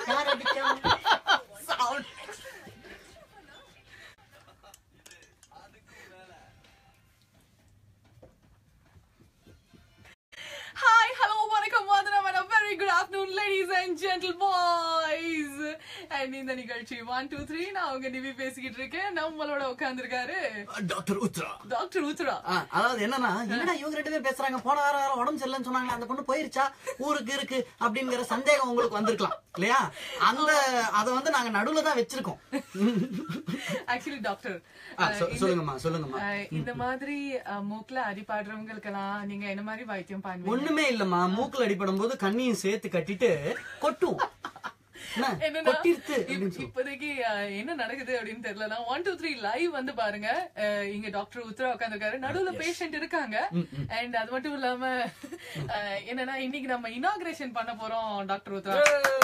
யார் அடிச்சா hi hello வணக்கம் வந்தனம் madam very good afternoon ladies and gentle boys and இந்த நிகழ்ச்சி ஒன் டூ த்ரீ நான் உங்க நிவி பேசிக்கிட்டு இருக்கேன் நம்மளோட உட்காந்துருக்காரு டாக்டர் உத்ரா டாக்டர் உத்ரா ஆ, அதாவது என்னன்னா என்னடா இவங்க ரெண்டு பேரும் பேசுறாங்க போன வாரம் வேற உடம்பு சரியில்லைன்னு சொன்னாங்க அந்த பொண்ணு போயிருச்சா ஊருக்கு இருக்கு அப்படிங்கிற சந்தேகம் உங்களுக்கு வந்திருக்கலாம் இல்லையா அந்த அத வந்து நாங்க நடுவுல தான் வச்சிருக்கோம் ஆக்சுவலி டாக்டர் ஆ, சொ- சொல்லுங்கம்மா சொல்லுங்கம்மா இந்த மாதிரி அஹ், மூக்குல அடிபடுறவங்களுக்கெல்லாம் நீங்க என்ன மாதிரி வைத்தியம் பண்ணுவீங்க ஒண்ணுமே இல்லம்மா மூக்குல அடிபடும் போது கண்ணியும் சேர்த்து கட்டிட்டு கொட்டும் என்ன? என்னன்னா, கொட்டிருத்து இப்- அப்படின்னு சொல்லு. இப்போதைக்கு அஹ், என்ன நடக்குது அப்படின்னு தெரியல ஒன் டூ த்ரீ லைவ் வந்து பாருங்க அஹ், இங்க டாக்டர் உத்தரா உட்காந்துருக்காரு நடுவுல பேஷண்ட் இருக்காங்க அண்ட் அது மட்டும் இல்லாம அஹ், என்னன்னா இன்னைக்கு நம்ம இனாகிரேஷன் பண்ண போறோம் டாக்டர் உத்தரா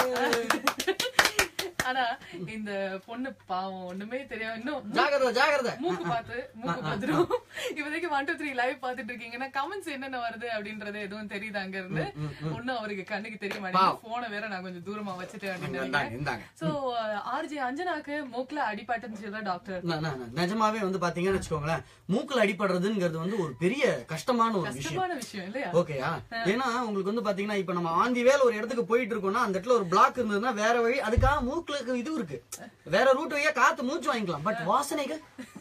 ஆனா இந்த பொண்ணு பாவம் ஒண்ணுமே தெரியும் இன்னும் மூ- ஜாகிரதை ஜாகிரதை மூக்கு பார்த்து மூக்கு பார்த்துரும் இப்போதைக்கு ஒன் டூ த்ரீ லைவ் பாத்துட்டு இருக்கீங்கன்னா கமெண்ட்ஸ் என்னென்ன வருது அப்படின்றது எதுவும் தெரியுது அங்க இருந்து ஒண்ணும் அவருக்கு கண்ணுக்கு தெரிய மாட்டேங்குது போனை வேற நான் கொஞ்சம் தூரமா வச்சுட்டேன் அப்படின்னு இந்தாங்க நினைக்கிறேன் இந்தாங்க சோ ஆர்ஜி அஞ்சனாக்கு மூக்குல அடிபட்டுன்னு சொல்ல டாக்டர் ந- ந- ந- நிஜமாவே வந்து பாத்தீங்கன்னு வச்சுக்கோங்களேன் மூக்குல அடிபடுறதுங்கிறது வந்து ஒரு பெரிய கஷ்டமான ஒரு விஷயம் கஷ்டமான விஷயம் இல்லையா ஓகேயா ஏன்னா உங்களுக்கு வந்து பாத்தீங்கன்னா இப்ப நம்ம ஆந்தி வேல ஒரு இடத்துக்கு போயிட்டு இருக்கோம்னா அந்த இடத்துல ஒரு பிளாக் இருந்ததுன்னா வேற வழி அதுக்காக மூக்குல இருக்க இது இருக்கு வேற ரூட் வழியா காத்து மூச்சு வாங்கிக்கலாம் பட் வாசனைகள்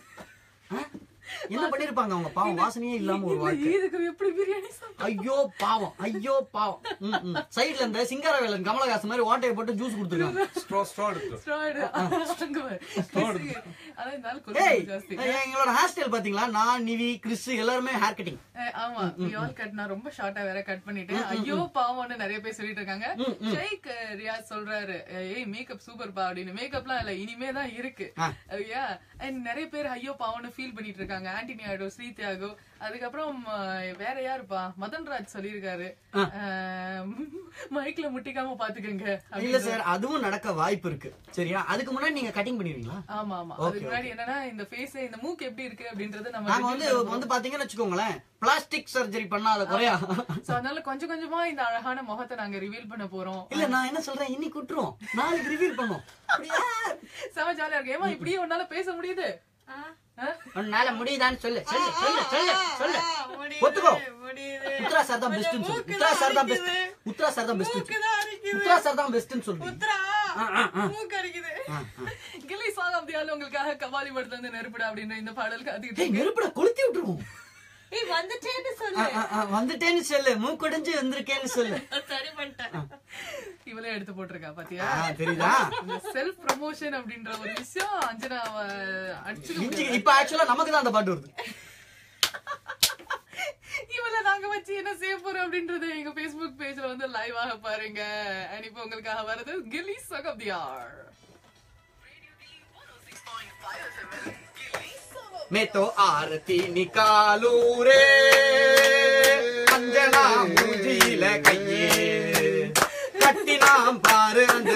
ஆ? என்ன பண்ணிருப்பாங்க அவங்க பாவம் வாசனையே இல்லாம ஒரு வாழ்க்கை இதுக்கு எப்படி பிரியாணி சாப்பிட்டா? ஐயோ பாவம் ஐயோ பாவம் ம், ம். சைடுல இந்த சிங்காரவேலன் கமலஹாசன் மாதிரி ஓட்டையை போட்டு ஜூஸ் கொடுத்துருக்காங்க ஸ்ட்ரா ஸ்ட்ரா எடுத்து Straw-டு. அங்க பாரு. கிறிஸ்து. ஆனா இருந்தாலும் கொழுப்பு ஏய் ஜாஸ்தி எங்களோட ஹேர் ஸ்டைல் பாத்தீங்களா நான் நிவி கிறிஸ் எல்லாருமே ஹேர் கட்டிங் அஹ் ஆமா ரியால் கட் நான் ரொம்ப ஷார்ட்டா வேற கட் பண்ணிட்டேன் ஐயோ பாவம்னு நிறைய பேர் சொல்லிட்டு இருக்காங்க ஷேக் அஹ், ரியாஸ் சொல்றாரு அஹ், ஏய் மேக்கப் சூப்பர் பா அப்படின்னு மேக்கப்லாம் இல்ல இனிமே தான் இருக்கு ஆ. ஐயா அண்ட் நிறைய பேர் ஐயோ பாவம்னு ஃபீல் பண்ணிட்டு இருக்காங்க ஆண்டனி ஆடோ ஸ்ரீ தியாகோ அதுக்கப்புறம் அஹ், வேற யாருப்பா மதன் ராஜ் சொல்லியிருக்காரு அஹ், மைக்ல முட்டிக்காம பாத்துக்கங்க இல்ல அப்படின்னு. சார் அதுவும் நடக்க வாய்ப்பு இருக்கு சரியா அதுக்கு முன்னாடி நீங்க கட்டிங் பண்ணிடுவீங்களா ஆமா ஆமா அதுக்கு முன்னாடி என்னன்னா இந்த ஃபேஸ் இந்த மூக்கு எப்படி இருக்கு அப்படின்றத நம்ம நாங்க வந்து வந்து பாத்தீங்கன்னு வச்சுக்கோங்களேன் பிளாஸ்டிக் சர்ஜரி பண்ணாத குறையா சோ அதனால கொஞ்சம் கொஞ்சமா இந்த அழகான முகத்தை நாங்க ரிவீல் பண்ண போறோம் இல்ல நான் என்ன சொல்றேன் இன்னைக்கு விட்டுருவோம் நாளைக்கு ரிவீல் பண்ணுவோம் அப்படியா செம ஜாலியா இருக்கு ஏமா இப்படியே உன்னால பேச முடியுது ஆ? உன்னால முடியுதான்னு சொல்லு சொல்லு சொல்லு சொல்லு சொல்லு ஒத்துக்கோ உத்ரா சார் தான் பெஸ்ட்னு சொல்லு உத்ரா சார் தான் பெஸ்ட் உத்ரா சார் தான் பெஸ்ட் உத்ரா சார் தான் பெஸ்ட்னு சொல்லு ஆ, ஆ, ஆ. ஆ, ஆ. Gilly song of the all உங்களுக்காக கபாலி படத்துல இருந்து நெருப்புடா அப்படின்ற இந்த பாடல் காத்துக்கிட்டு டேய் நெருப்புல கொளுத்தி விட்டுருவோம் ஏய் வந்துட்டேன்னு ஆ, சொல்லு ஆ, ஆ, வந்துட்டேன்னு சொல்லு மூக்கொடைஞ்சு வந்திருக்கேன்னு சொல்லு சரி பண்ணிட்டேன் இவளே எடுத்து போட்டிருக்கா பாத்தியா ஆ, தெரியுதா இந்த செல்ஃப் ப்ரமோஷன் அப்படின்ற ஒரு விஷயம் அஞ்சனா அடிச்சு இஞ்சி இப்ப ஆக்சுவலா நமக்கு தான் அந்த பாட்டு வருது இவள நாங்க வச்சு என்ன செய்ய போறோம் அப்படின்றது எங்க Facebook பேஜ்ல வந்து லைவ் ஆக பாருங்க அண்ட் இப்போ உங்களுக்காக வரது Gilly song of the hour मैं तो आरती निकालू रे अंजना मुझीல கையே கட்டினாம் பாரு அந்த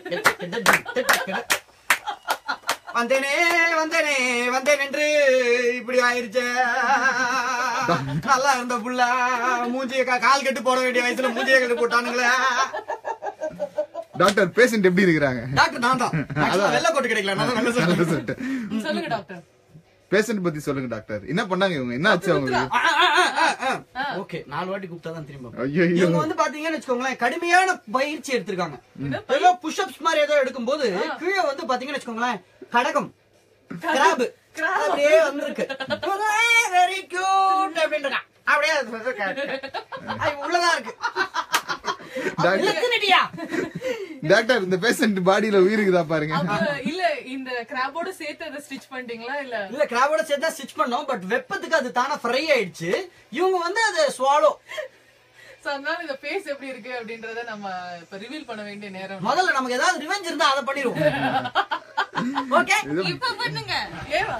வந்தேனே வந்தேனே வந்தேன் என்று இப்படி ஆயிருச்சே நல்லா இருந்த புள்ள மூஞ்சிய கா- கால் கட்டு போட வேண்டிய வயசுல மூஞ்சிய கட்டு போட்டானுங்களே டாக்டர் பேஷண்ட் எப்படி இருக்கிறாங்க டாக்டர் நான் தான் Actually, வெள்ளை கோட்டு கிடைக்கல நான் தான் வெள்ளை சட்டை. நல்ல சொல்லிட்டு சொல்லுங்க டாக்டர் பேஷண்ட் பத்தி சொல்லுங்க டாக்டர் என்ன பண்ணாங்க இவங்க என்ன ஆச்சு அவங்களுக்கு ஓகே நாலு வாட்டி கூப்பிட்டா தான் திரும்ப ஐயோ இவங்க வந்து பாத்தீங்கன்னு வச்சுக்கோங்களேன் கடுமையான பயிற்சி எடுத்திருக்காங்க ஏதோ புஷ்அப்ஸ் மாதிரி ஏதோ எடுக்கும்போது கீழே வந்து பாத்தீங்கன்னு வச்சுக்கோங்களேன் கடகம் கிராப் அப்படியே வந்திருக்கு வெரி கியூட் அப்படின்றா அப்படியே அது வந்திருக்கு. அது உள்ளதா இருக்கு டாக்டர் இழுத்துனிட்டியா? டாக்டர் இந்த பேஷண்ட் பாடியில உயிர் இருக்குதா பாருங்க அப்ப இல்ல இந்த கிராபோட சேர்த்து அதை ஸ்டிச் பண்ணிட்டீங்களா இல்ல இல்ல கிராபோட சேர்த்தா ஸ்டிச் பண்ணோம் பட் வெப்பத்துக்கு அது தானா ஃப்ரை ஆயிடுச்சு இவங்க வந்து அது ஸ்வாலோ சோ அதனால இந்த ஃபேஸ் எப்படி இருக்கு அப்படின்றத நம்ம இப்ப ரிவீல் பண்ண வேண்டிய நேரம் முதல்ல நமக்கு ஏதாவது ரிவெஞ்ச் இருந்தா அதை பண்ணிடுவோம் ஓகே இப்ப பண்ணுங்க ஏவா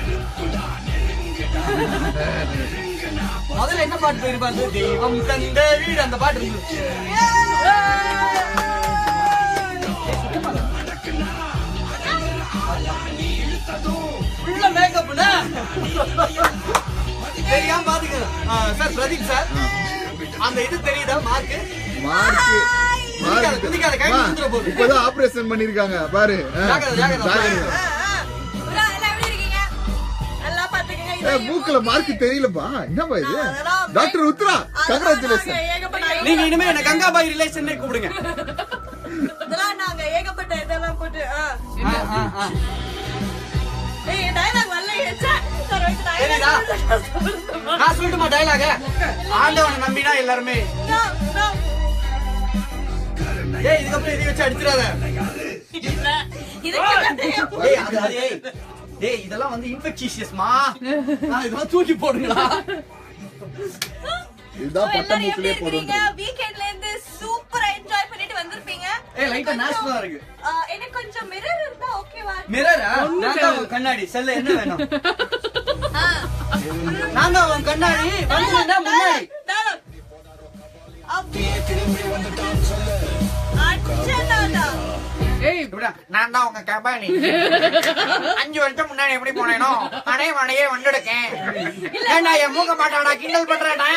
முதல்ல என்ன பாட்டு போயிருப்பாங்க தெய்வம் தந்த வீடு அந்த பாட்டு இருந்துச்சு உள்ள மேக்கப்னா தெரியாம பாத்துக்க சார் பிரதீப் சார் அந்த இது தெரியுதா மார்க் மார்க்கு குதிக்காத, குதிக்காத, கை மா, விழுந்துற போகுது. இப்பதான் ஆபரேஷன் பண்ணிருக்காங்க பாரு ஆ, ஜாக்கிரதை, ஜாக்கிரதை. ஜாக்கிரதை. புறா, எல்லாம் எப்படி இருக்கீங்க நல்லா பாத்துக்கங்க ஏ, இது மூக்குல மார்க் தெரியலப்பா என்னப்பா இது அதெல்லாம் டாக்டர் உத்ரா அதெல்லாம் கங்க்ராச்சுலேஷன் நாங்க ஏகப்பட்ட நீங்க இனிமே என்ன கங்காபாய் ரிலேஷன் கூப்பிடுங்க இதெல்லாம் நாங்க ஏகப்பட்ட இதெல்லாம் போட்டு ஆ. ஆ, ஆ, ஆ. ஏய் டயலாக் வரல ஏச்சா சரி ஓகே சரிடா. டயலாக் நான் சொல்லட்டுமா டைலாக ஆண்டவனை நம்பினா எல்லாருமே நோ நோ ஏய் இதுக்கப்புறம் இதை வச்சு அடிச்சிடாத இல்ல இதுக்கு தெரியும் ஏய் அது அது ஏய் ஏய் இதெல்லாம் வந்து இன்ஃபெக்ஷியஸ்மா இதெல்லாம் தூக்கி போடுங்களா இதுதான் பட்ட எல்லாரும் எப்படி மூக்குலயே போடும் இருக்கீங்க வீக்கெண்ட்ல இருந்து சூப்பரா என்ஜாய் பண்ணிட்டு வந்திருப்பீங்க ஏய் லைட்டா நேஷனலா இருக்கு ஆ, எனக்கு கொஞ்சம் மிரர் இருந்தா ஓகேவா மிரரா நான் தான் உன் கண்ணாடி செல்ல என்ன வேணும் ஆ. நான் தான் உன் கண்ணாடி வந்து முன்னாடி Dialogue. அப்படியே திரும்பி அச்சதாதா. ஏய் இப்படிடா, நான் தான் உங்க கபாலி அஞ்சு வருஷம் முன்னாடி எப்படி போனேனோ அடே மடையே வந்துடுக்கேன் ஏண்டா என் மூக்க மாட்டாடா கிண்டல் பண்றேன்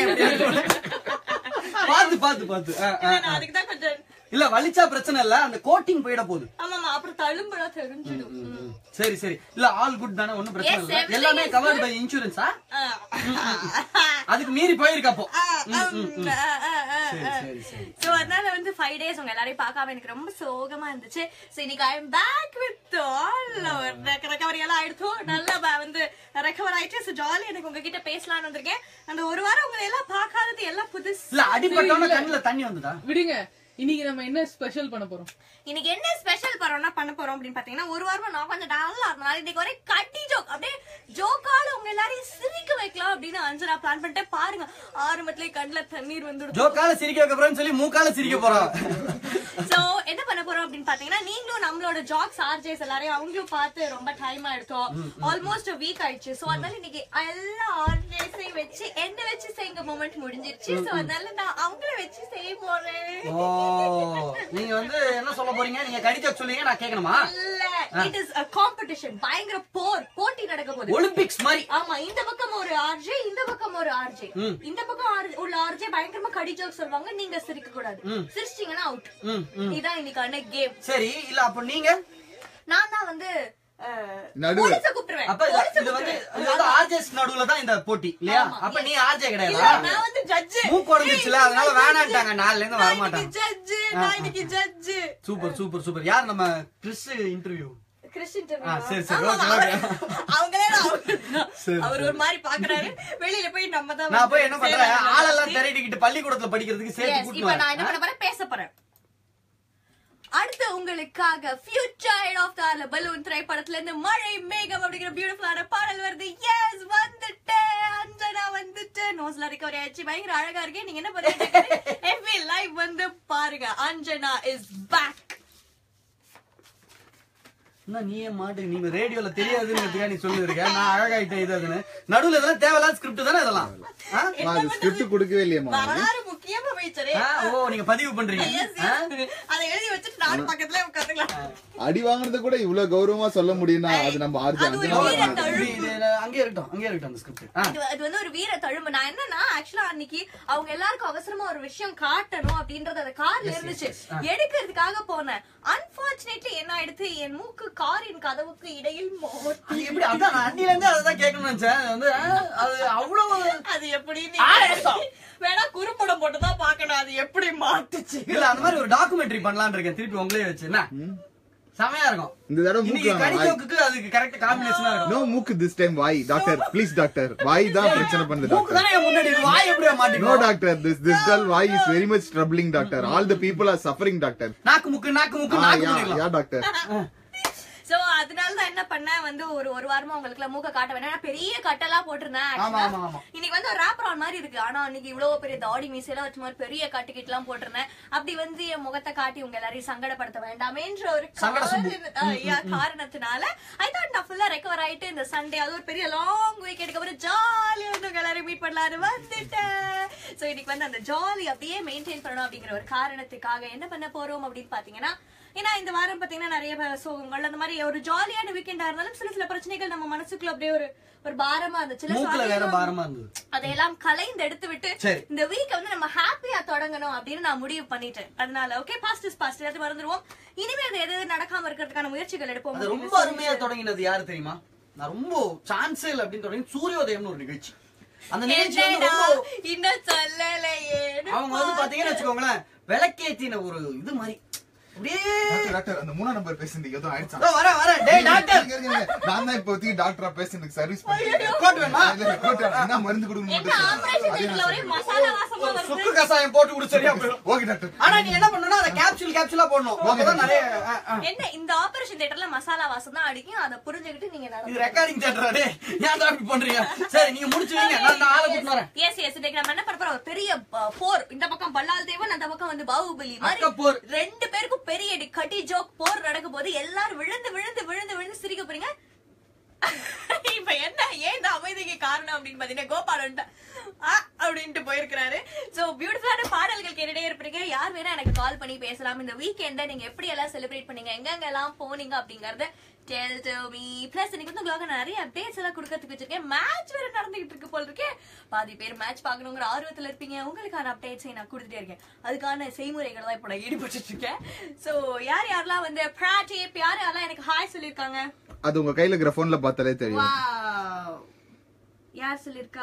பாத்து பாத்து பாத்து ஆ, ஆ, நான் ஆ. அதுக்கு தான் கொஞ்சம் இல்ல வலிச்சா பிரச்சனை இல்ல அந்த கோட்டிங் போயிட போகுது ஆமாமா அப்புறம் தழும்புடா தெரிஞ்சிடும் ம். சரி சரி இல்ல ஆல் குட் தானே ஒண்ணும் பிரச்சனை Yes, இல்ல everything எல்லாமே is கவர்ட் good. பை இன்சூரன்ஸா ஆ. அதுக்கு மீறி போயிருக்கு அப்போ ஆ, ஆம், ஆ, ஆ, ஆ, சரி ஆ. சரி சரி So, அதனால வந்து ஃபைவ் டேஸ் உங்க எல்லாரையும் பார்க்காம எனக்கு ரொம்ப சோகமா இருந்துச்சு சோ இன்னைக்கு I am back with all recovery எல்லாம் ஆயிடுச்சு நல்லா ப- வந்து ரெக்கவர் ஆயிடுச்சு சோ ஜாலி எனக்கு உங்ககிட்ட பேசலாம்னு வந்திருக்கேன் அந்த ஒரு வாரம் உங்களை எல்லாம் பார்க்காதது எல்லாம் புதுசு இல்ல அடிபட்டோன்னு கண்ணுல தண்ணி வந்துதா விடுங்க இன்னைக்கு நம்ம என்ன ஸ்பெஷல் பண்ண போறோம் இன்னைக்கு என்ன ஸ்பெஷல் பரோனா பண்ண போறோம் அப்படின்னு பாத்தீங்கன்னா ஒரு வாரமா நான் கொஞ்சம் டல்லா இருந்தனால இன்னைக்கு ஒரே கட்டி ஜோக் அப்படியே ஜோக்கால உங்க எல்லாரையும் சிரிக்க வைக்கலாம் அப்படின்னு அஞ்சனா பிளான் பண்ணிட்டு பாருங்க ஆரம்பத்திலே கண்ணுல தண்ணீர் வந்துடும் ஜோக்கால சிரிக்க வைக்க போறேன்னு சொல்லி மூக்கால சிரிக்க போறோம் சோ என்ன பண்ண போறோம் அப்படின்னு பாத்தீங்கன்னா நீங்களும் நம்மளோட ஜாக்ஸ் ஆர்ஜேஸ் எல்லாரையும் அவங்களும் பார்த்து ரொம்ப டைம் ஆயிடுத்தோம் ஆல்மோஸ்ட் வீக் ஆயிடுச்சு சோ அதனால இன்னைக்கு எல்லா ஆர்ஜேஸையும் வச்சு என்ன வச்சு செய்யுங்க மூமெண்ட் முடிஞ்சிருச்சு சோ அதனால நான் அவங்கள வச்சு செய்ய போறேன் ஓ நீங்க வந்து என்ன சொல்ல போறீங்க நீங்க கடிச்ச சொல்லுங்க நான் கேட்கணுமா இல்ல இட் இஸ் a காம்படிஷன் பயங்கர போர் போட்டி நடக்க போகுது ஒலிம்பிக்ஸ் மாதிரி ஆமா இந்த பக்கம் ஒரு ஆர்ஜே இந்த பக்கம் ஒரு ஆர்ஜே இந்த பக்கம் ஆர்- உள்ள ஆர்ஜே பயங்கரமா கடி ஜோக் சொல்லுவாங்க நீங்க சிரிக்க கூடாது சிரிச்சிட்டீங்கன்னா அவுட் ம், ம். இதான் இன்னைக்கான கேம் சரி இல்ல அப்ப நீங்க நான் தான் வந்து அஹ், நடுவுல. போலீஸை கூப்பிட்டுருவேன். அப்ப இது- போலீஸை இது வந்து கூப்பிட்டுருவேன். இது வந்து ஆர்ஜேஸ் நடுவுல தான் இந்த போட்டி இல்லையா ஆமா. அப்ப நீ ஆர்ஜே இல்ல, கிடையாதா நான் வந்து judge. மூக்கு உடைஞ்சிருச்சுல, ஏய், அதனால நான் வேணான்ட்டாங்க, judge. நாளைல இருந்து நான் வரமாட்டாங்க. இன்னைக்கு judge, நான் இன்னைக்கு judge. சூப்பர் சூப்பர் சூப்பர் யார் நம்ம கிறிஸ் இன்டர்வியூ கிறிஸ்டின் ஆ, சரி, சரி, ஆமா, okay, அவரு- okay. அவங்களே தான் அவரு- சரி, அவர் சரி. ஒரு மாதிரி பாக்குறாரு வெளியில போய் நம்ம தான் நான் போய் என்ன வந்து பண்றேன் சேவை ஆளெல்லாம் நடத்தி- திரட்டிக்கிட்டு பள்ளிக்கூடத்துல படிக்கிறதுக்கு Yes, சேர்த்து இப்ப கூட்டு நான் என்ன வரேன் பண்ண போறேன் பேச போறேன் அடுத்து உங்களுக்காக future head of the balloon திரைப்படத்துல இருந்து மழை மேகம் அப்படிங்கிற பியூட்டிஃபுல்லான பாடல் வருது எஸ் வந்துட்டேன் அஞ்சனா வந்துட்டேன் நோஸ்ல ரிகவரி ஆயிடுச்சு பயங்கர அழகா இருக்கு நீங்க என்ன பண்ணுறீங்க எஃபி லைவ் வந்து பாருங்க அஞ்சனா இஸ் பேக் என்ன நீ ஏன் மாட்டு நீ ரேடியோல தெரியாதுன்னு நீ சொல்லிருக்க நான் அழகாயிட்டேன் இது அதுன்னு நடுவுல இதெல்லாம் தேவையில்லாத ஸ்கிரிப்ட் தானே இதெல்லாம் ஆ? அம்மா, அது ஸ்கிரிப்ட் கொடுக்கவே இல்லையம்மா வரலாறு முக்கியமா அமைச்சரே ஆ, ஓ நீங்க பதிவு பண்றீங்க Yes, ஆ? yes. அதை எழுதி வச்சுட்டு நானும் பக்கத்துல உட்காந்துக்கலாம் அடி வாங்குறது கூட இவ்வளவு கௌரவமா சொல்ல முடியும்னா அது நம்ம ஆர்ஜி அது ஒரு அஞ்சனா வீர தான். தழும்பு. இது- இது அங்கே இருக்கட்டும் அங்கே இருக்கட்டும் அந்த ஸ்கிரிப்ட் இது அது வந்து ஒரு வீர தழும்பு நான் என்னன்னா ஆக்சுவலா அன்னைக்கு அவங்க எல்லாருக்கும் அவசரமா ஒரு விஷயம் காட்டணும் அப்படின்றது அந்த கார்ல இருந்துச்சு எடுக்கிறதுக்காக போனேன் அன்பார்ச்சுனேட்லி என்ன ஆயிடுத்து என் மூக்கு காரின் கதவுக்கு இடையில் மாட்டி அது எப்படி அதான் நான் அன்னில இருந்து அதான் கேட்கணும்னு நினைச்சேன் அது வந்து ஆ, அது அவ்வளவு அது எப்படி நீ- வேணா குறும்படம் போட்டுதான் பாக்கணும் அது எப்படி மாட்டுச்சு இல்ல அந்த மாதிரி ஒரு டாக்குமெண்ட்ரி பண்ணலாம்னு இருக்கேன் திருப்பி உங்களே வச்சு என்ன செமையா இருக்கும் இந்த தடவை மூக்கு இன்னைக்கு வேணாம், வாய். கடிச்சோக்கு அதுக்கு கரெக்ட் காம்பினேஷனா இருக்கும் நோ மூக்கு திஸ் டைம் வாய் டாக்டர் ப்ளீஸ் டாக்டர் வாய் தான் பிரச்சனை பண்ணுது மூக்கு டாக்டர் தானே என் முன்னாடி இருக்கு வாய் எப்படியா நோ மாட்டிக்கும் டாக்டர் திஸ் திஸ் கேர்ள் வாய் is very much troubling doctor all the people are suffering doctor நாக்கு முக்கு நாக்கு முக்கு நாக்கு யா பண்ணிக்கலாம் டாக்டர் சோ அதனால தான் என்ன பண்ணேன் வந்து ஒரு ஒரு வாரமா உங்களுக்கு எல்லாம் மூக்க காட்ட வேணாம் நான் பெரிய கட்டெல்லாம் போட்டிருந்தேன் ஆமா, actually. ஆமா, ஆமா. இன்னைக்கு வந்து ஒரு ரேப்பர் ஆன் மாதிரி இருக்கு ஆனா அன்னைக்கு இவ்வளவு பெரிய தாடி மீசையெல்லாம் வச்ச மாதிரி பெரிய கட்டுக்கிட்டு எல்லாம் போட்டிருந்தேன் அப்படி வந்து என் முகத்தை காட்டி உங்க எல்லாரையும் சங்கடப்படுத்த வேண்டாமேன்ற ஒரு சங்கட சுப்பு. காரண- ஆ, yeah, காரணத்தினால ஐ தாட் நான் ஃபுல்லா ரெக்கவர் ஆயிட்டு இந்த சண்டே அது ஒரு பெரிய லாங் வீக்கெண்டுக்கு அப்புறம் ஜாலியா வந்து உங்க எல்லாரையும் மீட் பண்ணலாம்னு வந்துட்டேன் சோ இன்னைக்கு வந்து அந்த ஜாலி அப்படியே மெயின்டைன் பண்ணணும் அப்படிங்கிற ஒரு காரணத்துக்காக என்ன பண்ண போறோம் அப்படின்னு பாத்தீங்கன்னா ஏன்னா இந்த வாரம் பாத்தீங்கன்னா நிறைய ப- சோகங்கள் அந்த மாதிரி ஒரு ஜாலியான வீக்கெண்டா இருந்தாலும் சில சில பிரச்சனைகள் நம்ம மனசுக்குள்ள அப்படியே ஒரு ஒரு பாரமா இருந்துச்சு மூக்குல வேற பாரமா இருந்தது அதையெல்லாம் கலைந்து எடுத்து விட்டு சரி. இந்த வீக் வந்து நம்ம ஹாப்பியா தொடங்கணும் அப்படின்னு நான் முடிவு பண்ணிட்டேன் அதனால ஓகே பாஸ்ட் இஸ் பாஸ்ட் எல்லாத்தையும் மறந்துருவோம் இனிமே அது எது எது நடக்காம இருக்கிறதுக்கான முயற்சிகள் எடுப்போம் அது ரொம்ப அருமையா தொடங்கினது யாரு தெரியுமா நான் ரொம்ப சான்ஸே இல்லை அப்படின்னு தொடங்கி சூரியோதயம்னு ஒரு நிகழ்ச்சி அந்த நிகழ்ச்சி வந்து என்னடா, ரொம்ப இன்னும் சொல்லலையே அவங்க வந்து பாத்தீங்கன்னு வச்சுக்கோங்களேன் விளக்கேத்தின ஒரு இது மாதிரி அப்படியே டாக்டர் டாக்டர் அந்த மூணாம் நம்பர் பேஷண்ட் ஏதோ ஆயிடுச்சா இதோ வரேன் வரேன் டேய் டாக்டர் இருங்க, இருங்க, இருங்க. நான் தான் இப்போதைக்கு டாக்டரா பேஷண்ட்டுக்கு சர்வீஸ் பண்ணிருக்கேன் கோட் வேணுமா இல்ல, இல்ல, கோட் வேணாம். என்ன மருந்து கொடுக்கணும் என்ன மட்டும் ஆபரேஷன் சொல்லுங்க. தியேட்டர்ல ஒரே மசாலா வாசமா வருது சுக்கு கசாயம் போட்டு குடி சரியா போயிடும் ஓகே டாக்டர் ஆனா நீ என்ன பண்ணணும்னா அதை கேப்சூல் கேப்சூலா போடணும் அப்பதான் நிறைய ஆ, ஆ. என்ன இந்த ஆபரேஷன் தியேட்டர்ல மசாலா வாசம் தான் அடிக்கும் அதை புரிஞ்சுக்கிட்டு நீங்க இது ரெக்கார்டிங் தேட்டரா டே ஏன் தான் இப்படி பண்றீங்க சரி நீங்க முடிச்சு வைங்க நான் நான் ஆளை கூட்டிட்டு வரேன் எஸ் எஸ் இன்னைக்கு நம்ம என்ன பண்ண போறோம் ஒரு பெரிய ப- போர் இந்த பக்கம் பல்லால் தேவன் அந்த பக்கம் வந்து பாகுபலி மாதிரி அக்கப்போர். ரெண்டு பேருக்கும் பெரிய அடி கட்டி ஜோக் போர் நடக்க போது எல்லாரும் விழுந்து விழுந்து விழுந்து விழுந்து சிரிக்க போறீங்க இப்ப என்ன ஏன் இந்த அமைதிக்கு காரணம் அப்படின்னு பாத்தீங்கன்னா கோபால் வந்துட்டு, ஆ அப்படின்ட்டு போயிருக்கிறாரு சோ பியூட்டிஃபுல்லான பாடல்கள் கேட்டுட்டே இருப்பீங்க யார் வேணா எனக்கு கால் பண்ணி பேசலாம் இந்த வீக்கெண்ட நீங்க எப்படி எல்லாம் செலிப்ரேட் பண்ணீங்க எங்கெங்க எல்லாம் போனீங்க அப்படிங்கறத டெல் டு மீ பிளஸ் இன்னைக்கு வந்து உங்களுக்கு நிறைய அப்டேட்ஸ் எல்லாம் கொடுக்கறதுக்கு வச்சிருக்கேன் மேட்ச் வேற நடந்துகிட்டு இருக்கு போல இருக்கே பாதி பேர் மேட்ச் பார்க்கணுங்கிற ஆர்வத்துல இருப்பீங்க உங்களுக்கான அப்டேட்ஸை நான் கொடுத்துட்டே இருக்கேன் அதுக்கான செய்முறைகள் தான் இப்ப நான் ஈடுபட்டு இருக்கேன் சோ யார் யாரெல்லாம் வந்து பிராட்டிப் யார் யாரெல்லாம் எனக்கு ஹாய் சொல்லிருக்காங்க அது உங்க கையில இருக்கிற போன்ல பார்த்தாலே தெரியும் Wow. யார் சொல்லிருக்கா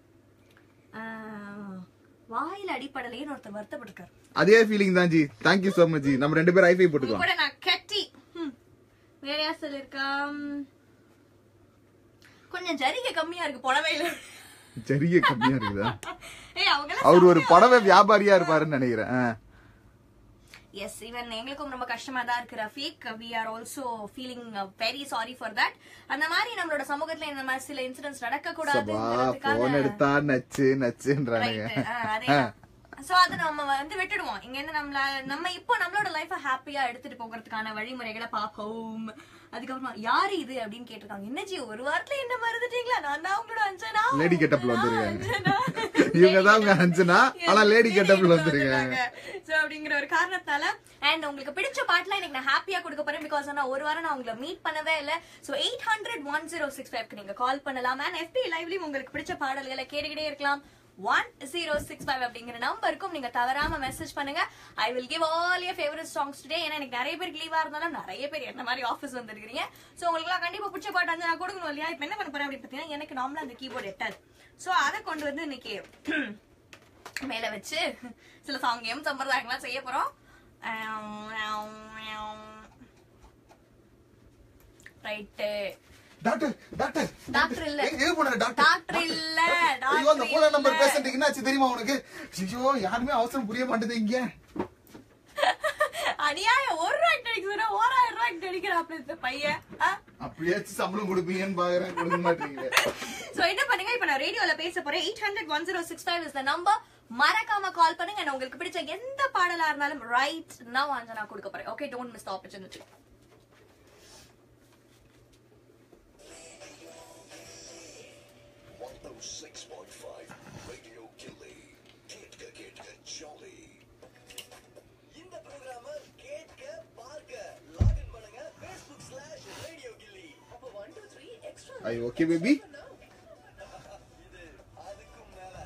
ஆஹ், வாயில அடிப்படலையே ஒருத்தர் வருத்தப்பட்டிருக்காரு அதே ஃபீலிங் தான் ji thank you so much ji நம்ம ரெண்டு பேரும் ஐஃபை உங்க போட்டுக்கலாம் கூட நான் கட்டி ஹம். வேற யார் சொல்லிருக்கா ம். கொஞ்சம் ஜரிகை கம்மியா இருக்கு புடவையில சரியே கம்மியா இருக்குதா ஏய் அவங்க அவர் ஒரு புடவை வியாபாரியா இருப்பாருன்னு நினைக்கிறேன் ஆ. எஸ் ஈவன் எங்களுக்கும் ரொம்ப கஷ்டமா தான் இருக்கு Rafeeq we are also feeling very sorry for that அந்த மாதிரி நம்மளோட சமூகத்துல இந்த மாதிரி சில இன்சிடென்ட்ஸ் நடக்க சபா போன் எடுத்தா நச்சு நச்சுன்றானுங்க சோ அத நம்ம வந்து விட்டுடுவோம் இங்க இருந்து நம்மள நம்ம இப்போ நம்மளோட லைஃப ஹாப்பியா எடுத்துட்டு போகிறதுக்கான வழிமுறைகளை பாப்போம் அதுக்கப்புறமா யாரு இது அப்படின்னு கேட்டிருக்காங்க என்ன ஜி ஒரு வாரத்துல என்ன மறந்துட்டீங்களா நான் தான் உங்களோட அஞ்சனா லேடி கெட்டப்ல நான் வந்திருக்காங்க அஞ்சனா. இவங்க தான் உங்க அஞ்சனா ஆனா லேடி கெட்டப்ல வந்திருக்காங்க சோ அப்படிங்கிற ஒரு காரணத்தால அண்ட் உங்களுக்கு பிடிச்ச பாட்டுல எனக்கு நான் ஹாப்பியா கொடுக்க போறேன் பிகாஸ் நான் ஒரு வாரம் நான் உங்களை மீட் பண்ணவே இல்ல so eight hundred one zero six ஃபைவ்க்கு நீங்க கால் பண்ணலாம் அண்ட் எஃபி லைவ்லயும் உங்களுக்கு பிடிச்ச பாடல்களை கேட்டுக்கிட்டே இருக்கலாம் ஒன் ஜீரோ சிக்ஸ் ஃபைவ் அப்படிங்கிற நம்பருக்கும் நீங்க தவறாம மெசேஜ் பண்ணுங்க I will give all your favourite songs today ஏன்னா எனக்கு நிறைய பேருக்கு லீவா இருந்தாலும் நிறைய பேர் என்ன மாதிரி ஆஃபீஸ் வந்திருக்கீங்க சோ உங்களுக்கு கண்டிப்பா பிடிச்ச பாட்டு வந்து நான் கொடுக்கணும் இல்லையா இப்ப என்ன பண்ண போறேன் அப்படின்னு பாத்தீங்கன்னா எனக்கு நார்மலா அந்த கீபோர்டு எட்டாது சோ அதை கொண்டு வந்து இன்னைக்கு மேல வச்சு சில சாங்கியம் சம்பிரதாயங்கள்லாம் செய்ய போறோம் ரைட்டு டாக்டர் டாக்டர் டாக்டர் இல்ல. எங்க போன டாக்டர் டாக்டர் இல்ல ஐயோ அந்த மூணாம் நம்பர் டாக்டர் இல்ல. பேஷண்ட் என்னாச்சு தெரியுமா உனக்கு ஐயோ யாருமே அவசரம் புரிய மாட்டேது இங்க அநியாயம் ஒரு ரூபாய்க்கு அடிக்க சொன்னா ஓராயிரம் ரூபாய்க்கு அடிக்கிறாப்ல இந்த பையன் ஆ? அப்படியாச்சும் சம்பளம் கொடுப்பீங்கன்னு பாக்குறேன் கொடுக்க மாட்டீங்க சோ என்ன பண்ணுங்க இப்ப நான் ரேடியோல பேச போறேன் eight hundred one zero six five is the number மறக்காம கால் பண்ணுங்க and உங்களுக்கு பிடிச்ச எந்த பாடலா இருந்தாலும் ரைட் நான் அஞ்சனா கொடுக்க போறேன் okay don't miss the opportunity Radio Gilly. கேட்க கேட்க jolly. இந்த program அ கேட்க பார்க்க login பண்ணுங்க Facebook slash Radio Gilly. அப்ப one, two, three, extra ஐ ஓகே பேபி இது அதுக்கும் மேல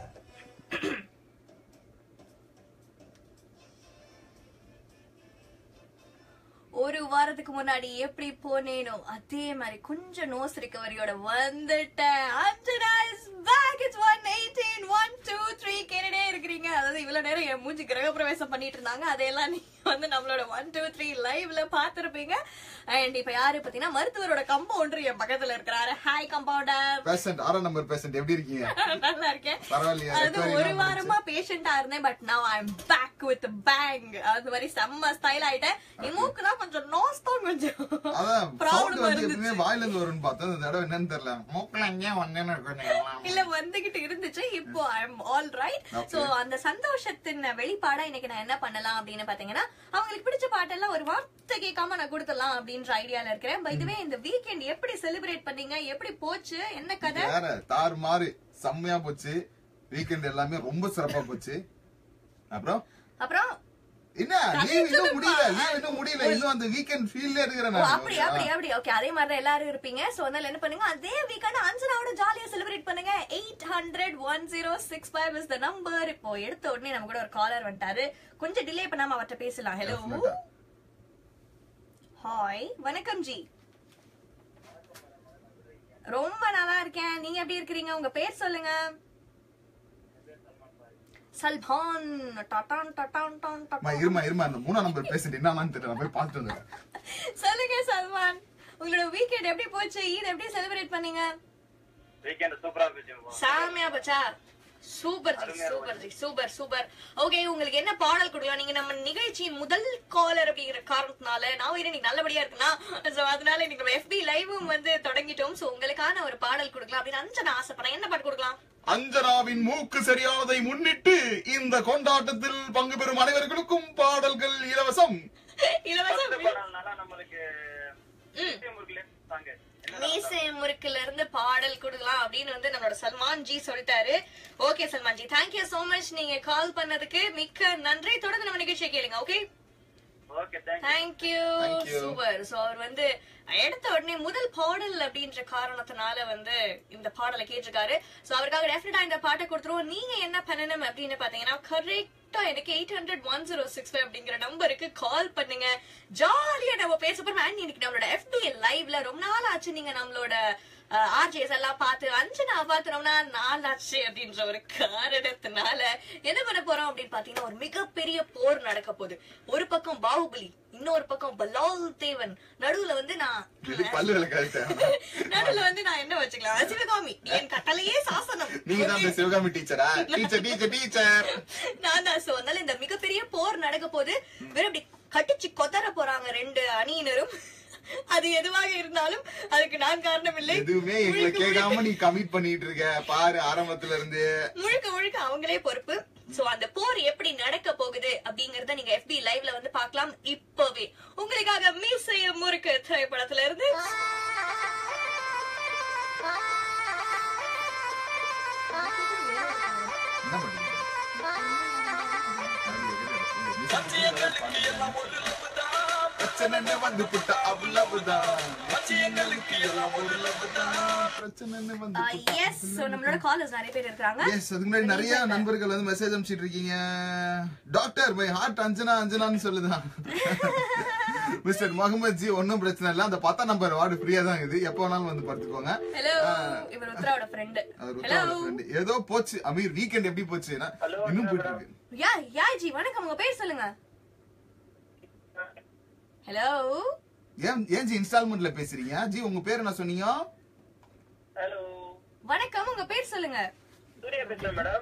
ஒரு வாரத்துக்கு முன்னாடி எப்படி போனேனோ அதே மாதிரி கொஞ்சம் நோஸ் ரிகவரியோட வந்துட்டேன் Anjana is back it's one eighteen one two three கேட்டுட்டே இருக்கிறீங்க அதாவது இவ்வளவு நேரம் என் மூஞ்சி கிரக பிரவேசம் பண்ணிட்டு இருந்தாங்க அதையெல்லாம் நீங்க வந்து நம்மளோட ஒன் டூ த்ரீ லைவ்ல பாத்திருப்பீங்க அண்ட் இப்ப யாரு பாத்தீங்கன்னா மருத்துவரோட கம்பவுண்டர் என் பக்கத்துல இருக்கிறாரு ஹாய் கம்பவுண்டர் பேஷண்ட் ஆறாம் நம்பர் பேஷண்ட் எப்படி இருக்கீங்க நல்லா இருக்கேன் பரவாயில்லையா? அது recovery ஒரு எல்லாம் வாரமா பேஷண்டா இருந்தேன் but now I am back with bang அது மாதிரி செம்ம ஸ்டைல் ஆயிட்டேன் என் மூக்கு தான் கொஞ்சம் நோஸ் தான் கொஞ்சம் அதான் சவுண்ட் ப்ராப்ளம் வந்து இருந்துச்சு எப்பவுமே வாயில இருந்து வரும்னு பார்த்தா இந்த தடவை என்னன்னு தெரியல மூக்குல எங்கேயா வந்தேன்னு இருக்கு இல்ல வந்துகிட்டு இருந்துச்சு இப்போ I am all right Okay. So அந்த சந்தோஷத்தின் வெளிப்பாடா இன்னைக்கு நான் என்ன பண்ணலாம் அப்படின்னு பாத்தீங்கன்னா அவங்களுக்கு பிடிச்ச பாட்டெல்லாம் ஒரு வார்த்தை கேட்காம நான் கொடுத்துடலாம் அப்படின்ற ஐடியால இருக்கிறேன் பை இதுவே இந்த வீக்கெண்ட் எப்படி செலிப்ரேட் பண்ணீங்க எப்படி போச்சு என்ன கதை வேற தாறு மாறு செம்மையா போச்சு வீக்கெண்ட் எல்லாமே ரொம்ப சிறப்பா போச்சு அப்புறம் அப்புறம் என்ன லீவ் இன்னும் முடியல லீவ் இன்னும் முடியல இன்னும் அந்த வீக்கெண்ட் ஃபீல்ல இருக்கிறேன் ஓ, நான். அப்படி அப்படி அப்படி ஓகே அதே மாதிரி தான் எல்லாரும் இருப்பீங்க சோ அதனால என்ன பண்ணுங்க அதே வீக்கெண்ட் அஞ்சனாவோட ஜாலியா செலிப்ரேட் பண்ணுங்க eight hundred one zero six five is the number இப்போ எடுத்த உடனே நம்ம கூட ஒரு காலர் வந்துட்டாரு கொஞ்சம் டிலே பண்ணாம அவர்ட்ட பேசலாம் ஹலோ Definitely. ஹாய் வணக்கம் ஜி ரொம்ப நல்லா இருக்கேன் நீங்க எப்படி இருக்கிறீங்க உங்க பேர் சொல்லுங்க சல்பான் டட்டான் டட்டான் டான் அம்மா, டட்டான் இருமா இருமா அந்த மூணாம் நம்பர் பேசிட்டு என்னன்னு தெரியல நான் போய் பார்த்துட்டு வந்துடுறேன் சொல்லுங்க சல்மான் உங்களோட வீக்கெண்ட் எப்படி போச்சு ஈத் எப்படி செலிப்ரேட் பண்ணீங்க வீக்கெண்ட் சூப்பரா இருந்துச்சு சாமியா போச்சா super ji super ji super super okay உங்களுக்கு என்ன பாடல் கொடுக்கலாம் நீங்க நம்ம நிகழ்ச்சியின் முதல் காலர் அப்படிங்கிற காரணத்தினால நான் உயிரை நீங்க நல்லபடியா இருக்குன்னா சோ அதனால நீங்க எஃபி லைவும் வந்து தொடங்கிட்டோம் சோ உங்களுக்கான ஒரு பாடல் கொடுக்கலாம் அப்படின்னு அஞ்சனா ஆசைப்படுறேன் என்ன பாட்டு கொடுக்கலாம் அஞ்சனாவின் மூக்கு சரியானதை முன்னிட்டு இந்த கொண்டாட்டத்தில் பங்கு பெறும் அனைவர்களுக்கும் பாடல்கள் இலவசம் இலவசம் நல்லா நம்மளுக்கு முருகலே தாங்க மீசை முறுக்குல இருந்து பாடல் கொடுக்கலாம் அப்படின்னு வந்து நம்மளோட சல்மான் ஜி சொல்லிட்டாரு okay Salman ji thank you so much நீங்க கால் பண்ணதுக்கு மிக்க நன்றி தொடர்ந்து நம்ம நிகழ்ச்சியை கேளுங்க okay okay thank thank you Thank you. Super so அவர் வந்து எடுத்த உடனே முதல் பாடல் அப்படின்ற காரணத்தினால வந்து இந்த பாடலை கேட்டிருக்காரு சோ அவருக்காக டெஃபினட்டா இந்த பாட்டை கொடுத்துருவோம் நீங்க என்ன பண்ணணும் அப்படின்னு பாத்தீங்கன்னா கரெக்டா எனக்கு eight hundred one zero six five அப்படிங்கிற நம்பருக்கு கால் பண்ணுங்க ஜாலியா நம்ம பேச போறோம் அண்ட் இன்னைக்கு நம்மளோட எஃபிஎல் லைவ்ல ரொம்ப நாள் ஆச்சு நீங்க நம்மளோட ஆர்ஜேஸ் எல்லாம் பார்த்து அஞ்சனா பார்த்து ரொம்ப நாள் நாள் ஆச்சு அப்படின்ற ஒரு காரணத்தினால என்ன பண்ண போறோம் அப்படின்னு பாத்தீங்கன்னா ஒரு மிகப்பெரிய போர் நடக்க போகுது ஒரு பக்கம் பாகுபலி இன்னொரு பக்கம் பலால் தேவன் நடுவுல வந்து நான் இது பல்லு விளக்காயிட்டேன் நடுவுல வந்து நான் என்ன வச்சுக்கலாம் சிவகாமி என் கட்டளையே சாசனம் நீங்க தான் அந்த சிவகாமி டீச்சரா டீச்சர் டீச்சர் டீச்சர் நான் தான் சோ அதனால இந்த மிகப்பெரிய போர் நடக்க போது வெறும் இப்படி கட்டிச்சு கொதற போறாங்க ரெண்டு அணியினரும் அது எதுவாக இருந்தாலும் அதுக்கு நான் காரணம் இல்லை எதுவுமே எங்களை கேட்காம நீ கமிட் பண்ணிட்டு இருக்க பாரு ஆரம்பத்துல இருந்து முழுக்க முழுக்க அவங்களே பொறுப்பு சோ அந்த போர் எப்படி நடக்க போகுது அப்படிங்கறத நீங்க FB லைவ்ல வந்து பார்க்கலாம் இப்பவே உங்களுக்காக மீசைய முறுக்கு திரைப்படத்துல இருந்து என்ன பண்றீங்க பிரச்சனை வந்து புட்ட அவ்வளவுதான் பிரச்சனை வந்து எஸ் சோ நம்மளோட காலர்ஸ் நிறைய பேர் இருக்காங்க எஸ் அதுக்கு முன்னாடி நிறைய நண்பர்கள் வந்து மெசேஜ் அனுப்பிச்சிட்டு இருக்கீங்க டாக்டர் மை ஹார்ட் அஞ்சனா அஞ்சனான்னு சொல்லுதான் மிஸ்டர் முகமது ஜி ஒன்னும் பிரச்சனை இல்ல அந்த பத்தாம் நம்பர் வார்டு ஃப்ரீயா தான் இருக்குது எப்போ வேணாலும் வந்து படுத்துக்கோங்க ஹலோ இவர் உத்தராவோட ஃப்ரெண்ட் அவர் ஹலோ உத்தரவாத friend. ஏதோ போச்சு அமீர் வீக்கெண்ட் எப்படி போச்சுன்னா இன்னும் போயிட்டு இருக்கு யா யா ஜி வணக்கம் உங்க பேர் சொல்லுங்க ஹலோ ஏன் ஏன் ஜி இன்ஸ்டால்மெண்ட்ல பேசுறீங்க ஜி உங்க பேர் என்ன சொன்னீங்க ஹலோ வணக்கம் உங்க பேர் சொல்லுங்க சூர்யா பேசுறேன் மேடம்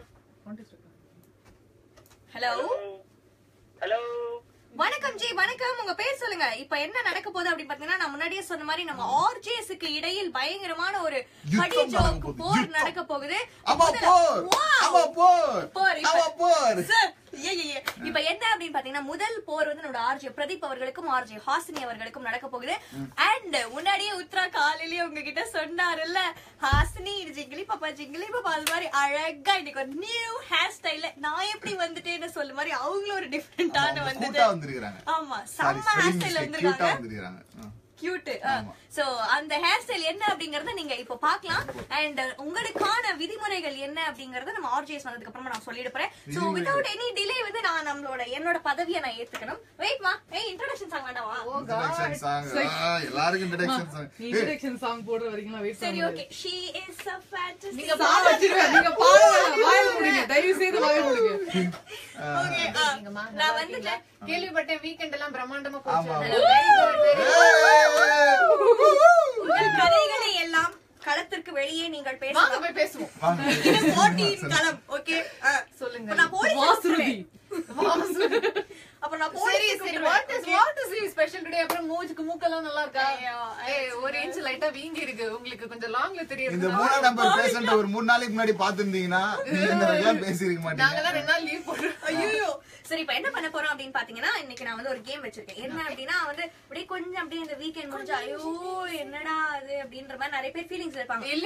ஹலோ ஹலோ வணக்கம் ஜி வணக்கம் உங்க பேர் சொல்லுங்க இப்ப என்ன நடக்க போகுது அப்படின்னு பாத்தீங்கன்னா நான் முன்னாடியே சொன்ன மாதிரி நம்ம ஆர்ஜேஸுக்கு இடையில் பயங்கரமான ஒரு யுத்தம் கடி நடக்க ஜோக் போகுது, போர் யுத்தம். நடக்க போகுது அவா முதல்ல- போர் Wow! அவா போர் போர் இப்ப- அவா போர் Sir, ஏ, ஏ, ஏ. இப்ப என்ன அப்படின்னு பாத்தீங்கன்னா முதல் போர் வந்து நம்மளோட ஆர்ஜே பிரதீப் அவர்களுக்கும் ஆர்ஜே ஹாசினி அவர்களுக்கும் நடக்க போகுது அண்ட் முன்னாடியே உத்ரா காலையிலேயே உங்ககிட்ட சொன்னாருல்ல ஹாசினி இது ஜிங்கிலி பாப்பா ஜிங்கிலி பாப்பா அது மாதிரி அழகா இன்னைக்கு ஒரு நியூ ஹேர் ஸ்டைல நான் எப்படி வந்துட்டேன்னு சொல்ல மாதிரி அவங்களும் ஒரு டிஃப்ரெண்டான அவங்க வந்தது கூட்டா வந்திருக்காங்க ஆமா சாரி செம்ம ஹேர் ஸ்டைல் கியூட்டா வந்திருக்காங்க வந்திருக்காங்க ஆ. கியூட் ஆமா. சோ அந்த ஹேர் ஸ்டைல் என்ன அப்படிங்கறத நீங்க இப்போ பார்க்கலாம் அண்ட் உங்களுக்கான விதிமுறைகள் என்ன அப்படிங்கறத நம்ம ஆர்ஜிஎஸ் வந்ததுக்கு அப்புறமா நான் சொல்லிட போறேன் சோ விதிமுறைகள். வித்வுட் எனி டிலே வந்து நான் நம்மளோட என்னோட பதவியை நான் ஏத்துக்கணும் வெயிட் மா ஏய் இன்ட்ரோடக்ஷன் சாங் வேண்டாமா Introduction song. ஆ, எல்லாருக்கும் introduction song. நீ ஏய், இன்ட்ரடக்ஷன் சாங் போடுற வரைக்கும் வெயிட் சரி பண்ண okay she is a fantasy நீங்க பாட வச்சிருவேன் நீங்க பாட வேணாம். வாயில முடிங்க தயவு செய்து வாயில முடிங்க ஓகே நீங்கம்மா, நல்லா நான் இருக்கீங்களா? வந்துட்டேன் கேள்விப்பட்டேன் வீக்கெண்ட் எல்லாம் பிரம்மாண்டமா ஆமா, போச்சு ஆமா. Very good, very good. உங்கள் கதைகளை எல்லாம் களத்திற்கு வெளியே நீங்கள் வாங்க பேசலாம் போய் பேசுவோம் வாங்க. இது போட்டியின் களம் ஓகே சொல்லுங்க நான் போலீஸ் வாசுருதி அப்ப நான் சரி போலீஸ் சரி what is what is special today அப்புறம் மூஞ்சுக்கு மூக்கெல்லாம் நல்லா இருக்கா ஐயோ, ஏய் ஒரு இன்ச் லைட்டா வீங்கி இருக்கு உங்களுக்கு கொஞ்சம் லாங்ல இந்த தெரியுது மூணாம் நம்பர் பேஷண்ட் ஒரு மூணு நாளைக்கு முன்னாடி பாத்துருந்தீங்கன்னா நீங்க இந்த மாதிரிலாம் பேசியிருக்க நாங்க மாட்டீங்க எல்லாம் ரெண்டு நாள் லீவ் போடுறோம் ஐயோ சரி இப்ப என்ன பண்ண போறோம் அப்படின்னு பாத்தீங்கன்னா இன்னைக்கு நான் வந்து ஒரு கேம் வச்சிருக்கேன் என்ன அப்படின்னா வந்து அப்படியே கொஞ்சம் அப்படியே இந்த வீக்கெண்ட் முடிஞ்சு ஐயோ என்னடா அது அப்படின்ற மாதிரி நிறைய பேர் ஃபீலிங்ஸ் இருப்பாங்க இல்லையே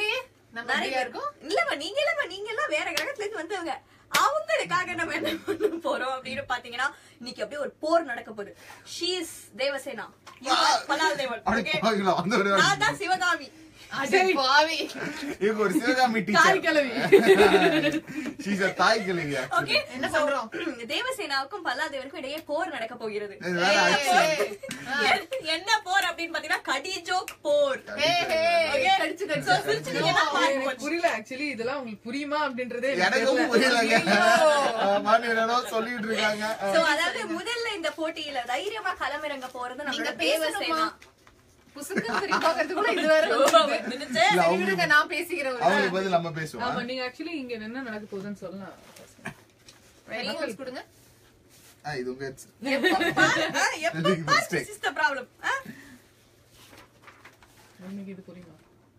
நம்ம நிறைய எப்படியா இருக்கும் இல்லம்மா நீங்க இல்லம்மா நீங்க எல்லாம் வேற கிரகத்துல இருந்து வந்தவங்க அவங்களுக்காக நம்ம என்ன பண்ண போறோம் அப்படின்னு பாத்தீங்கன்னா இன்னைக்கு அப்படியே ஒரு போர் நடக்க போகுது she's Devasena You are Bhallala Devan அப்படி okay? பாக்கலாம் அந்த ஒரு நான் தான் சிவகாமி அடே பாவி இவங்க ஒரு சிவகாமி தாய் டீச்சர் கிழவி ஷீஸ் தாய் கிழவி ஓகே என்ன சொல்றோம் தேவசேனாவுக்கும் பல்லாதேவனுக்கும் இடையே போர் நடக்க போகிறது இது வேற ஆச்சு. என்ன போர் அப்படின்னு பாத்தீங்கன்னா கடி ஜோக் போர் ஏய், ஏய், Okay? கடிச்சு கடிச்சு. So, சிரிச்சிட்டீங்கன்னா No, பாருங்க. எனக்கு புரியல ஆக்சுவலி இதெல்லாம் உங்களுக்கு புரியுமா அப்படின்றதே எனக்கு எனக்கும் தெரியல. புரியலங்க மாநில சொல்லிட்டு இருக்காங்க So, அதாவது முதல்ல இந்த போட்டியில தைரியமா களமிறங்க போறது நீங்க நம்மளோட பேசணுமா தேவசேனா புசுக்கு திரும்பி பார்க்கறதுக்குள்ள இது வேற ஐயோ, வந்துருச்சு. வந்துடுச்சு. இல்ல, சரி, அவங்க- விடுங்க, நான் பேசிக்கிறேன் ஒரு அவங்களுக்கு பதில் நம்ம பேசுவோம் ஆமா நீங்க ஆக்சுவலி இங்க என்ன நடக்க போகுதுன்னு சொல்லலாம் Ready? Words கொடுங்க ஆ, இது உங்க headset. எப்ப பாரு, ஆ, எப்ப Big பாரு, mistake. this is the problem. ஆ? உங்களுக்கு இது புரியுமா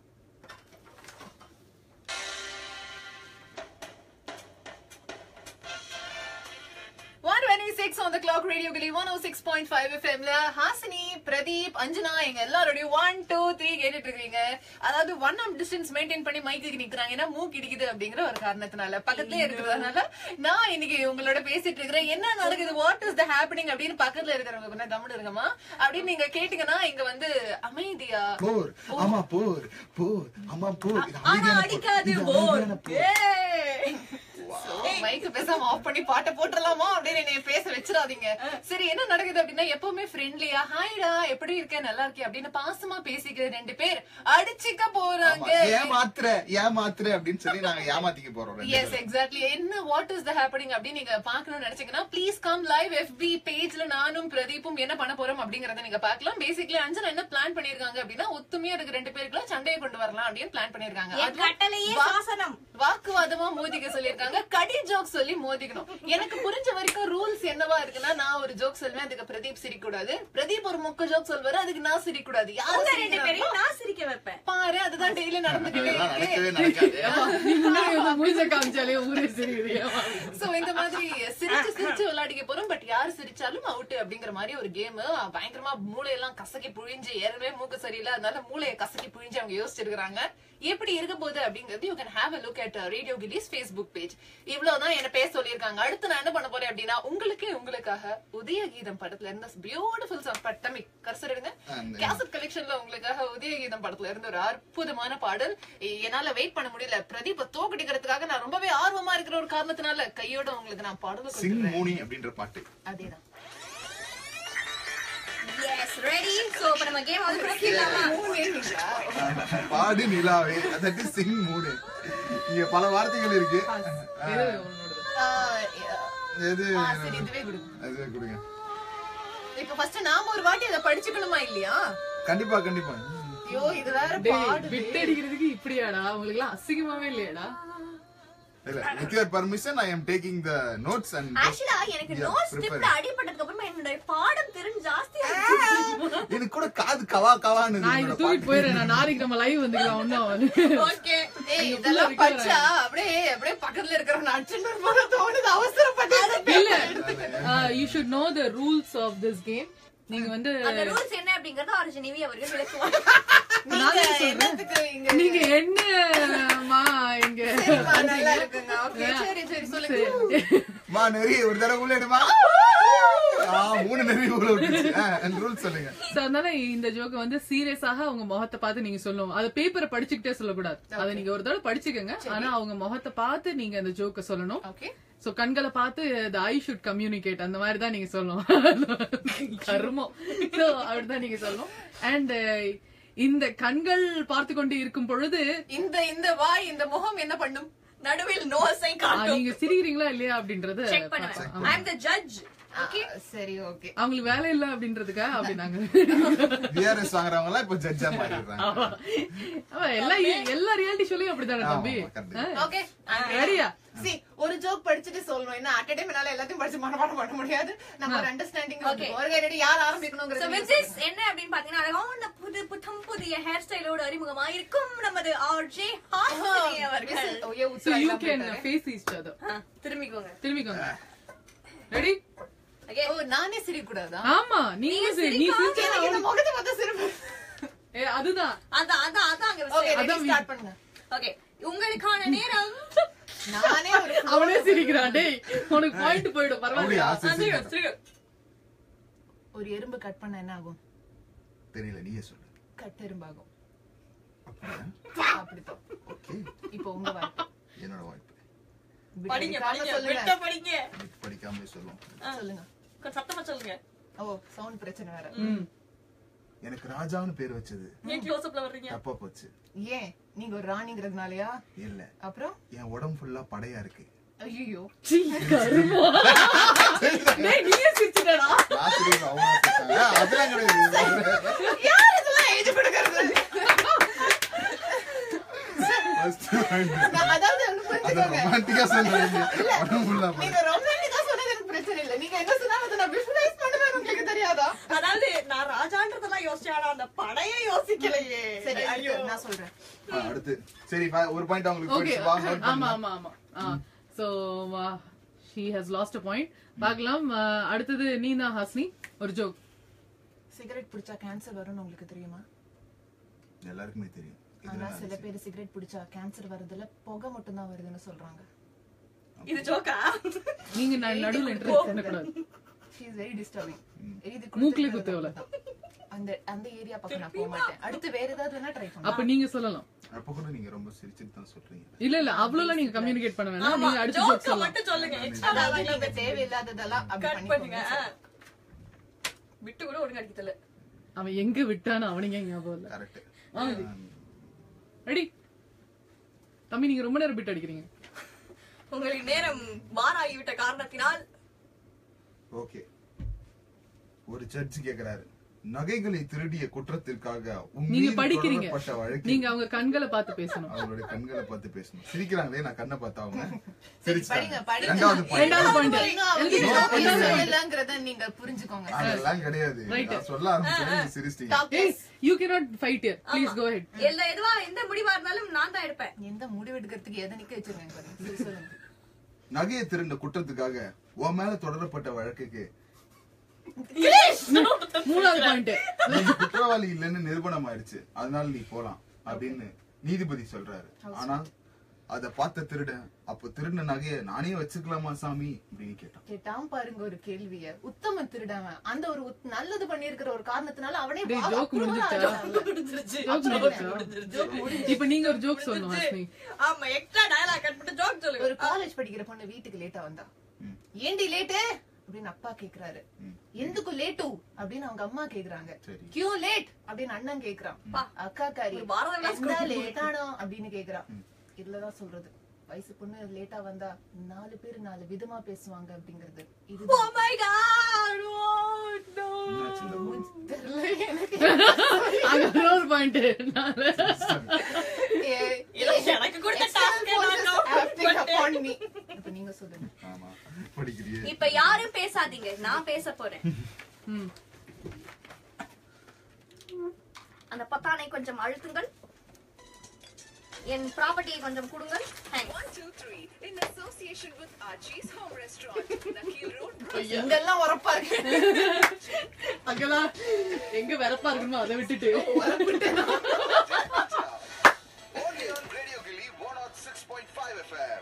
one twenty six on the clock radio Kili one oh six point five எஃப்எம்ல ஹாசினி பிரதீப் அஞ்சனா எங்க எல்லாரோடையும் ஒன் டூ த்ரீ கேட்டுட்டு இருக்கீங்க அதாவது ஒன் ஆம் டிஸ்டன்ஸ் மெயின்டைன் பண்ணி மைக்கு நிக்கிறாங்க ஏன்னா மூக்கு இடிக்குது அப்படிங்கிற ஒரு காரணத்தினால பக்கத்துலயே இருக்கிறதுனால நான் இன்னைக்கு உங்களோட பேசிட்டு இருக்கிறேன் என்ன நடக்குது வாட் இஸ் த ஹேப்பனிங் அப்படின்னு பக்கத்துல இருக்கிறவங்க கொஞ்சம் கம்முன்னு இருக்கமா அப்படின்னு நீங்க கேட்டீங்கன்னா இங்க வந்து அமைதியா போர் ஆமா போர் போர் ஆமா போர் இது ஆனா அமைதியான போர். அடிக்காது இது போர். அமைதியான போர். ஏய். மைக்கு பேசாம ஆஃப் பண்ணி பாட்டை போட்டுடலாமா அப்படின்னு என்னைய பேச வச்சிடாதீங்க சரி என்ன நடக்குது அப்படின்னா எப்பவுமே ஃப்ரெண்ட்லியா ஹாய்டா எப்படி இருக்க நல்லா இருக்கே அப்படின்னு பாசமா பேசிக்கிற ரெண்டு பேர் அடிச்சுக்க ஆமா, போறாங்க ஏமாத்துற ஏமாத்துற அப்படின்னு சொல்லி நாங்க ஏமாத்திக்க போறோம் ரெண்டு எஸ் பேரும். எக்ஸாக்ட்லி என்ன வாட் இஸ் த ஹேப்பனிங் அப்படின்னு நீங்க பாக்கணும்னு நினைச்சீங்கன்னா ப்ளீஸ் கம் லைவ் எஃபி பேஜ்ல நானும் பிரதீப்பும் என்ன பண்ண போறோம் அப்படிங்கறத நீங்க பார்க்கலாம் பேசிக்கலி அஞ்சனா என்ன பிளான் பண்ணிருக்காங்க அப்படின்னா ஒத்துமையா இருக்கு ரெண்டு பேருக்குள்ள சண்டையை கொண்டு வரலாம் அப்படின்னு பிளான் பண்ணிருக்காங்க என் அதுவும் கட்டளையே வா- சாசனம். வாக்குவாதமா மோதிக்க சொல்லிருக்காங்க கடி ஜோக் சொல்லி மோதிக்கணும் எனக்கு புரிஞ்ச வரைக்கும் ரூல்ஸ் என்னவா இருக்குன்னா நான் ஒரு ஜோக் சொல்வேன் அதுக்கு பிரதீப் சிரிக்க கூடாது பிரதீப் ஒரு மொக்க ஜோக் சொல்வாரு அதுக்கு நான் சிரிக்க கூடாது யாரு உங்க ரெண்டு சிரிக்கிறாங்களோ, பேரையும் நான் சிரிக்க வைப்பேன் பாரு அதுதான் டெய்லி நடந்துகிட்டே இதெல்லாம் இருக்கு நடக்கவே நடக்காது நீங்க முன்னாடி வந்து மூஞ்ச காமிச்சாலே ஊரே சரியா சோ இந்த மாதிரி சிரிச்சு சிரிச்சு விளையாடிக்க போறோம் பட் யாரு சிரிச்சாலும் அவுட் அப்படிங்கிற மாதிரி ஒரு கேம் பயங்கரமா மூளையெல்லாம் கசக்கி புழிஞ்சு ஏற்கனவே மூக்கு சரியில்லை அதனால மூளையை கசக்கி புழிஞ்சு அவங்க யோசிச்சிருக்காங்க எப்படி இருக்க போகுது அப்படிங்கிறது you can have a look at radio கிலிஸ் ஃபேஸ்புக் பேஜ் இவ்வளவுதான் என்ன பேச சொல்லியிருக்காங்க அடுத்து நான் என்ன பண்ண போறேன் அப்படின்னா உங்களுக்கே உங்களுக்காக உதய கீதம் படத்துல இருந்த பியூட்டிஃபுல் சாங் பட்டமி கர்சர் எடுங்க அந்த- கேசட் கலெக்ஷன்ல உங்களுக்காக உதய கீதம் படத்துல இருந்து ஒரு அற்புதமான பாடல் என்னால வெயிட் பண்ண முடியல பிரதீப தோக்கடிக்கிறதுக்காக நான் ரொம்பவே ஆர்வமா இருக்கிற ஒரு காரணத்தினால கையோட உங்களுக்கு நான் பாடல் சிங் கொடுத்துறேன் மூனி அப்படின்ற பாட்டு அதேதான் எஸ் ரெடி சோ இப்ப நம்ம கேம் வந்து தொடங்கிடலாமா பாடு நிலாவே அதாவது சிங் மூணு இங்க பல வார்த்தைகள் இருக்கு இது உன்னோடது ஆஹ், எது ஆ, சரி இதுவே கொடுங்க அது கொடுங்க இப்ப ஃபர்ஸ்ட் நாம ஒரு வாட்டி அதை படிச்சுக்கணுமா இல்லையா கண்டிப்பா கண்டிப்பா ஐயோ இது வேற டேய் பாடு விட்டு அடிக்கிறதுக்கு இப்படியாடா உங்களுக்கு எல்லாம் அசிங்கமாவே இல்லையாடா இல்ல with your permission I am taking the notes and ஆக்சுவலா எனக்கு Yeah, நோட் prepare. ஸ்டிப்ல அடிபட்டதுக்கு அப்புறமா என்னோட பாடம் திறன் ஜாஸ்தியா இருக்கு எனக்கு கூட காது கவா கவான்னு நான் இதை தூக்கிட்டு போயிடுறேன் நான் நாளைக்கு நம்ம லைவ் வந்துக்கலாம் ஒன்னும் ஓகே ஏய் நீங்க இதெல்லாம் full-ஆ படிச்சா அப்படியே அப்படியே பக்கத்துல இருக்கிறவங்க அடிச்சுட்டு போல தோணுது அவசரப்பட்டு இல்ல you should know the rules of this game நீங்க வந்து அந்த ரூல்ஸ் என்ன அப்படிங்கறத ஆர்ஜி நிவி அவர்கள் விளக்குவாங்க நான் நீங்க தான் சொல்றேன். என்னத்துக்கு இங்க நீங்க என்னமா இங்க சரிம்மா, நல்லா இருக்குங்க ஓகே சரி சரி சொல்லுங்க மா நெறி ஒரு தடவை உள்ள எடுமா ஆ மூணு நெறி உள்ள விட்டுச்சு ரூல்ஸ் சொல்லுங்க So, அதனால இந்த ஜோக்க வந்து சீரியஸாக அவங்க முகத்தை பார்த்து நீங்க சொல்லணும் அது பேப்பரை படிச்சுக்கிட்டே சொல்லக்கூடாது அதை நீங்க ஒரு தடவை படிச்சுக்கோங்க ஆனா அவங்க முகத்தை பார்த்து நீங்க அந்த ஜோக்க சொல்லணும் ஓகே சோ கண்களை பார்த்து the ஐ ஷுட் கம்யூனிகேட் அந்த மாதிரி தான் நீங்க சொல்லணும் கர்மம் சோ அப்படிதான் நீங்க சொல்லணும் அண்ட் இந்த கண்கள் பார்த்து கொண்டு இருக்கும் பொழுது இந்த இந்த வாய் இந்த முகம் என்ன பண்ணும் நடுவில் நோஸை ஆ, காட்டும் நீங்க சிரிக்கிறீங்களா இல்லையா அப்படின்றத செக் பண்ணுவேன் ஐ அம் தி ஜட்ஜ் ஓகே ஆ, சரி ஓகே அவங்களுக்கு வேலை இல்ல அப்படின்றதுக்கா அப்படி நாங்க டிஆர்எஸ் வாங்குறவங்க எல்லாம் இப்ப ஜட்ஜா மாறிடுறாங்க ஆமா. ஆமா, எல்லா எல்லா ரியாலிட்டி ஷோலயும் அப்படித்தானே ஆமா, தம்பி ஆமா, correct. ஓகே ரெடியா சி ஒரு ஜோக் படிச்சுட்டு சொல்லணும் என்ன அட் டைம் என்னால எல்லாத்தையும் படிச்சு மனப்பாடம் பண்ண முடியாது நம்ம ஒரு அண்டர்ஸ்டாண்டிங் Okay. ஒரு ரெடி யார் சோ ஆரம்பிக்கணுங்கிறது விச் இஸ் என்ன அப்படின்னு பாத்தீங்கன்னா அழகான புது புத்தம் புதிய ஹேர் ஸ்டைலோட அறிமுகமா இருக்கும் நமது ஆர்ஜே ஹாசினி அவர்கள் ஐயோ, சோ உத்தரா யூ இல்லாம கேன் போயிட்டாரு. ஃபேஸ் ஈச் அதர் ஆ, திரும்பிக்கோங்க திரும்பிக்கோங்க ரெடி ஓகே ஓ நானே சிரிக்க கூடாதா ஆமா நீங்க சிரி- நீ சிரிச்சா எனக்கு இந்த முகத்தை பார்த்தா சிரிப்பு ஏ, அதுதான் அதான் அதான் அதான் அங்க ஓகே விஷயம் ரெடி அதான் ஸ்டார்ட் பண்ணுங்க ஓகே உங்களுக்கான நேரம் நானே ஒரு அவனே சிரிக்கிறான் டேய் உனக்கு பாயிண்ட் போயிடும் அப்படியா பரவாயில்ல சரி, சரி. ஒரு எறும்பு கட் பண்ண என்ன ஆகும் தெரியல நீயே சொல்லு கட் எறும்பாகும் அப்படியா அப்படித்தான் ஓகே இப்போ உங்க வாய்ப்பு என்னோட வாய்ப்பு படிங்க விட்டு படிங்க சொல்லுங்க விட்ட படிங்க இன்னைக்கு படிக்காமலே சொல்லுவோம் சொல்லுங்க கொஞ்சம் சத்தமா சொல்லுங்க ஓ சவுண்ட் பிரச்சனை வேற ம். எனக்கு ராஜான்னு பேர் வச்சது ஏன் க்ளோஸ் அப்ல வர்றீங்க தப்பா போச்சு ஏன் நீங்க ஒரு ராணிங்கிறதுனாலயா இல்ல அப்புறம் என் உடம்பு ஃபுல்லா படையா இருக்கு ஐயோ சீ, கருமம். டேய், நீயே சிரிச்சிட்டடா நான் சொல்லுவேன், அவங்க சொல்றாங்க. ஆ, அதெல்லாம் கிடையாது யார் இதெல்லாம் எழுதி கொடுக்கறது First point. நான் அதாவது ஒண்ணு அது புரிஞ்சுக்கோங்க ரொமான்டிக்கா சொல்றீங்க உடம்பு ஃபுல்லா படை நீங்க ரொமான்டிக்கா சொன்னது எனக்கு பிரச்சனை இல்ல நீங்க என்ன சொன்னாலும் அதை நான் விஷுவலைஸ் பண்ணுவேன் உங்களுக்கு தெரியாதா அதாவது நான் ராஜான்றதெல்லாம் யோசிச்சேன் ஆனா அந்த படைய யோசிக்கலையே சரி அடுத்து நான் சொல்றேன் ஆ, அடுத்து சரி வா, ஒரு பாயிண்ட் அவங்களுக்கு ஓகே போயிடுச்சு. வா, note ஆமா பண்ணுங்க. ஆமா ஆமா so she has lost a point பார்க்கலாம் ஆ, அடுத்தது நீனா ஹாஸ்னி ஒரு ஜோக் சிகரெட் பிடிச்சா கேன்சர் வரும்னு உங்களுக்கு தெரியுமா எல்லாருக்குமே தெரியும் ஆனா இதெல்லாம் சில பேர் சிகரெட் பிடிச்சா கேன்சர் வரதுல புகை மட்டும் தான் வருதுன்னு சொல்றாங்க இது ஜோக்கா நீங்க ந- நடுவுல இன்ட்ரெஸ்ட் பண்ணக்கூடாது ஷீ இஸ் வெரி டிஸ்டர்பிங் எழுதி மூக்குல கொடுத்திருக்கிறது குத்து அவள. அப்படிதான். அந்த அந்த ஏரியா பக்கம் நான் போக மாட்டேன் அடுத்து வேற ஏதாவது வேணா ட்ரை அப்ப பண்ணுவேன் நீங்க சொல்லலாம் அப்ப கூட நீங்க ரொம்ப சிரிச்சிட்டு தான் சொல்றீங்க இல்ல இல்ல அவ்வளவு நீங்க கம்யூனிகேட் பண்ண வேணாம் நீங்க அடுத்த ஜோக் ஜோக்கா சொல்லலாம் மட்டும் சொல்லுங்க எக்ஸ்ட்ரா அதாவது நீங்க தேவையில்லாததெல்லாம் அப்படி கட் பண்ணுங்க பண்ணிக்கோங்க விட்டு கூட ஒழுங்கா அடிக்கல அவன் எங்க விட்டான்னு அவனுங்க ஞாபகம் இல்ல கரெக்ட் ரெடி தம்பி நீங்க ரொம்ப நேரம் பிட் அடிக்கிறீங்க உங்களின் நேரம் மாறாகிவிட்ட காரணத்தினால் ஓகே ஒரு ஜட்ஜ் கேக்குறாரு நகைகளை திருடிய குற்றத்திற்காக உன் நீங்க மீது படிக்கிறீங்க தொடரப்பட்ட வழக்கில் நீங்க அவங்க கண்களை பார்த்து பேசணும் அவங்களுடைய கண்களை பார்த்து பேசணும் சிரிக்கிறாங்களே நான் கண்ணை பார்த்தா அவங்க படிங்க சிரிச்சாங்க படிங்க ரெண்டாவது point. ரெண்டாவது point. படிங்க, அவங்க எழுதி என்ன ரெண்டாவது point. சொல்லலங்கிறத நீங்க புரிஞ்சுக்கோங்க அதெல்லாம் கிடையாது Right. நான் சொல்ல ஆரம்பிச்சேன் நீங்க சிரிச்சிட்டீங்க ஏய் you cannot fight here please go ahead எல்லா எதுவா எந்த முடிவா இருந்தாலும் நான் தான் எடுப்பேன் எந்த முடிவு எடுக்கிறதுக்கு எதை நிக்க வச்சிருக்கேன் பாருங்க. சரி, சொல்லுங்க நகையை திருண்ட குற்றத்துக்காக உன் மேல தொடரப்பட்ட வழக்குக்கு மூணாவது பாயிண்ட் நீ குற்றவாளி இல்லைன்னு நிரூபணம் ஆயிடுச்சு அதனால நீ போலாம் அப்படின்னு நீதிபதி சொல்றாரு ஆனா அத பார்த்த திருடன் அப்ப திருடின நகைய நானே வச்சுக்கலாமா சாமி அப்படின்னு கேட்டான் கேட்டான் பாருங்க ஒரு கேள்விய உத்தம திருடாம அந்த ஒரு உத்- நல்லது பண்ணிருக்கிற ஒரு காரணத்தினால அவனே டேய், வா- joke முடிஞ்சுச்சா? ஜோக் முடிஞ்சிருச்சா இப்ப நீங்க ஒரு ஜோக் சொல்லணும் ஹாஸ்னி ஆமா எக்ஸ்ட்ரா டயலாக் கட் பண்ணிட்டு ஜோக் ஒரு சொல்லுங்க காலேஜ் படிக்கிற பொண்ணு வீட்டுக்கு லேட்டா வந்தா ம். ஏண்டி லேட்டு அப்படின்னு அப்பா கேக்குறாரு ம். எந்துக்கு லேட்டு அப்படின்னு அவங்க அம்மா கேக்குறாங்க சரி. கியூ லேட் அப்படின்னு அண்ணன் கேக்குறான் அக்கா காரி ஒரு பாரத விலாஸ் லேட் ஆனோ அப்படின்னு கேக்குறான் இதுலதான் சொல்றது வயசு பொண்ணு லேட்டா வந்தா நாலு பேர் நாலு விதமா பேசுவாங்க அப்படிங்கறது இது ஓ மை காட் ஓ என்னாச்சு இந்த பொண்ணு? தெரியல எனக்கு அங்க இன்னொரு பாயிண்ட் எனக்கு கொடுத்த task ஏ நான் note பண்ணிட்டேன். இப்ப நீங்க சொல்லுங்க ஆமா படிக்கிறியே இப்ப யாரும் பேசாதீங்க நான் பேச போறேன் அந்த பத்தானை கொஞ்சம் அழுத்துங்கள் என் ப்ராப்பர்ட்டியை கொஞ்சம் கொடுங்கள் Thanks. One, two, three. In association with Archie's Home Restaurant, Nakil Road, எங்கெல்லாம் உரப்பா இருக்கு அங்கெல்லாம் எங்க வெறப்பா இருக்கணுமோ அதை விட்டுட்டு Only on Radio Gilly 106.5 FM.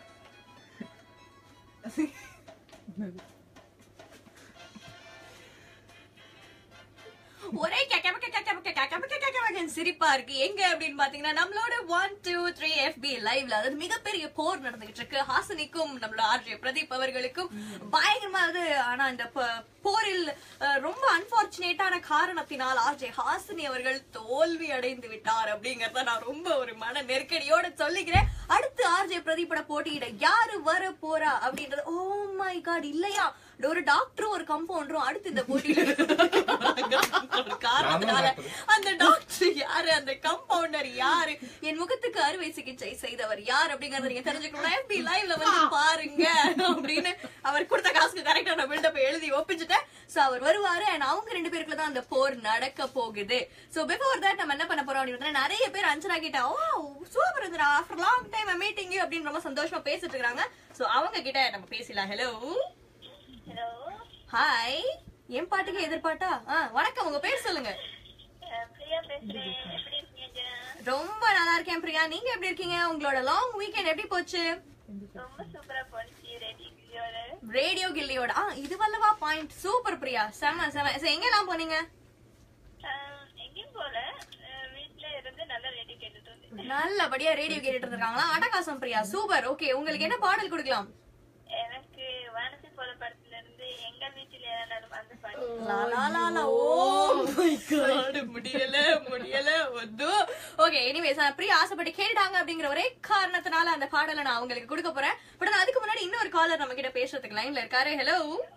ஒரே கெக்கமக்க கெக்கமக்க கெக்கமக்க கெக்கமக்கன்னு சிரிப்பா இருக்கு எங்க அப்படின்னு பாத்தீங்கன்னா நம்மளோட ஒன் டூ த்ரீ எஃபி லைவ்ல அதாவது மிகப்பெரிய போர் நடந்துகிட்டு இருக்கு ஹாசனிக்கும் நம்மளோட ஆர்ஜே பிரதீப் அவர்களுக்கும் பயங்கரமா அது ஆனா இந்த ப- போரில் அஹ், ரொம்ப அன்பார்ச்சுனேட்டான காரணத்தினால் ஆர்ஜே ஹாசினி அவர்கள் தோல்வி அடைந்து விட்டார் அப்படிங்கறத நான் ரொம்ப ஒரு மன நெருக்கடியோட சொல்லிக்கிறேன் அடுத்து ஆர்ஜே பிரதீப்போட போட்டியிட யாரு வர போறா அப்படின்றது ஓ மை காட் இல்லையா ஒரு டாக்டரும் ஒரு கம்பவுண்டரும் அடுத்து இந்த போட்டியில ஒரு காரணத்தினால அந்த டாக்டர் யாரு அந்த கம்பவுண்டர் யாரு என் முகத்துக்கு அறுவை சிகிச்சை செய்தவர் யார் அப்படிங்கறத நீங்க தெரிஞ்சுக்கணும் எப்படி லைவ்ல வந்து பாருங்க அப்படின்னு அவர் கொடுத்த காசுக்கு கரெக்டா நான் பில்டப் எழுதி ஒப்பிச்சுட்டேன் சோ அவர் வருவாரு and அவங்க ரெண்டு பேருக்குள்ள தான் அந்த போர் நடக்க போகுது சோ பிஃபோர் தட் நம்ம என்ன பண்ண போறோம் அப்படின்னு பார்த்தா நிறைய பேர் அஞ்சனா கிட்ட ஓ சூப்பர் இருந்துடா ஆஃப்டர் லாங் டைம் மீட்டிங் அப்படின்னு ரொம்ப சந்தோஷமா பேசிட்டு இருக்காங்க சோ அவங்க கிட்ட நம்ம பேசலாம் ஹலோ ஹலோ ஹாய் என் பாட்டுக்கு எதிர்பார்ட்டா ஆ, வணக்கம் உங்க பேர் சொல்லுங்க பிரியா பேசுறேன் எப்படி இருக்கீங்க ரொம்ப நல்லா இருக்கேன் பிரியா நீங்க எப்படி இருக்கீங்க உங்களோட லாங் வீக்கெண்ட் எப்படி போச்சு ரொம்ப சூப்பரா போனுச்சு ரேடியோட ரேடியோ கில்லியோட ஆ இது வல்லவா பாயிண்ட் சூப்பர் பிரியா செம செம சரி, எங்கெல்லாம் போனீங்க எங்கேயும் போல அஹ் வீட்ல இருந்து நல்ல ரேடியோ கேட்டுட்டு இருந்தேன் நல்லபடியா ரேடியோ கேட்டுட்டு இருக்காங்களா அட்டகாசம் பிரியா சூப்பர் ஓகே உங்களுக்கு என்ன பாடல் கொடுக்கலாம் எனக்கு வானசி போல படத்துல இருந்து எங்க வீட்டுல ஏதாவது அந்த பாட்டு லா, லா, லா, லா. ஓ my God. முடியல முடியல ஒத்து ஓகே எனிவேஸ் பிரியா ஆசைப்பட்டு கேட்டாங்க அப்படிங்கிற ஒரே காரணத்தினால அந்த பாடலை நான் அவங்களுக்கு கொடுக்க போறேன் பட் நான் அதுக்கு முன்னாடி இன்னொரு காலர் நம்ம கிட்ட பேசுறதுக்கு லைன்ல இருக்காரு ஹலோ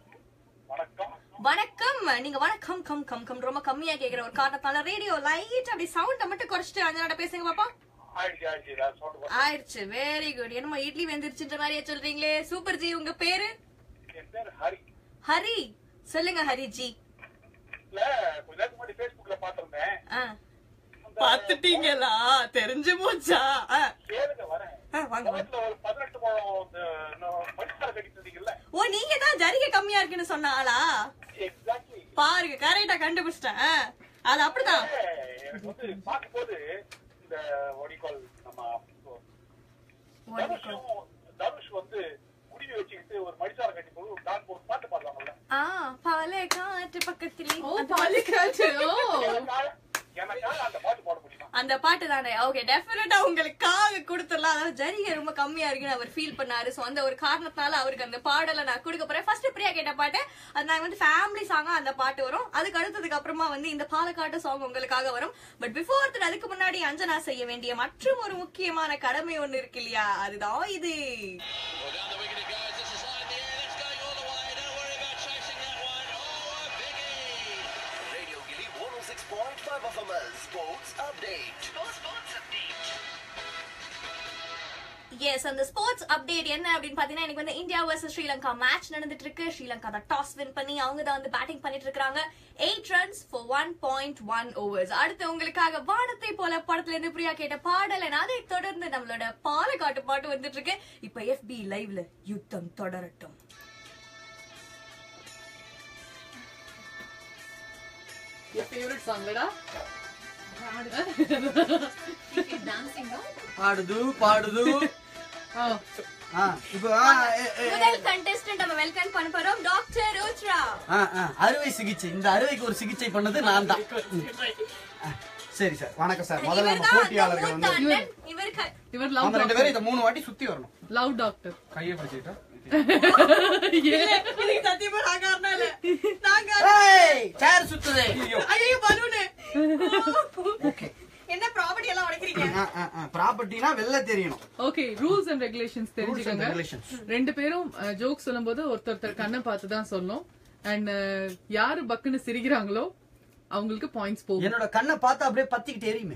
வணக்கம் நீங்க வணக்கம் கம் கம் கம் ரொம்ப கம்மியா கேக்குற ஒரு காரணத்தால ரேடியோ லைட் அப்படி சவுண்ட மட்டும் குறைச்சிட்டு அஞ்சனாட்ட பேசுங்க பாப்பா ஆயிடுச்சு வெரி குட் என்னமோ இட்லி வெந்துருச்சுன்ற மாதிரியே சொல்றீங்களே சூப்பர் ஜி உங்க பேரு ஹரி சொல்லுங்க ஹரி ஜி ஆ. பாத்துட்டீங்களா தெரிஞ்சு போச்சா ஆ. ஆ, வாங்க வாங்க. ஓ நீங்க தான் ஜரிகை கம்மியா இருக்குன்னு சொன்ன ஆளா பாருங்க கரெக்டா கண்டுபிடிச்சிட்டேன் ஆ. அது அப்படிதான் ஆ பாலே காற்று பக்கத்திலே ஓ பாலிக்காச்சு ஓ அந்த பாட்டு தானே ஓகே டெஃபினட்டா உங்களுக்காக கொடுத்துடலாம் அதாவது ஜரிகை ரொம்ப கம்மியா இருக்குன்னு அவர் ஃபீல் பண்ணாரு சோ அந்த ஒரு காரணத்தால அவருக்கு அந்த பாடலை நான் கொடுக்க போறேன் ஃபர்ஸ்ட் பிரியா கேட்ட பாட்டு அது நாங்க வந்து ஃபேமிலி சாங்கா அந்த பாட்டு வரும் அதுக்கு அடுத்ததுக்கு அப்புறமா வந்து இந்த பாலக்காட்டு சாங் உங்களுக்காக வரும் பட் பிஃபோர் தட் அதுக்கு முன்னாடி அஞ்சனா செய்ய வேண்டிய மற்றும் ஒரு முக்கியமான கடமை ஒண்ணு இருக்கு இல்லையா அதுதான் இது Radio Gilly 106.5 of a Sports Update. Yes அந்த ஸ்போர்ட்ஸ் அப்டேட் என்ன அப்படின்னு பாத்தீங்கன்னா எனக்கு வந்து இந்தியா வர்சஸ் ஸ்ரீலங்கா மேட்ச் நடந்துட்டு இருக்கு ஸ்ரீலங்கா தான் டாஸ் வின் பண்ணி அவங்க தான் வந்து பேட்டிங் பண்ணிட்டு இருக்காங்க eight runs for one point one overs அடுத்து உங்களுக்காக வானத்தை போல படத்துல இருந்து பிரியா கேட்ட பாடல் and அதை தொடர்ந்து நம்மளோட பாலக்காட்டு பாட்டு வந்துட்டு இருக்கு இப்ப எஃபி லைவ்ல யுத்தம் தொடரட்டும் your favorite song லடா பாடுது பாடுது ஓ ஆ, இப்போ ஆ, ஏ, ஏ, முதல் கண்டெஸ்டன்ட் நம்ம வெல்கம் பண்ண போறோம் டாக்டர் ருத்ரா ஆ, ஆ, அறுவை சிகிச்சை இந்த அறுவைக்கு ஒரு சிகிச்சை பண்ணது நான் தான் ஆ, சரி சார் வணக்கம் சார் முதல்ல நம்ம இவர்தான் அந்த போட்டியாளர்கள் மூத்த வந்து அண்ணன் இவருக்கு இவர் நம்ம லவ் ரெண்டு பேரும் இதை மூணு வாட்டி சுத்தி வரணும் லவ் டாக்டர் கையை பிடிச்சிக்கிட்டா இதுக்கு சத்தியமா நான் காரணம் இல்ல நான் ஏய், சேர் சுத்துதே ஐயோ பலூனு ஓகே என்ன ப்ராப்பர்ட்டி எல்லாம் உடைக்கிறீங்க ப்ராப்பர்ட்டினா வெளில தெரியணும் ஓகே ரூல்ஸ் அண்ட் ரெகுலேஷன்ஸ் தெரிஞ்சுக்கோங்க regulations. ரெண்டு பேரும் ஜோக் சொல்லும்போது ஒருத்தர் ஒருத்தர் கண்ணை பார்த்து தான் சொல்லணும் அண்ட் யாரு பக்குன்னு சிரிக்கிறாங்களோ அவங்களுக்கு பாயிண்ட்ஸ் போகும் என்னோட கண்ணை பார்த்து அப்படியே பத்திக்கிட்டு எரியுமே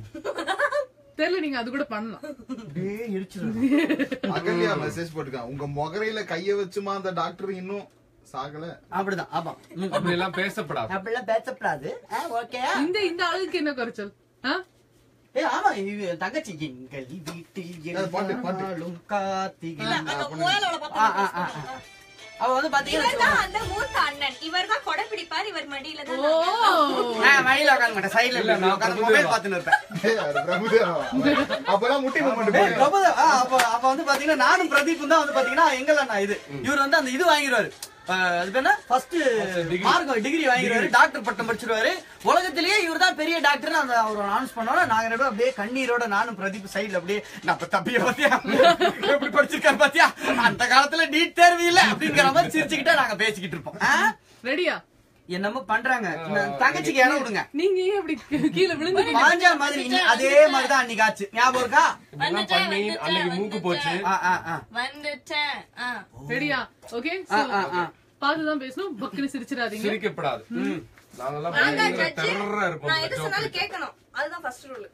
தெரியல நீங்க அது கூட பண்ணலாம் அப்படியே எரிச்சிருவேன் அகல்யா மெசேஜ் போட்டுருக்கான் உங்க முகரையில கைய வச்சுமா அந்த டாக்டர் இன்னும் சாகல அப்படிதான் ஆமா ம். அப்படி எல்லாம் பேசப்படாது அப்படிலாம் பேசப்படாது ஓகே இந்த இந்த ஆளுக்கு என்ன குறைச்சல் ஆ? ஏ ஆமா இது தங்கச்சி எங்கள் வீட்டில் அது பாட்டு, பாட்டு. எல்லாரும் கார்த்திகை அந்த முயலோட ஆ, ஆ, ஆ, ஆ. அவ வந்து பாத்தீங்கன்னா இவர்தான் அந்த மூத்த அண்ணன் இவர் தான் கொடை பிடிப்பார் இவர் மடியில தான் ஓ நான் மயில உட்காந்து மாட்டேன் சைடுல இல்ல, நான் உட்காந்து பிரபுதேவா. மொபைல் பார்த்துன்னு இருப்பேன் ஏய், அது பிரபுதேவா. அப்பெல்லாம் முட்டி மூமெண்ட் ஏய், பிரபுதேவா, ஆ, அப்ப அப்ப வந்து பாத்தீங்கன்னா நானும் பிரதீப்பும் தான் வந்து பாத்தீங்கன்னா எங்கல நான் இது இவர் வந்து அந்த இது வாங்கிடுவாரு அஹ், அது பேர் என்ன ஃபர்ஸ்ட் மார்க் டிகிரி வாங்கிடுவாரு டாக்டர் பட்டம் படிச்சிருவாரு உலகத்திலேயே இவர் தான் பெரிய டாக்டர் அந்த அவர் அனௌன்ஸ் பண்ணோட நாங்க ரெண்டு பேரும் அப்படியே கண்ணீரோட நானும் பிரதீப் சைடுல அப்படியே நான் இப்ப தப்பிய பாத்தியா எப்படி படிச்சிருக்காரு பாத்தியா அந்த காலத்துல நீட் தேர்வு இல்ல அப்படிங்கிற மாதிரி சிரிச்சுக்கிட்டே நாங்க பேசிக்கிட்டு இருப்போம் ஆ? ரெடியா என்னமோ பண்றாங்க இந்த தங்கச்சிக்கு இடம் விடுங்க நீங்க ஏன் அப்படி கீழே விழுந்து பாஞ்சா மாதிரி இன்னி- அதே மாதிரிதான் அன்னைக்கு ஆச்சு ஞாபகம் இருக்கா இப்படிலாம் பண்ணி அன்னைக்கு மூக்கு போச்சு ஆ, ஆ, ஆ. வந்துட்டேன் ஆ. ரெடியா ஓகே ஆ, ஆ, ஆ. பார்த்துதான் பேசணும் பக்குன்னு சிரிச்சிடாதீங்க சிரிக்கப்படாது நாங்கெல்லாம் நான் தான் பயங்கர judge. terror-ஆ இருப்போம் நான் எது joke சொன்னாலும் க்கு. கேட்கணும் அதுதான் ஃபர்ஸ்ட் ரூல்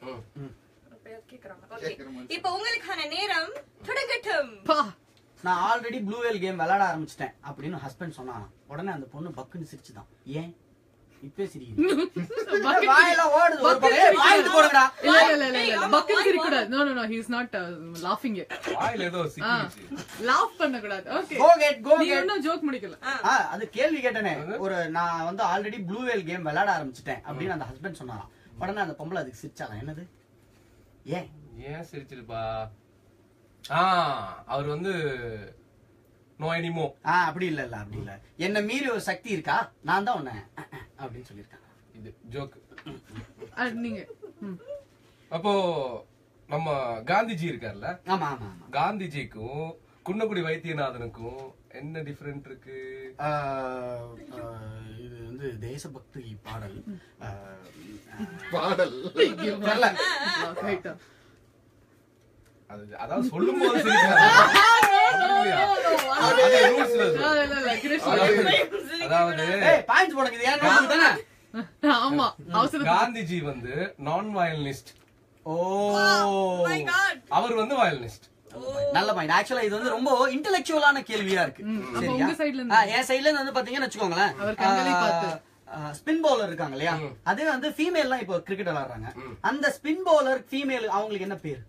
கேக்குறாங்க Okay. கேக்குற மாதிரி. இப்ப உங்களுக்கான நேரம் தொடங்கட்டும் பா நான் ஆல்ரெடி ப்ளூ வேல் கேம் விளையாட ஆரம்பிச்சிட்டேன் அப்படின்னு ஹஸ்பண்ட் சொன்னான் உடனே அந்த பொண்ணு பக்குன்னு சிரிச்சுதான் ஏன் இப்பே சிரிக்குது வாயெல்லாம் ஓடுது ஒரு பக்கம். ஏய், வாயிட்டு போடுங்கடா இல்ல இல்ல இல்ல இல்ல பக்குன்னு சிரிக்க கூடாது no no no he is not லாஃபிங் வாயில ஏதோ சிக்கிச்சு லாஃப் பண்ண கூடாது ஓகே கோ கெட் கோ நீ கெட் இன்னும் ஜோக் முடிக்கல ஆ அது கேள்வி கேட்டனே ஒரு நான் வந்து ஆல்ரெடி ப்ளூ வேல் கேம் விளையாட ஆரம்பிச்சிட்டேன் அப்படின்னு அந்த ஹஸ்பண்ட் சொன்னாராம் உடனே அந்த பொம்பளை அதுக்கு சிரிச்சாலாம் என்னது ஏன் ஏன் சிரிச்சிருப்பா ஆ அவர் வந்து நோ எனிமோ ஆ அப்படி இல்ல இல்ல அப்படி இல்ல என்ன மீறி ஒரு சக்தி இருக்கா நான் தான் உன்னை அஹ், அஹ், அப்படின்னு சொல்லியிருக்கேன் இது ஜோக் அஹ், நீங்க ம். அப்போ நம்ம காந்திஜி இருக்கார்ல ஆமா ஆமா ஆமா காந்திஜிக்கும் குன்னக்குடி வைத்தியநாதனுக்கும் என்ன டிஃபரெண்ட் இருக்கு ஆஹ், ஆஹ், இது வந்து தேசபக்தி பாடல் ஆஹ், பாடல் தெரியல. Right ஆ. அது அதாவது சொல்லும் போது சிரிக்கிறாங்க. இல்லையா? அது rules ல இருக்கு. ஆ, இல்ல, இல்ல, கிரீஷ் அதாவது- அதாவது ஏய் பாயிண்ட்ஸ் போடுங்க இது ஏன் நோட்டு தானே ஆமா அவசரம் காந்திஜி வந்து நான் வயலினிஸ்ட் ஓ அவர் வந்து வயலினிஸ்ட் நல்ல பாயிண்ட் ஆக்சுவலா இது வந்து ரொம்ப இன்டெலெக்சுவலான கேள்வியா இருக்கு அப்ப சரியா? உங்க side ல இருந்து? ஆ, என் சைடுல இருந்து வந்து பாத்தீங்கன்னு வச்சுக்கோங்களேன் அவர் கண்களை பார்த்து. ஸ்பின் பவுலர் இருக்காங்க இல்லையா அதே வந்து ஃபீமேல் எல்லாம் இப்போ கிரிக்கெட் விளையாடுறாங்க அந்த ஸ்பின் பவுலர் ஃபீமேல் அவங்களுக்கு என்ன பேர்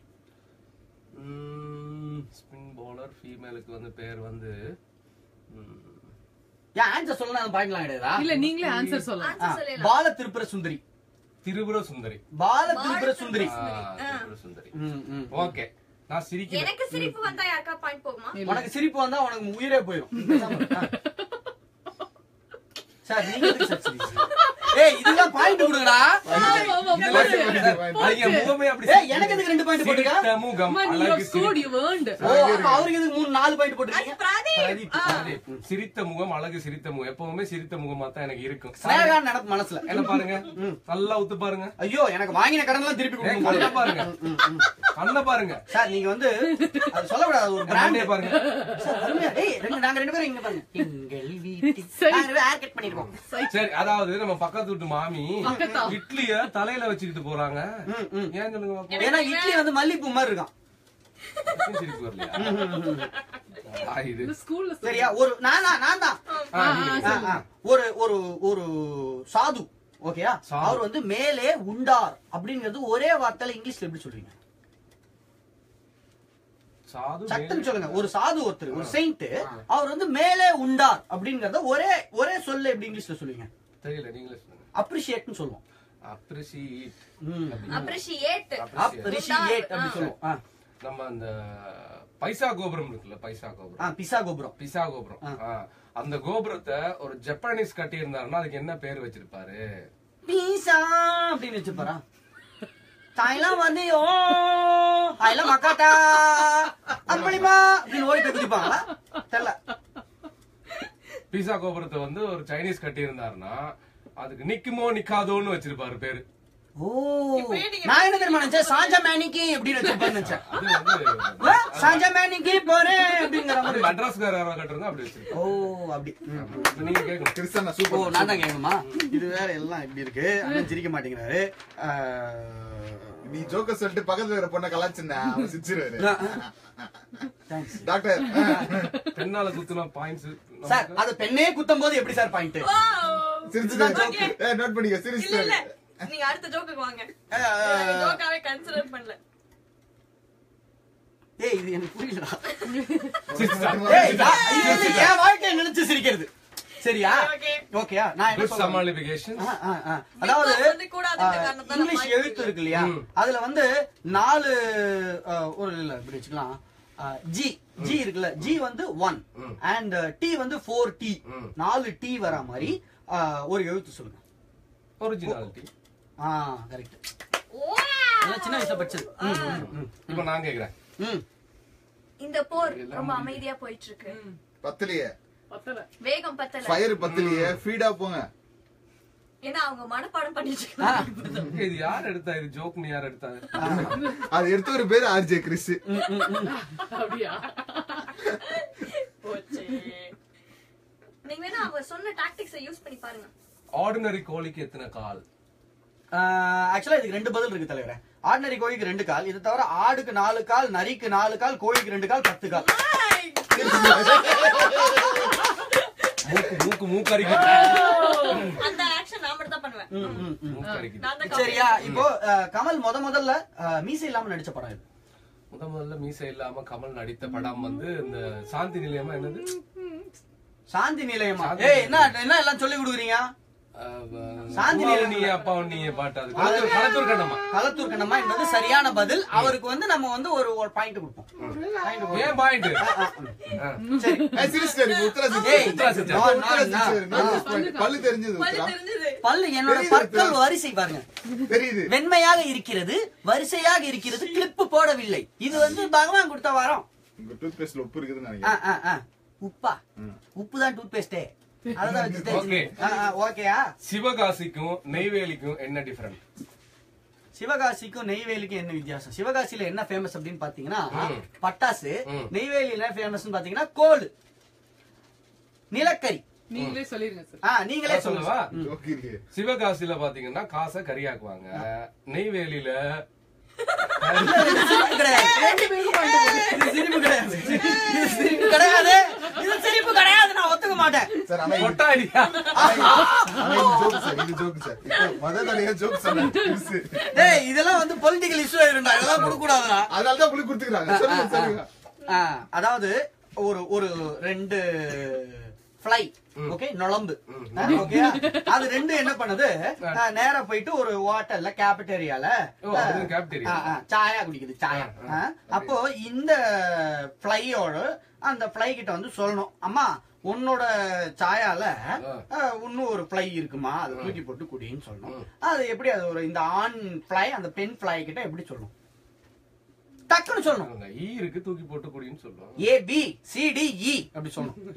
ஸ்பின் பவுலர் ஃபீமேலுக்கு வந்து பேர் வந்து ம், ஏன் ஆன்சர் சொல்லலாம் பாயிண்ட்லாம் கிடையாதா இல்ல நீங்களே ஆன்சர் சொல்லலாம் ஆ, பால திருப்புர சுந்தரி திரிபுர சுந்தரி பால திருப்புர சுந்தரி ஆ, திரிபுர சுந்தரி ம், ம். ஓகே நான் சிரிக்கிறேன் எனக்கு சிரிப்பு வந்தா யாருக்கா பாயிண்ட் போகுமா உனக்கு சிரிப்பு வந்தா உனக்கு உயிரே போயிடும் பேசாம இரு. ஆ. சார் நீங்க எதுக்கு சார் சிரிக்கிறீங்க? ஏய் இதுதான் பாயிண்ட் கொடுங்கடா இதெல்லாம் சிரிக்கிறேன். அது என் முகமே அப்படி ஏய் எனக்கு எதுக்கு ரெண்டு பாயிண்ட் போட்டுருக்க சிரித்த முகம் Man, you அழகு have scored, சிரித்த- you earned. ஓ அப்ப அவருக்கு எதுக்கு மூணு நாலு பாயிண்ட் போட்டுருக்கீங்க பிரதீப் பிரதீப், சிரித்த முகம் அழகு சிரித்த முகம் எப்பவுமே சிரித்த முகமா தான் எனக்கு இருக்கும் ஸ்னேகா நடப்பு மனசுல என்ன பாருங்க நல்லா உத்து பாருங்க ஐயோ எனக்கு வாங்கின கடன் எல்லாம் திருப்பி ஏய், கொடுக்க கண்ணை பாருங்க கண்ணை பாருங்க சார் நீங்க வந்து அது சொல்லக்கூடாது அது ஒரு கண்ணாடியை பிராண்ட் பாருங்க சார் அருமையா ஏய் ரெண்டு நாங்க ரெண்டு பேரும் இங்க பாருங்க எங்கள் வீட்டில் நாங்க ஹேர் கட் பண்ணிருக்கோம் சரி அதாவது நம்ம பக்கத்து வீட்டு மாமி பக்கத்தா? இட்லிய தலையில வச்சுக்கிட்டு போறாங்க ம், ம். ஏன் சொல்லுங்க பாப்போம்? ஏன்னா இட்லி வந்து மல்லிப்பூ மாதிரி இருக்கான் எனக்கும் சிரிப்பு வரலையா ஆ, இது இந்த ஸ்கூல்ல சொல்லு. சரியா ஒரு நான் தான் நான் தான் ஆ, நீங்க ஆ, ஆ. ஒரு ஒரு ஒரு சாது ஓகேயா சாது. அவர் வந்து மேலே உண்டார் அப்படிங்கிறது ஒரே வார்த்தையில இங்கிலீஷ்ல எப்படி சொல்றீங்க சாது சட்டம் சொல்லுங்க ஒரு சாது ஒருத்தர் ஒரு செயிண்ட் அவர் வந்து மேலே உண்டார் அப்படிங்கறத ஒரே ஒரே சொல்ல எப்படி இங்கிலீஷ்ல சொல்லுவீங்க தெரியல நீங்களே சொல்லுங்க அப்ரிஷியேட்னு சொல்லுவோம் அப்ரிசியேட் அப்ரிஷியேட் அப்ரிஷியேட் அப்படி சொல்லுவோம் ஆ. நம்ம அந்த பைசா கோபுரம் இருக்குல்ல பைசா கோபுரம் ஆ பிசா கோபுரம் பிசா கோபுரம் ஆ, அந்த கோபுரத்தை ஒரு ஜப்பானீஸ் கட்டி இருந்தாருன்னா அதுக்கு என்ன பேர் வச்சிருப்பாரு பீசா அப்படின்னு வச்சுப்பாரா தாய்லாம் வந்து ஓ தாய்லாம் மக்காட்டா அப்படிமா அப்படின்னு ஓடி போய் குதிப்பாங்களா தெரியல பீசா கோபுரத்தை வந்து ஒரு சைனீஸ் கட்டி இருந்தாருன்னா அதுக்கு நிக்குமோ நிக்காதோன்னு வச்சிருப்பாரு பேரு ஓ நான் என்ன தெரியுமா நினைச்சேன் சாஞ்சா மேனிக்கு அப்படின்னு வச்சிருப்பான்னு நினைச்சேன் அது வந்து ஆ, சாஞ்சா மேனிக்கு போறேன் அப்படிங்கிற அது மாதிரி மெட்ராஸ்கார கட்டுறது அப்படி வச்சிருப்பாரு ஓ அப்படி ம். இப்ப நீங்க கேட்கணும் கிறிஸ்தானா ஓ சூப்பர் நான் தான் கேட்கணுமா இது வேற எல்லாம் இப்படி இருக்கு அண்ணன் சிரிக்க மாட்டேங்கிறாரு ஆ, நீ ஜோக்க சொல்லிட்டு பக்கத்துல இருக்கிற பொண்ணை கலாச்சிருந்தா அவன் சிரிச்சிருவாரு thanks. டாக்டர் பெண்ணால குத்துனா பாயிண்ட்ஸ் சார் அது பெண்ணே குத்தும் போது எப்படி சார் பாயிண்ட் சிரிச்சுதான் நோட் பண்ணிக்க இல்ல சிரிச்சு இல்ல நீங்க அடுத்த ஜோக்குக்கு வாங்க ஜோக்காவே கன்சிடர் பண்ணல ஏய் இது எனக்கு புரியலடா ஏய், ஏய் நான் இது வந்து என் வாழ்க்கையை நினைச்சு சிரிக்கிறது சரியா Okay. ஓகேயா நான் என்ன குட் சொல்றேன் சமாளிபிகேஷன் ஆ, ஆ, ஆ. அதாவது Big Boss வந்து கூடாதுன்ற ஆ, காரணத்தால இங்கிலீஷ் மாத்தி எழுத்து இருக்கு இல்லையா அதுல வந்து நாலு ஆ, ஒரு இல்ல இப்படி வச்சுக்கலாம் ஜி ஜி இருக்குல்ல ஜி வந்து ஒன் அண்ட் டி வந்து ஃபோர் டி நாலு டி வரா மாதிரி ஆ, ஒரு எழுத்து சொல்லுங்க ஒரிஜினாலிட்டி ஆ கரெக்ட் சின்ன வயசுல படிச்சது ம், ம், ம், இப்ப நான் கேக்குறேன் ம். இந்த போர் ரொம்ப அமைதியா போயிட்டு இருக்கு பத்தலையே பத்தல. வேகம் பத்தல ஃபயர் பத்தலையே ஃபீடா போங்க ஏன்னா அவங்க மனப்பாடம் பண்ணிட்டு ஆ, இருக்காங்க இது யார் எடுத்தா இது ஜோக்னு யார் எடுத்தாரு அது எடுத்த ஒரு பேரு ஆர்ஜே கிறிஸ் அப்படியா போச்சு நீங்க வேணா அவங்க சொன்ன டாக்டிக்ஸை யூஸ் பண்ணி பாருங்க ஆர்டினரி கோழிக்கு எத்தனை கால் ஆக்சுவலா இதுக்கு ரெண்டு பதில் இருக்கு தலைவரே ஆர்டினரி கோழிக்கு ரெண்டு கால் இது தவிர ஆடுக்கு நாலு கால் நரிக்கு நாலு கால் கோழிக்கு ரெண்டு கால் பத்து கால் மூக்கு மூக்கு மூக்கரிக்கு அந்த ஆக்ஷன் நான் மட்டும் தான் பண்ணுவேன் ம், ம், ம். மூக்கரிக்கு நான் தான் சரியா இப்போ அஹ், கமல் முத முதல்ல அஹ், மீசை இல்லாம நடிச்ச படம் இது முத முதல்ல மீசை இல்லாம கமல் நடித்த படம் வந்து இந்த சாந்தி நிலையமா என்னது சாந்தி நிலையமா சாந்தி ஏய் என்ன என்ன எல்லாம் சொல்லி கொடுக்குறீங்க சாந்தி அம்மாவும் நீ அப்பாவும் நீ பாட்டு அது களத்தூர் களத்தூர் கண்ணம்மா களத்தூர் கண்ணம்மா என்பது சரியான பதில் அவருக்கு வந்து நம்ம வந்து ஒரு ஒரு பாயிண்ட் கொடுப்போம் Point கொடுப்போம். ஏன் பாயிண்ட் சரி ஏய், சிரிச்சிட்டாரு, இப்ப உத்தரா ஏய், சிரிச்சாரு. உத்தரா நான், உத்தரா நான், நான். சிரிச்சாரு. Minus point. பல்லு தெரிஞ்சது பல்லு உத்தரா. தெரிஞ்சது பல்லு என்னோட தெரியுது, பற்கள் தெரியுது. வரிசை பாருங்க தெரியுது வெண்மையாக இருக்கிறது வரிசையாக இருக்கிறது கிளிப்பு போடவில்லை இது வந்து பகவான் கொடுத்த வரம் உங்க டூத் பேஸ்ட்ல உப்பு இருக்குதுன்னு ஆ, நினைக்கிறேன் ஆ, ஆ. உப்பா உப்பு தான் டூத் பேஸ்டே அதான் Okay. ஓகேயா சிவகாசிக்கும் நெய்வேலிக்கும் என்ன டிஃபரெண்ட் சிவகாசிக்கும் நெய்வேலிக்கும் என்ன வித்தியாசம் சிவகாசியில என்ன ஃபேமஸ் அப்படின்னு பாத்தீங்கன்னா ம். பட்டாசு ம். நெய்வேலியில என்ன ஃபேமஸ் பாத்தீங்கன்னா கோல் நிலக்கரி நீங்களே சொல்லிருங்க சார் ஆ நீங்களே சொல்லவா சொல்லுங்க ஜோக்கு இல்லையே. சிவகாசியில பாத்தீங்கன்னா காசை கரியாக்குவாங்க நெய்வேலியில இது சிரிப்பு கிடையாது இது சிரிப்பு கிடையாது இது சிரிப்பு கிடையாது இது சிரிப்பு கிடையாது நான் ஒத்துக்க மாட்டேன் சார், ஆனா இது- கொட்டாடியா ஆனா இது joke சார், இது joke சார். இப்போ மொத தடவையா joke சொன்னேன். பெருசு. டேய் இதெல்லாம் வந்து பொலிட்டிக்கல் இஷ்யூ ஆயிருண்டா இதெல்லாம் கொடுக்க கூடாதுடா அதனாலதான் உங்களுக்கு கொடுத்துக்கிறாங்க. சொல்லுங்க, சொல்லுங்க. ஆ, அதாவது ஒரு ஒரு ரெண்டு ஃப்ளை ஓகே நுழம்பு ஓகே அது ரெண்டு என்ன பண்ணுது ஆ, நேரா போயிட்டு ஒரு ஹோட்டல்ல கேபிட்டேரியால ஓ, அது cafeteria. சாயா குடிக்குது சாயா ஆ, அப்போ இந்த ஃப்ளையோட அந்த ஃப்ளை கிட்ட வந்து சொல்லணும் அம்மா உன்னோட சாயால ஆ, இன்னும் ஒரு ஃப்ளை இருக்குமா அதை தூக்கி போட்டு குடின்னு சொல்லணும் அது எப்படி அது ஒரு இந்த ஆண் ஃப்ளை அந்த பெண் ஃப்ளை கிட்ட எப்படி சொல்லணும் டக்குன்னு சொல்லணும் அங்க ஈ இருக்கு தூக்கி போட்டு குடின்னு சொல்லுவோம் A B C D E அப்படி சொல்லணும்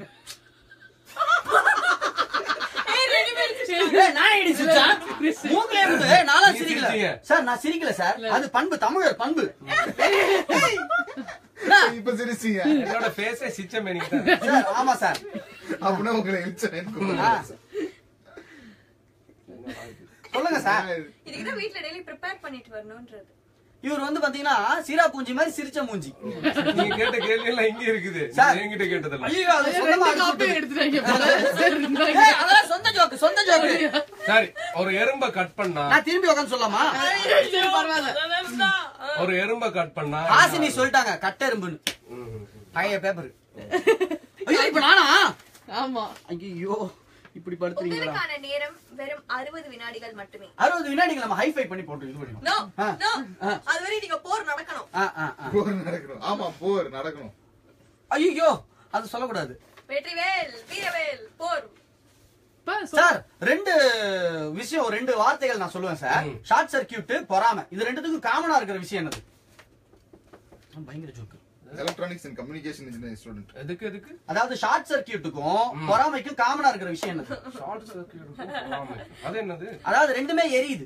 ஏய், நான் ஏடி சிரிச்சேன்? மூக்குல இருந்து, ஏய், நான்லாம் நீ சிரிக்கல. சிரிச்சீங்க. சார் நான் சிரிக்கல சார் அது பண்பு தமிழர் பண்பு இப்ப சிரிச்சீங்க. என்னோட ஃபேஸே சிச்ச மேனிக்கு தான் சார் ஆமா சார் அப்படின்னா உங்களை இழுச்சேன்னு ஆ, கூப்பிடுறாங்க. சொல்லுங்க சார் இதுக்குதான் வீட்ல டெய்லி ப்ரிப்பேர் பண்ணிட்டு வரணும்ன்றது இவர் வந்து பாத்தீங்கன்னா சீரா பூஞ்சி மாதிரி சிரிச்ச மூஞ்சி நீங்க கேட்ட கேள்வி எல்லாம் இங்க இருக்குது சார். நீங்க என்கிட்ட கேட்டதெல்லாம் ஐயோ அது சொந்தமா ரெண்டு காப்பி அடிச்சு எடுத்துட்டாங்க போல. சார், இந்தாங்க. ஏய், அதெல்லாம் சொந்த ஜோக்கு சொந்த ஜோக்கு சரி ஒரு எறும்ப கட் பண்ணா நான் திரும்பி உட்காந்து சொல்லலாமா சரி, பரவாயில்ல ஒரு எறும்ப கட் பண்ணா ஆசினி சொல்லிட்டாங்க கட்டெரும்புன்னு ம். பழைய பேப்பர் ஐயோ இப்ப நானா ஆமா ஐயோ இப்படி படுத்துறீங்களா உங்களுக்கான நேரம் வெறும் அறுபது வினாடிகள் மட்டுமே அறுபது வினாடிகள் நம்ம ஹைஃபை பண்ணி போட்டு இது பண்ணிடுவோம் நோ ஆ. நோ ஆ. அது வரை நீங்க போர் நடக்கணும் ஆ, ஆ, ஆ. போர் நடக்கணும் ஆமா போர் நடக்கணும் ஐயோ அது சொல்லக்கூடாது வெற்றிவேல் வீரவேல் போர் பா, சொல். சார் ரெண்டு விஷயம் ரெண்டு வார்த்தைகள் நான் சொல்லுவேன் சார் ம். ஷார்ட் சர்க்கியூட் பொறாம இது ரெண்டுத்துக்கும் காமனா இருக்கிற விஷயம் என்னது ஆ, பயங்கர joke electronics and communication engineering student எதுக்கு எதுக்கு அதாவது ஷார்ட் சர்க்கியூட்டுக்கும் பொறாமைக்கும் காமனா இருக்கிற விஷயம் என்னது ஷார்ட் சர்க்கியூட் அது என்னது அதாவது ரெண்டுமே எரியுது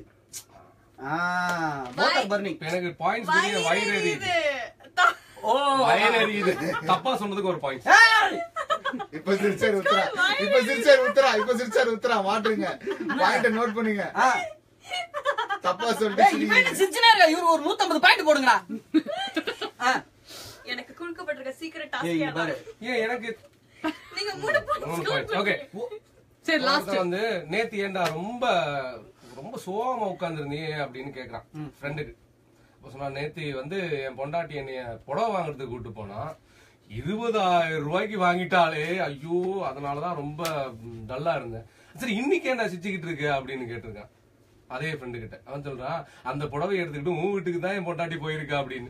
மோட்டார் பர்னிங் இப்ப எனக்கு பாயிண்ட்ஸ் தெரிய வயிறு எரியுது ஓ வயிறு எரியுது தப்பா சொன்னதுக்கு ஒரு பாயிண்ட் இப்ப சிரிச்சாரு உத்தரா இப்ப சிரிச்சாரு உத்தரா இப்ப சிரிச்சாரு உத்தரா மாட்டுங்க பாயிண்ட நோட் பண்ணுங்க ஆ. தப்பா ஏய், சொல்லிட்டு இவன் சிரிக்கிறீங்க. என்ன சிரிச்சுனே இருக்கா? இவரு ஒரு 150 பாயிண்ட் போடுங்கடா ஆ. எனக்கு கொடுக்கப்பட்டிருக்க சீக்கிரட் ஏய், இங்க டாஸ்க் பாரு ஏன் எனக்கு நீங்க மூணு மூணு பாயிண்ட் ஓகே சரி லாஸ்ட் வந்து நேத்து ஏன்டா ரொம்ப ரொம்ப சோகமா உட்கார்ந்துருந்தீங்க அப்படின்னு கேக்குறான் ஃப்ரெண்டுக்கு அப்ப சொன்னா நேத்து வந்து என் பொண்டாட்டி என்னைய புடவை வாங்குறதுக்கு கூட்டு போனா இருபதாயிரம் ரூபாய்க்கு வாங்கிட்டாலே ஐயோ அதனாலதான் ரொம்ப டல்லா இருந்தேன் சரி இன்னைக்கு ஏன்டா சிரிச்சுக்கிட்டு இருக்கு அப்படின்னு கேட்டிருக்கான் அதே ஃப்ரெண்டு கிட்ட அவன் சொல்றான் அந்த புடவை எடுத்துக்கிட்டு உன் வீட்டுக்கு தான் என் பொண்டாட்டி போயிருக்கா அப்படின்னு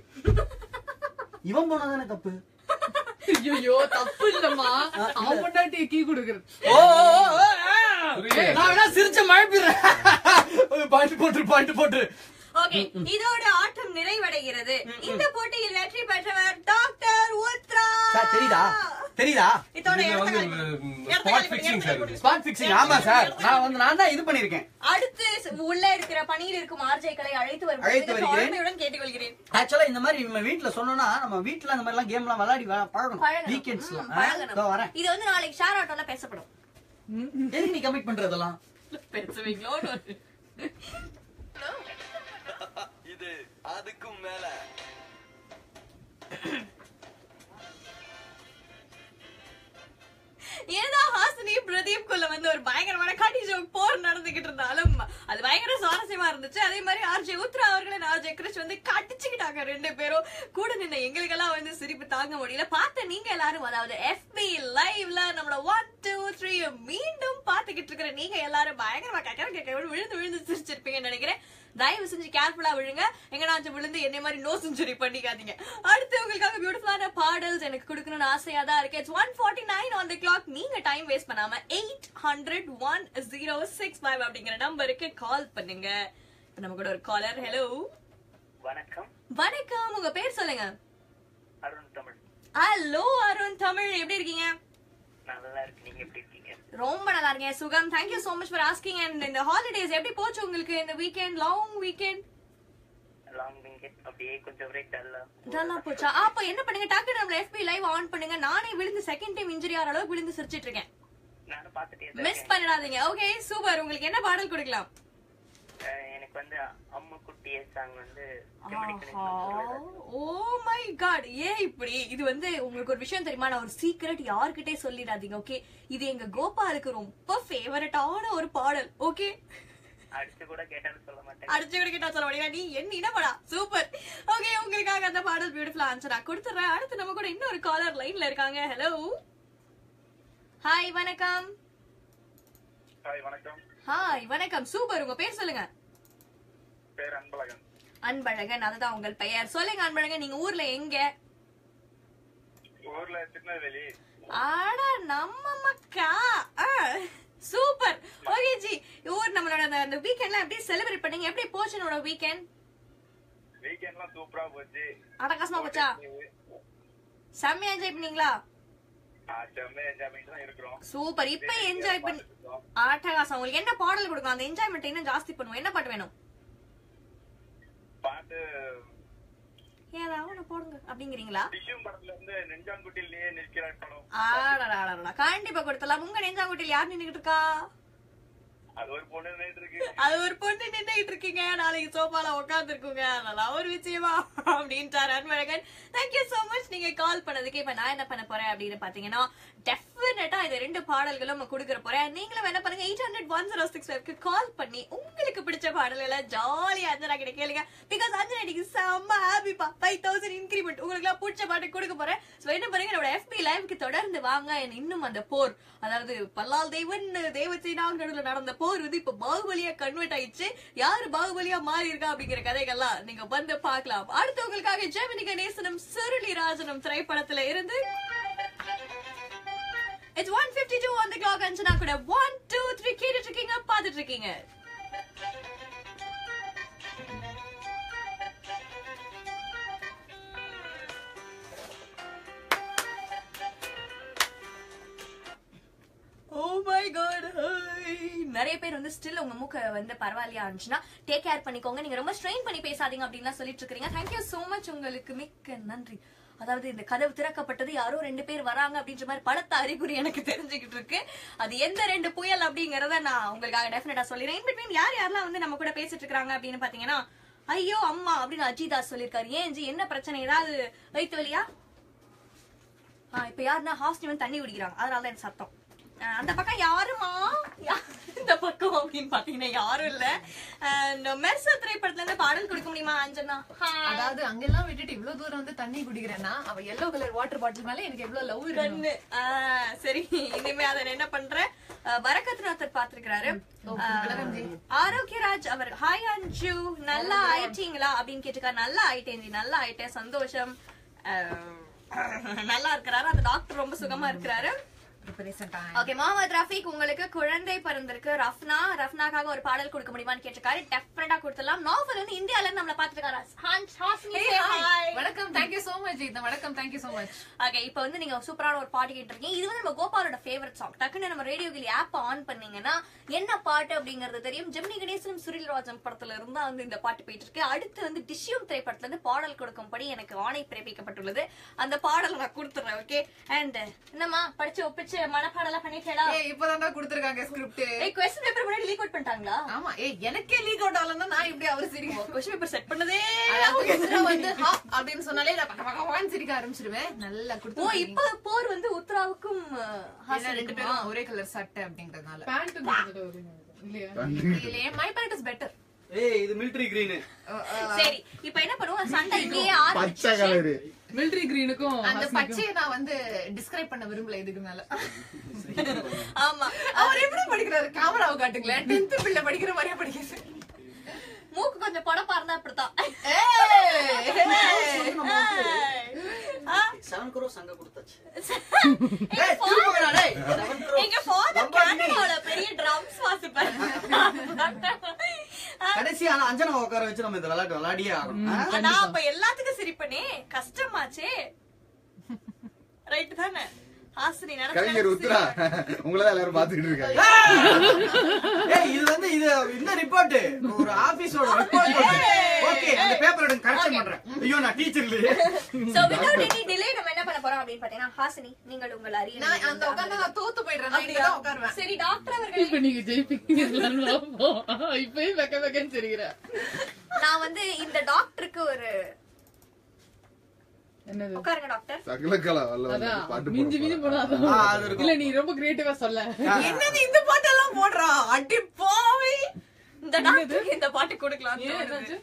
இவன் போனதானே தப்பு ஐயோ தப்பு இல்லம்மா அவன் பொண்டாட்டி கீ கொடுக்கறது ஓ ஓ, ஓ, ஓ, ஆ. புரியல. நான் வேணா சிரிச்ச மழைப்பிடுறேன் பாயிண்ட் போட்டு பாயிண்ட் போட்டு ஓகே இதோட ஆட்டம் நிறைவடைகிறது இந்த போட்டியில் வெற்றி பெற்றவர் டாக்டர் உத்ரா சார் தெரியுதா தெரியுதா இதோட இதுல இடத்த வந்து காலி பண்ணு. ஸ்பாட் இடத்த பிக்சிங் காலி சார் பண்ணு. இது. ஸ்பாட் பிக்சிங் ஆமா சார் நான் வந்து நான் தான் இது பண்ணிருக்கேன் அடுத்து உள்ள இருக்கிற பணியில் இருக்கும் ஆர்ஜைகளை அழைத்து அழைத்து வருவது வருகிறேன். தாழ்மையுடன் கேட்டுக்கொள்கிறேன் ஆக்சுவலா இந்த மாதிரி நம்ம வீட்ல சொன்னோம்னா நம்ம வீட்ல அந்த மாதிரி எல்லாம் கேம் எல்லாம் விளையாடி வ- பழகணும் பழகணும். வீக்கெண்ட்ஸ்ல ம், பழகணும். வரேன் இது வந்து நாளைக்கு ஷேர் ஆட்டோல பேசப்படும் எதுக்கு நீ கமிட் பண்றதெல்லாம் பேசுவீங்களோ இது அதுக்கும் மேல ஏதா ஹாசினி பிரதீப் பிரதீப் குள்ள வந்து ஒரு பயங்கரமான கடி ஜோக் போர் நடந்துகிட்டு இருந்தாலும் அது பயங்கர சுவாரஸ்யமா இருந்துச்சு அதே மாதிரி ஆர்ஜே உத்ரா அவர்களும் ஆர்ஜே கிறிஸ் வந்து கடிச்சுக்கிட்டாங்க ரெண்டு பேரும் கூட நின்ன எங்களுக்கெல்லாம் வந்து சிரிப்பு தாங்க முடியல பார்த்த நீங்க எல்லாரும் அதாவது எஃபி லைவ்ல நம்மள ஒன் டூ த்ரீ மீண்டும் பாத்துக்கிட்டு இருக்கிற நீங்க எல்லாரும் பயங்கரமா கேட்க கேட்க விழுந்து விழுந்து சிரிச்சிருப்பீங்கன்னு நினைக்கிறேன் தயவு செஞ்சு கேர்ஃபுல்லா விழுங்க எங்கனாச்சும் விழுந்து என்னை மாதிரி நோ செஞ்சுரி பண்ணிக்காதீங்க அடுத்து உங்களுக்காக பியூட்டிஃபுல்லான பாடல்ஸ் எனக்கு கொடுக்கணும்னு ஆசையா தான் இருக்கு it's one forty nine on the clock நீங்க டைம் வேஸ்ட் பண்ணாம eight hundred one zero six five அப்படிங்கிற நம்பருக்கு கால் பண்ணுங்க இப்ப நம்ம கூட ஒரு காலர் ஹலோ வணக்கம் வணக்கம் உங்க பேர் சொல்லுங்க அருண் தமிழ் ஹலோ அருண் தமிழ் எப்படி இருக்கீங்க நல்லா இருக்கு நீங்க எப்படி இருக்கீங்க ரொம்ப நல்லா இருக்கேன் சுகம் thank you so much for asking and இந்த ஹாலிடேஸ் எப்படி போச்சு உங்களுக்கு இந்த வீக்கெண்ட் லாங் வீக்கெண்ட் லாங் விங்கெட் அப்படியே கொஞ்சம் பிரேக் டல்லா நல்லா போச்சா அப்ப என்ன பண்ணுங்க டக்கு நம்மள FB லைவ் ஆன் பண்ணுங்க நானே விழுந்து செகண்ட் டைம் இன்ஜுரி ஆற அளவுக்கு விழுந்து சிரிச்சிட்டு இருக்கேன் நானும் பார்த்துட்டே தான் மிஸ் பண்ணிடாதீங்க ஓகே சூப்பர் உங்களுக்கு என்ன பாடல் கொடுக்கலாம் இருக்கேன். எனக்கு வந்து அம்மு குட்டிய சாங் வந்து செம்மடி கணேசன் சொல்லுது. ஓ மை காட் ஏன் இப்படி இது வந்து உங்களுக்கு ஒரு விஷயம் தெரியுமா நான் ஒரு சீக்ரெட் யார்கிட்டே சொல்லிடாதீங்க ஓகே இது எங்க கோபாலுக்கு ரொம்ப ஃபேவரட்டான ஒரு பாடல் ஓகே அடிச்சு கூட கேட்டாலும் சொல்ல மாட்டேன் அடிச்சு கூட கேட்டா சொல்ல முடியாது நீ என்ன இடப்படா சூப்பர் ஓகே உங்களுக்காக அந்த பாடல் பியூட்டிஃபுல் ஆன்சர் நான் கொடுத்துறேன் அடுத்து நம்ம கூட இன்னொரு காலர் லைன்ல இருக்காங்க ஹலோ ஹாய் வணக்கம் ஹாய் வணக்கம் ஹாய் வணக்கம் சூப்பர் உங்க பேர் சொல்லுங்க பேர் அன்பழகன் அன்பழகன் அதுதான் உங்கள் பெயர் சொல்லுங்க அன்பழகன் நீங்க ஊர்ல எங்க ஊர்ல திருநெல்வேலி ஆட நம்ம மக்கா சூப்பர் ஓகே ஜி ஊர் நம்மளோட அந்த- அந்த வீக்கெண்ட்லாம் எப்படி செலிப்ரேட் பண்ணீங்க எப்படி போச்சு உங்களோட வீக்கெண்ட் வீக்கெண்ட்லாம் சூப்பரா போச்சு அடகாசமா போச்சா செம்மையா என்ஜாய் பண்ணீங்களா செம்மையா என்ஜாய் பண்ணிட்டு தான் இருக்கிறோம் சூப்பர் இப்ப என்ஜாய் பண்ணி அட்டகாசம் உங்களுக்கு என்ன பாடல் கொடுக்கலாம் அந்த என்ஜாய்மெண்ட் இன்னும் ஜாஸ்தி பண்ணுவோம் என்ன பாட்டு வேணும் பாட்டு ஏதாவது ஒண்ணு போடுங்க அப்படிங்கிறீங்களா டிஷ்யூம் படத்துல இருந்து நெஞ்சாங்குட்டிலேயே நிற்கிற படம் ஆடா கண்டிப்பா கொடுத்தலாம் உங்க நெஞ்சாங்குட்டியில் யார் நின்னுகிட்டு இருக்கா அது ஒரு பொண்ணு நின்னுட்டு இருக்கு அது ஒரு பொண்ணு நின்னுகிட்டு இருக்கீங்க நாளைக்கு சோஃபால உட்கார்ந்து இருக்குங்க அதெல்லாம் ஒரு விஷயமா அப்படின்ட்டார் அன்பழகன் தேங்க்யூ சோ மச் நீங்க கால் பண்ணதுக்கு இப்ப நான் என்ன பண்ண போறேன் அப்படின்னு பாத்தீங்கன்னா டெஃபினட்டா இந்த ரெண்டு பாடல்களும் கொடுக்கற போறேன் நீங்களும் என்ன பண்ணுங்க eight hundred one zero six ஃபைவ்க்கு கால் பண்ணி உங்களுக்கு பிடிச்ச பாடல்களை ஜாலியா அஞ்சனா கிட்ட கேளுங்க பிகாஸ் அஞ்சனா இன்னைக்கு செம்ம ஹாப்பிப்பா ஃபைவ் தௌசண்ட் இன்க்ரிமெண்ட் உங்களுக்கு எல்லாம் பிடிச்ச பாட்டு கொடுக்க போறேன் சோ என்ன பண்ணுங்க என்னோட FB லைவ்க்கு தொடர்ந்து வாங்க and இன்னும் அந்த போர் அதாவது பல்லால் தேவன் தேவசேனா நடுவுல நடந்த போர் வந்து இப்ப பாகுபலியா கன்வெர்ட் ஆயிடுச்சு யாரு பாகுபலியா மாறி இருக்கா அப்படிங்கிற கதைகள்லாம் நீங்க வந்து பார்க்கலாம் அடுத்து உங்களுக்காக ஜெமினி கணேசனும் சுருளி ராஜனும் திரைப்படத்துல இருந்து இட்ஸ் ஒன் பிப்டி டூ அந்த கிளாக் அஞ்சனா கூட ஒன் டூ த்ரீ கேட்டுட்டு இருக்கீங்க பாத்துட்டு இருக்கீங்க ஓ மை காட் நிறைய பேர் வந்து ஸ்டில் உங்க மூக்க வந்து பரவாயில்லையா இருந்துச்சுன்னா டேக் கேர் பண்ணிக்கோங்க நீங்க ரொம்ப ஸ்ட்ரெயின் பண்ணி பேசாதீங்க அப்படின்னு சொல்லிட்டு இருக்கீங்க தேங்க்யூ சோ மச் உங்களுக்கு மிக்க நன்றி அதாவது இந்த கதவு திறக்கப்பட்டது யாரோ ரெண்டு பேர் வராங்க அப்படின்ற மாதிரி படத்த அறிகுறி எனக்கு தெரிஞ்சுக்கிட்டு இருக்கு அது எந்த ரெண்டு புயல் அப்படிங்கறத நான் உங்களுக்காக டெஃபினட்டா சொல்லிடுறேன் இன் பிட்வீன் யார் யாரெல்லாம் வந்து நம்ம கூட பேசிட்டு இருக்காங்க அப்படின்னு பாத்தீங்கன்னா ஐயோ அம்மா அப்படின்னு அஜிதாஸ் சொல்லியிருக்காரு ஏன் ஜி என்ன பிரச்சனை ஏதாவது வயிற்று வலியா ஆ, இப்ப யாருன்னா ஹாஸ்டல் வந்து தண்ணி குடிக்கிறாங்க அதனால தான் எனக்கு சத்தம் ஆ, அந்த பக்கம் யாருமா யா- இந்த பக்கம் அப்படின்னு பாத்தீங்கன்னா யாரும் இல்ல And மெர்ச திரைப்படத்துல இருந்து பாடல் கொடுக்க முடியுமா அஞ்சனா அதாவது அங்கெல்லாம் விட்டுட்டு இவ்வளவு தூரம் வந்து தண்ணி குடிக்கிறேன்னா அவ எல்லோ கலர் வாட்டர் பாட்டில் மேல எனக்கு எவ்வளவு லவ் இருக்கு கண்ணு ஆ, சரி இனிமே அதை நான் என்ன பண்றேன் வரக்கத்நாதர் பாத்திருக்கிறாரு ஆரோக்கியராஜ் அவர் ஹாய் அஞ்சு நல்லா ஆயிட்டீங்களா அப்படின்னு கேட்டிருக்காரு நல்லா ஆயிட்டேன் ஜி நல்லா ஆயிட்டேன் சந்தோஷம் அஹ், நல்லா இருக்கிறாரு அந்த டாக்டர் ரொம்ப சுகமா இருக்கிறாரு ஓகே முகமது ரஃபீக் உங்களுக்கு குழந்தை பிறந்திருக்கு ரஃப்னா ரஃப்னாக்காக ஒரு பாடல் கொடுக்க முடியுமான்னு கேட்டிருக்காரு டெஃபினட்டா கொடுத்துடலாம் நாவல் வந்து இந்தியால இருந்து நம்மள பாத்துட்டு இருக்காரு வணக்கம் தேங்க்யூ சோ மச் இந்த வணக்கம் தேங்க்யூ சோ மச் ஓகே இப்போ வந்து நீங்க சூப்பரான ஒரு பாட்டு கேட்டிருக்கீங்க இது வந்து நம்ம கோபாலோட ஃபேவரட் சாங் டக்குன்னு நம்ம ரேடியோ கிளி ஆப் ஆன் பண்ணீங்கன்னா என்ன பாட்டு அப்படிங்கறது தெரியும் ஜெமினி கணேசனும் சுரில் ராஜன் படத்துல இருந்தா வந்து இந்த பாட்டு போயிட்டு இருக்கு அடுத்து வந்து டிஷ்யூம் திரைப்படத்துல இருந்து பாடல் கொடுக்கும்படி எனக்கு ஆணை பிறப்பிக்கப்பட்டுள்ளது அந்த பாடல் நான் கொடுத்துறேன் ஓகே அண்ட் என்னம்மா படிச்சு ஒப்பிச்ச படிச்சு மனப்பாடலாம் பண்ணிட்டேடா ஏய் இப்பதான்டா கொடுத்திருக்காங்க ஸ்கிரிப்ட் ஏய் கொஸ்டின் பேப்பர் முன்னாடி லீக் அவுட் பண்ணிட்டாங்களா ஆமா ஏய் எனக்கே லீக் அவுட் ஆகலன்னா நான் இப்படி அவர் சிரிக்க கொஸ்டின் பேப்பர் செட் பண்ணதே அதாவது உத்ரா வந்து ஹா அப்படின்னு சொன்னாலே நான் பக்க பக்கவான்னு சிரிக்க ஆரம்பிச்சிருவேன் நல்லா ஓ கொடுத்து இப்ப போர் வந்து உத்ராவுக்கும் அஹ், ரெண்டு ஹாசினிக்குமா? பேரும் ஒரே கலர் சட்டை அப்படிங்கறதுனால பேண்ட் இல்லையா இல்லையே மை பேண்ட் இஸ் பெட்டர் ஏய் இது மிலிட்டரி கிரீன் சரி இப்ப என்ன பண்ணுவோம் சண்டை இங்கேயே பச்சை ஆரம்பிச்சு கலரு மிலிட்டரி கிரீனுக்கும் அந்த பச்சையை நான் வந்து டிஸ்கிரைப் பண்ண விரும்பல இதுக்கு மேல ஆமா அவர் எப்படி படிக்கிறாரு கேமராவை காட்டுங்களேன் டென்த் பிள்ளை படிக்கிற மாதிரியே படிக்கிறது மூக்கு கொஞ்சம் படப்பா இருந்தா அப்படித்தான் செவன் குரோஸ் அங்க கொடுத்தாச்சு எங்க ஏய், father- திரும்புங்கடா, டேய். Seven crores. எங்க ஃபாதர் ரொம்ப இனி. கனடால பெரிய ட்ரம்ஸ் வாசிப்பாரு கடைசி ஆனா அஞ்சனா உட்கார வச்சு நம்ம இந்த விளையாட்டு விளையாடியே ஆகணும் ஆ? நான் அப்ப எல்லாத்துக்கும் சிரிப்பனே கஷ்டமாச்சே ரைட் தானே ஹாசினி கலைஞர் உத்ரா உங்களதான் எல்லாரும் பாத்துக்கிட்டு இருக்காங்க ஏய் இது வந்து இது இந்த ரிப்போர்ட் ஒரு ஆபீஸோட ரிப்போர்ட் ஓகே அந்த பேப்பர் எடுங்க கரெக்ஷன் பண்றேன் ஐயோ நான் டீச்சர் இல்லையே சோ வித்வுட் எனி டிலே நம்ம என்ன பண்ண போறோம் அப்படின்னு பாத்தீங்கன்னா ஹாசினி நீங்கள் உங்கள் அறிய நான் அந்த உட்கார்ந்து நான் தோத்து போயிடுறேன் நான் இங்க தான் உட்காருவேன் சரி டாக்டர் அவர்களே இப்ப நீங்க ஜெயிப்பீங்க இப்பயும் வெக்க வெக்கன்னு சிரிக்கிற நான் வந்து இந்த டாக்டருக்கு ஒரு என்னது உட்காருங்க டாக்டர் சகலக்கலா வல்ல வந்து அதான் பாட்டு மிஞ்சி மிஞ்சி போனா அதான். ஆ, அது இருக்கும். இல்ல நீ ரொம்ப கிரியேட்டிவா சொல்ல என்னது இந்த பாட்டெல்லாம் போடுறா அடி பாவி இந்த டாக்டருக்கு இந்த பாட்டு கொடுக்கலாம் ஏன் என்னாச்சு?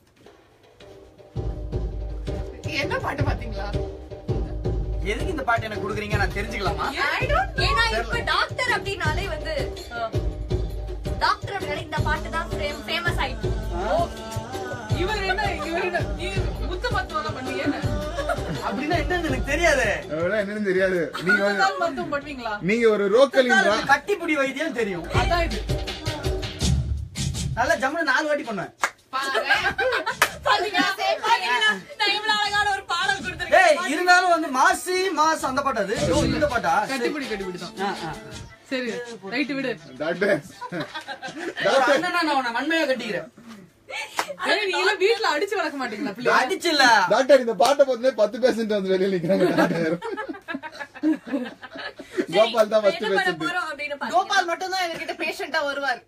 என்ன பாட்டு பாத்தீங்களா எதுக்கு இந்த பாட்டு எனக்கு கொடுக்குறீங்க நான் தெரிஞ்சுக்கலாமா ஏன்னா இப்ப டாக்டர் அப்படின்னாலே வந்து டாக்டர் அப்படின்னாலே இந்த பாட்டு தான் ஃபேமஸ் ஆயிடுச்சு இவர் என்ன இவர் என்ன நீ முத்து மத்துவம் பண்ணீங்க என்ன? அப்படின்னா என்னன்னு எனக்கு தெரியாது அதெல்லாம் என்னன்னு தெரியாது நீங்க வந்து- முத்தால் மத்துவம் பண்ணுவீங்களா நீங்க ஒரு ரோக்கலின்றா கட்டிப்புடி வைத்தியம் தெரியும் அதான் இது நல்லா ஜம்முன்னு நாலு வாட்டி பண்ணுவேன் பாத்தீங்களா? பாத்தீங்களா? நான் இவ்வளவு அழகான ஒரு பாடல் கொடுத்திருக்கேன். ஏய் இருந்தாலும் வந்து மாசி மாஸ் அந்த பாட்டு அது ஓ, இந்த பாட்டா சரி. கட்டிப்பிடி கட்டிப்பிடி தான் ஆ, ஆ. சரி ரைட் விடு டாக்டர் ஒரு அண்ணனா நான் உன்னை வன்மையா கட்டிக்கிறேன் சரி நீ எல்லாம் வீட்ல அடிச்சு வளர்க்க மாட்டீங்களா பிள்ளை அடிச்சு இல்ல டாக்டர் இந்த பாட்டை போதுமே பத்து பேசன்ட் வந்து வெளியில நிக்கிறாங்க டாக்டர் கோபால் தான் இப்ப ஃபர்ஸ்ட் என்ன பண்ண பேசன்ட் போறோம் அப்படின்னு பாத்தீங்கன்னா, கோபால் மட்டும் தான் எங்ககிட்ட பேஷண்டா வருவார்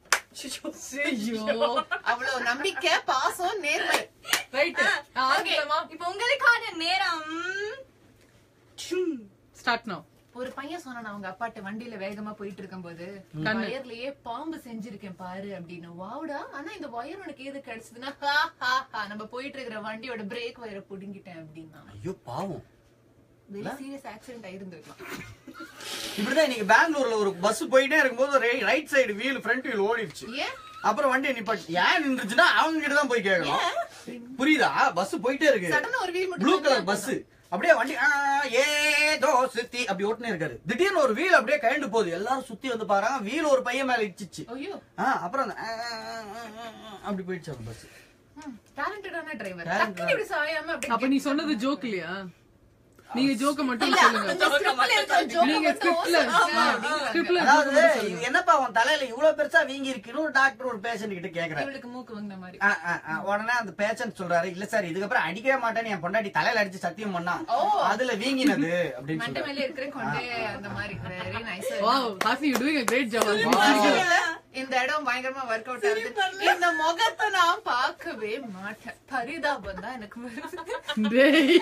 அவ்வளவு நம்பிக்கை பாசம் நேர்மை ரைட் Okay, ஆரம்பிக்கலாமா இப்ப உங்களுக்கான நேரம் ஸ்டார்ட் நோ ஒரு பையன் சொன்னான் அவங்க அப்பாட்ட வண்டியில வேகமா போயிட்டு இருக்கும்போது கண்ணு. வயர்லயே பாம்பு செஞ்சிருக்கேன் பாரு அப்படின்னு வாவுடா ஆனா இந்த வயர் உனக்கு எது கிடைச்சதுன்னா ஹா ஹா ஹா நம்ம போயிட்டு இருக்கிற வண்டியோட பிரேக் வயரை புடுங்கிட்டேன் அப்படின்னா ஐயோ பாவம் வெரி சீரியஸ் ஆக்சிடென்ட் ஆயிருந்திருக்கலாம் இப்படிதான் இன்னைக்கு பெங்களூர்ல ஒரு பஸ் போயிட்டே இருக்கும்போது right side wheel front wheel ஓடிடுச்சு ஏன் அப்புறம் வண்டி நிப்பாட்டி ஏன் நின்றுச்சுன்னா அவங்க கிட்ட தான் போய் கேட்கணும் புரியுதா பஸ் போயிட்டே இருக்கு சடனா ஒரு வீல் மட்டும் ப்ளூ கலர் பஸ் அப்படியே வண்டி ஆ, ஏதோ சுத்தி அப்படி ஓட்டுனே இருக்காரு திடீர்னு ஒரு வீல் அப்படியே கழண்டு போகுது எல்லாரும் சுத்தி வந்து பாருங்க வீல் ஒரு பையன் மேல இடிச்சிச்சு ஐயோ ஆ, அப்புறம் அந்த ஆ, ஆ, ஆ, ஆ, அப்படி போயிடுச்சு அந்த பஸ் டேலண்டடான டிரைவர் Talented. டக்குனு இப்படி சாயாம அப்படி அப்ப நீ சொன்னது ஜோக் இல்லையா நீங்க ஜோக்க மட்டும் சொல்லுங்க அந்த scriptல இருக்கிற joke நீங்க மட்டும் ஸ்கிரிப்ட்ல ஆமா, அப்படிங்கிறாங்க. ஸ்கிரிப்ட்ல அதாவது இது என்னப்பா அவன் தலையில இவ்வளவு பெருசா வீங்கி இருக்குன்னு ஒரு டாக்டர் ஒரு பேஷண்ட் கிட்ட கேக்குறாரு இவளுக்கு மூக்கு வந்த மாதிரி ஆ, ஆ, ஆ. உடனே அந்த பேஷண்ட் சொல்றாரு இல்ல சார் இதுக்கப்புறம் அடிக்கவே மாட்டேன்னு என் பொண்டாட்டி தலையில அடிச்சு சத்தியம் பண்ணா அதுல வீங்கினது அப்படின்னு மண்டை சொல்றாரு மேல இருக்கிற கொண்டே அந்த மாதிரி very nice wow Hasi you doing a great job இந்த இடம் பயங்கரமா ஒர்க் அவுட் ஆகுது இந்த முகத்தை நான் பார்க்கவே மாட்டேன் பரிதாபம் தான் எனக்கு வருது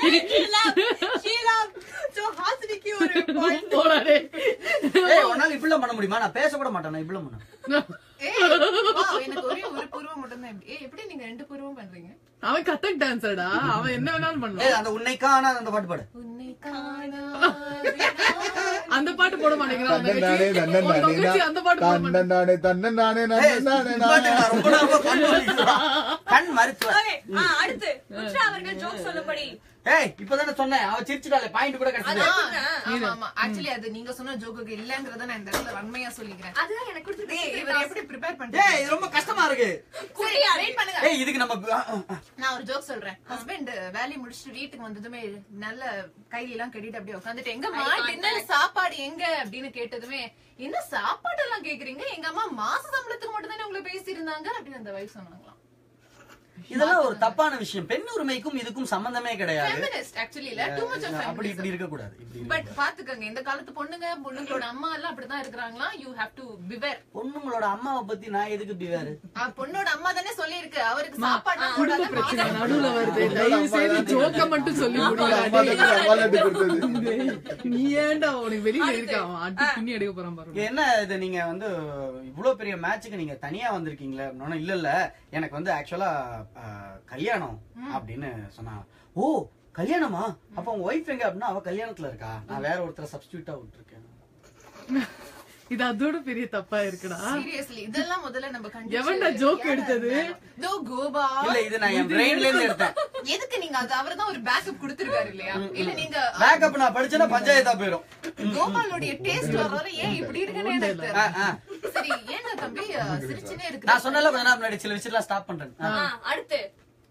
டேய் So, ஹாசினிக்கு ஒரு point. போடா டேய் ஏய் உன்னால இப்படிலாம் பண்ண முடியுமா நான் பேச கூட மாட்டேன் நான் இப்படிலாம் பண்ண ஏய், wow, எனக்கு ஒரே ஒரு புருவம் மட்டும் தான் ஏய் எப்படி நீங்க ரெண்டு புருவம் பண்றீங்க அவன் கத்தக் டான்சர்டா அவன் என்ன வேணாலும் பண்ணலாம் ஏய் அந்த உன்னை காணாத அந்த பாட்டு பாடு உன்னை காணாதே அந்த பாட்டு போட மாட்டேங்கிறான் அந்த தன்னன் நானே தங்கச்சி. தன்னன் உன் நானே தங்கச்சி அந்த பாட்டு போட மாட்டேங்கிறான் தன்னன் நானே தன்னன் நானே ஏய், நன்னன் நானே இந்த பாட்டு நானே நான் ரொம்ப நேரமா கண் வலிக்குதுடா. கண் மருத்துவ Okay, ஆ, அடுத்து உஷா அவர்கள் ஜோக் சொல்லும்படி ஏய் இப்பதானே சொன்னேன் அவ சிரிச்சுட்டாலே பாயிண்ட் கூட கிடைச்சது ஆமா ஆமா ஆக்சுவலி அது நீங்க சொன்ன ஜோக்குக்கு இல்லங்கறத நான் இந்த இடத்துல வன்மையா சொல்லிக்கிறேன் அதுதான் எனக்கு ஏய், இவர் கொடுத்துருக்கு எப்படி ப்ரிப்பேர் ஏய் பண்றீங்க இது ரொம்ப கஷ்டமா இருக்கு சரி வெயிட் பண்ணுங்க ஏய் இதுக்கு நம்ம ஆ, ஆ, ஆ. நான் ஒரு ஜோக் சொல்றேன் ஹஸ்பண்ட் வேலையை முடிச்சுட்டு வீட்டுக்கு வந்ததுமே நல்ல கையில எல்லாம் கட்டிட்டு அப்படியே உட்காந்துட்டு எங்கம்மா டின்னர் சாப்பாடு எங்க அப்படின்னு கேட்டதுமே என்ன சாப்பாடு எல்லாம் கேக்குறீங்க எங்க அம்மா மாச சம்பளத்துக்கு மட்டும் தானே உங்களை பேசி இருந்தாங்க அப்படின்னு அந்த வைஃப் சொன்னாங்களாம் இதெல்லாம் ஒரு தப்பான விஷயம் பெண் உரிமைக்கும் இதுக்கும் சம்பந்தமே கிடையாது ஃபெமினிஸ்ட் ஆக்சுவலி இல்ல டூ மச் ஆஃப் அப்படி இப்படி இருக்க கூடாது இப்படி இருக்க பட் பாத்துக்கங்க இந்த காலத்து பொண்ணுங்க பொண்ணுங்களோட அம்மா எல்லாம் அப்படிதான் இருக்கிறாங்களா யூ ஹேவ் டு பிவேர் பொண்ணுங்களோட அம்மாவை பத்தி நான் எதுக்கு இப்படி வேறு பொண்ணோட அம்மா தானே சொல்லியிருக்கு அவருக்கு சாப்பாடு குடும்ப பிரச்சனை நடுவுல வருது தயவு செய்து ஜோக்க மட்டும் சொல்லி அம்மா தான் அம்மா லட்டு கொடுத்தது முடியாது நீ ஏன்டா உனக்கு வெளியில இருக்க அவன் அடி பின்னி எடுக்க போறான் பாரு என்ன இது நீங்க வந்து இவ்வளவு பெரிய மேட்சுக்கு நீங்க தனியா வந்திருக்கீங்களே அப்படின்னா இல்ல இல்ல எனக்கு வந்து ஆக்சுவலா கல்யாணம் அப்படின்னு சொன்னாங்க ஓ கல்யாணமா அப்ப உங்க ஒய்ஃப் எங்க அப்படின்னா அவ கல்யாணத்துல இருக்கா நான் வேற ஒருத்தரை சப்ஸ்டியூட்டா விட்டுருக்கேன் இது அதோட பெரிய தப்பா இருக்குடா சீரியஸ்லி இதெல்லாம் முதல்ல நம்ம எவன்டா joke எடுத்தது? தோ கோபா இல்ல இது நான் என் பிரெயின்ல இருந்து எடுத்தேன் எதுக்கு நீங்க அது அவர்தான் ஒரு பேக்கப் கொடுத்திருக்காரு இல்லையா இல்ல நீங்க பேக்கப் நான் படிச்சேன்னா பஞ்சாயத்தா போயிரும் கோபாலோடைய டேஸ்ட் வர ஏன் இப்படி இருக்குன்னு எனக்கு ஆ, தெரியல. ஆ. சரி ஏன்னா தம்பி அஹ், சிரிச்சுனே இருக்கு நான் சொன்னல கொஞ்ச நேரம் முன்னாடி சில விஷயம்லாம் ஸ்டாப் பண்றேன் ஆ. அடுத்து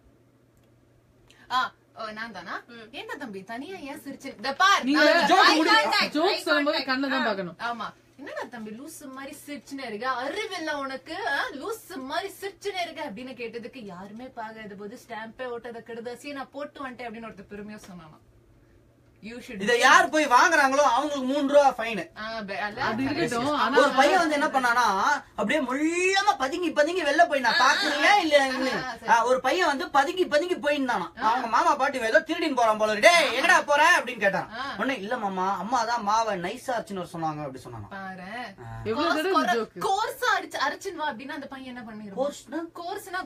ஆ ஓ, நான் தானா என்ன தம்பி தனியா ஏன் சிரிச்சு இந்த பார் நீங்க நான் joke eye முடி- contact, joke eye சொல்லும்போது contact. கண்ணை தான் ஆ, பார்க்கணும். ஆமா என்னடா தம்பி லூசு மாதிரி சிரிச்சுனே இருக்க அறிவில்ல உனக்கு ஆ, லூசு மாதிரி சிரிச்சுனே இருக்க அப்படின்னு கேட்டதுக்கு யாருமே பாக்காத போது ஸ்டாம்பே ஓட்டத கெடுதாசி நான் போட்டு வந்துட்டேன் அப்படின்னு ஒருத்தர் பெருமையா சொன்னானா யூ ஷுட் இத யார் போய் வாங்குறாங்களோ அவங்களுக்கு மூணு ரூபா ஃபைன் அது இருக்கட்டும் ஆனா ஒரு பையன் வந்து என்ன பண்ணானா அப்படியே முள்ளமா பதுங்கி பதுங்கி வெளில போய் நான் பாக்குறீங்களா இல்ல ஆ, ஒரு பையன் வந்து பதுங்கி பதுங்கி போயிருந்தானா அவங்க மாமா பாட்டி ஏதோ திருடின்னு போறான் போல இருக்கு. டேய் எங்கடா போற அப்படின்னு கேட்டான் உடனே இல்ல மாமா அம்மா தான் மாவை நைஸா அரைச்சுன்னு வர சொன்னாங்க அப்படி சொன்னானா பாரு எவ்வளவு தடவை இந்த joke? கோர்ஸ் அடிச்சு அரைச்சுன்னு வா அப்படின்னா அந்த பையன் என்ன பண்ணிருப்பான் கோர்ஸ்னா கோர்ஸ்னா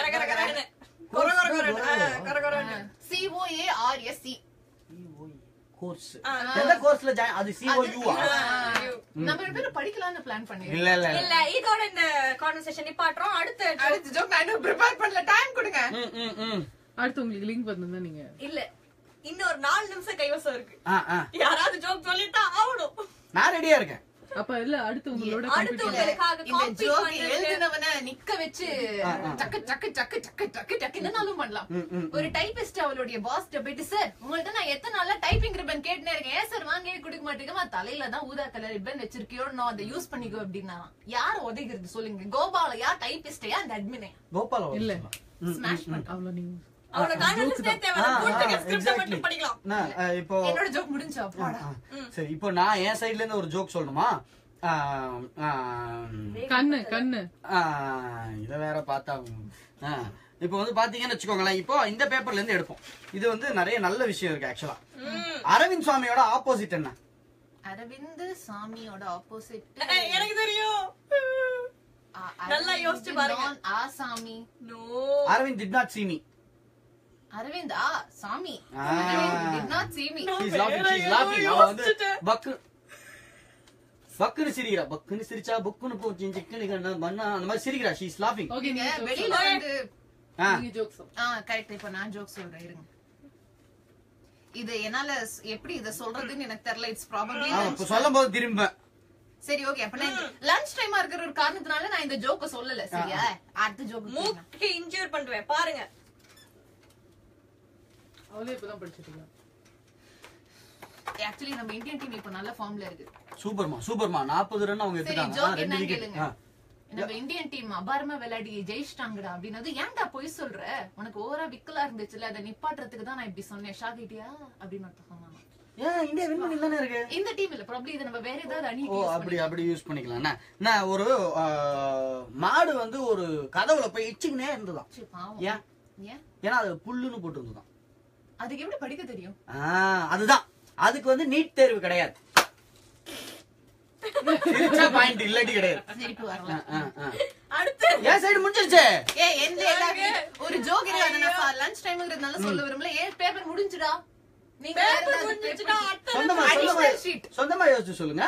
COA R S C course எந்த கோர்ஸ்ல ஜாயின் அது சிஓயூ நம்ம ரெண்டு பேரும் படிக்கலாம்னு பிளான் பண்ணிருக்கோம் இல்ல இல்ல இல்ல இதோட இந்த கான்வர்சேஷன் நிப்பாட்டுறோம் அடுத்து அடுத்த ஜோக் நான் இன்னும் ப்ரிப்பேர் பண்ணல டைம் கொடுங்க ம், ம், ம். அடுத்து உங்களுக்கு லிங்க் பண்ணா நீங்க இல்ல இன்னும் ஒரு நாலு நிமிஷம் கைவசம் இருக்கு ஆ, ஆ. யாராவது ஜோக் சொல்லித்தான் ஆகணும் நான் ரெடியா இருக்கேன் அப்ப இல்ல அடுத்து உங்களோட அடுத்து கம்ப்யூட்டர் உங்களுக்காக இந்த compete ஜோக் பண்றதுக்கு- எழுதினவன நிக்க வச்சு ஆ, ஆ. டக்கு டக்கு டக்கு டக்கு டக்கு டக்கு என்னனாலும் பண்ணலாம் ம், ம், ஒரு டைபிஸ்ட் அவளுடைய பாஸ் போயிட்டு சார் உங்களுக்கு நான் எத்தனை நாளா டைப்பிங் ரிப்பன் கேட்டுனே இருக்கேன் ஏன் சார் வாங்க கொடுக்க மாட்டேங்க தலையில தான் ஊதா கலர் ரிப்பன் வச்சிருக்கியோ நான் அதை யூஸ் பண்ணிக்கோ அப்படின்னா யார் உதைக்கிறது சொல்லுங்க கோபால யார் டைபிஸ்டையா அந்த அட்மினே கோபால இல்ல ஸ்மாஷ் பண்ண அவ்வளவு நீங்க அவனோட கான்வர்சேஷனே தேவை ஆ, கொடுத்த ஆ, ஸ்கிரிப்ட் exactly. மட்டும் படிக்கலாம் நான், ஆ, இப்போ என்னோட ஜோக் முடிஞ்சா ஆ, போடா ஆ. சரி இப்போ நான் என் சைடுல இருந்து ஒரு ஜோக் சொல்லணுமா ஆ, ஆ, கண்ணு கண்ணு ஆ, இத வேற பார்த்தா ஆ, இப்போ வந்து பாத்தீங்கன்னு வச்சுக்கோங்களேன் இப்போ இந்த பேப்பர்ல இருந்து எடுப்போம் இது வந்து நிறைய நல்ல விஷயம் இருக்கு ஆக்சுவலா அரவிந்த் சுவாமியோட ஆப்போசிட் என்ன அரவிந்த் சாமியோட ஆப்போசிட் ஏய், எனக்கு தெரியும் நல்லா யோசிச்சு பாருங்க. ஆசாமி no Aravind did not see me Aravind ஆ சாமி ஆ. Aravind did not see me She's laughing, she's laughing. அவ வந்து பக்கு பக்குன்னு சிரிக்கிறா பக்குன்னு சிரிச்சா புக்குன்னு போச்சு சிக்கனு கண்ணா பண்ணா அந்த மாதிரி சிரிக்கிறா ஷீஸ் லாஃபிங் ஓகே நீங்க நீங்க வெளியில வந்து ஆ நீங்க ஜோக் சொல்லுங்க ஆ கரெக்ட் இப்ப நான் ஜோக் சொல்றேன் இருங்க இது என்னால ஸ்- எப்படி இத சொல்றதுன்னு எனக்கு தெரியல இட்ஸ் ப்ராபபிலி ஆமா, இப்ப சொல்லும் போது திரும்ப சரி ஓகே அப்ப நான் லஞ்ச் டைமா இருக்கிற ஒரு காரணத்தினால நான் இந்த ஜோக்க சொல்லல சரியா அடுத்த ஜோக் மூக்கு இன்ஜூர் பண்ணுவேன் பாருங்க அவளே இப்பதான் படிச்சிட்டு இருக்கா ஆக்சுவலி நம்ம இந்தியன் டீம் இப்ப நல்ல ஃபார்ம்ல இருக்கு சூப்பர்மா சூப்பர்மா நாற்பது ரன் அவங்க சரி எடுத்துட்டாங்க ஆ, ஜோக் ரெண்டு என்ன விக்கெட் கேளுங்க நம்ம இந்தியன் டீம் அபாரமா விளையாடி ஜெயிச்சிட்டாங்கடா அப்படின்னது ஏன்டா பொய் சொல்ற உனக்கு ஓவரா விக்கலா இருந்துச்சுல அதை நிப்பாட்டுறதுக்கு தான் நான் இப்படி சொன்னேன் ஷாகிட்டியா அப்படின்னு ஒருத்தன் சொன்னானா. ஏன் இந்தியா வின் பண்ணி தானே இருக்கு இந்த டீம் இல்ல ப்ராப்ளி இதை நம்ம வேற ஏதாவது அணி ஓ அப்படி அப்படி யூஸ் பண்ணிக்கலாம் என்ன? என்ன ஒரு ஆ, மாடு வந்து ஒரு கதவுல போய் இச்சுக்கினே இருந்ததாம் ஏன் ஏன் ஏன்னா அது புல்லுன்னு போட்டு இருந்ததாம் அதுக்கு எப்படி படிக்க தெரியும் ஆ, அதுதான் அதுக்கு வந்து நீட் தேர்வு கிடையாது பாயிண்ட் இல்லாட்டி கிடையாது சிரிப்பு வரல ஆ, ஆ, ஆ. அடுத்து என் சைடு முடிஞ்சிருச்சு ஏ எந்த எல்லா- ஒரு ஜோக் இருக்கு அதை நான் லஞ்ச் டைம்ங்கிறதுனால சொல்ல விரும்பல ஏன் பேப்பர் முடிஞ்சுடா நீங்க வேற பேப்பர் ஏதாவது முடிஞ்சிச்சுன்னா paper- அடுத்தது சொந்தமா சொந்தமா Additional sheet. சொந்தமா யோசிச்சு சொல்லுங்க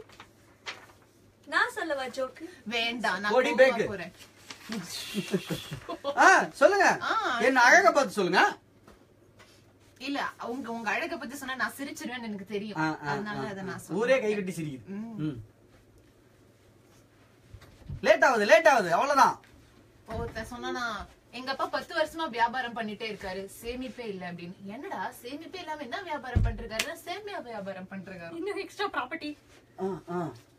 நான் சொல்லவா ஜோக்கு வேண்டாம் நான் கோடி கோவமா பேக்கு. போறேன் ஆ சொல்லுங்க ஆ. என்ன அழக பார்த்து சொல்லுங்க இல்ல உங்க உங்க அழக பத்தி சொன்னா நான் சிரிச்சிருவேன்னு எனக்கு தெரியும் ஆ, ஆ, அதனால அதை ஆ. நான் ஊரே சொல்றேன் கை கட்டி சிரிக்குது லேட் ஆகுது லேட் ஆகுது அவ்வளவுதான் ஒருத்தன் சொன்னா எங்க அப்பா பத்து வருஷமா வியாபாரம் பண்ணிட்டே இருக்காரு சேமிப்பே இல்ல அப்படின்னு என்னடா சேமிப்பே இல்லாம என்ன வியாபாரம் பண்றாரு சேமியா வியாபாரம் பண்றாரு இன்னும் எக்ஸ்ட்ரா ப்ராப்பர்ட்டி ஆ, ஆ.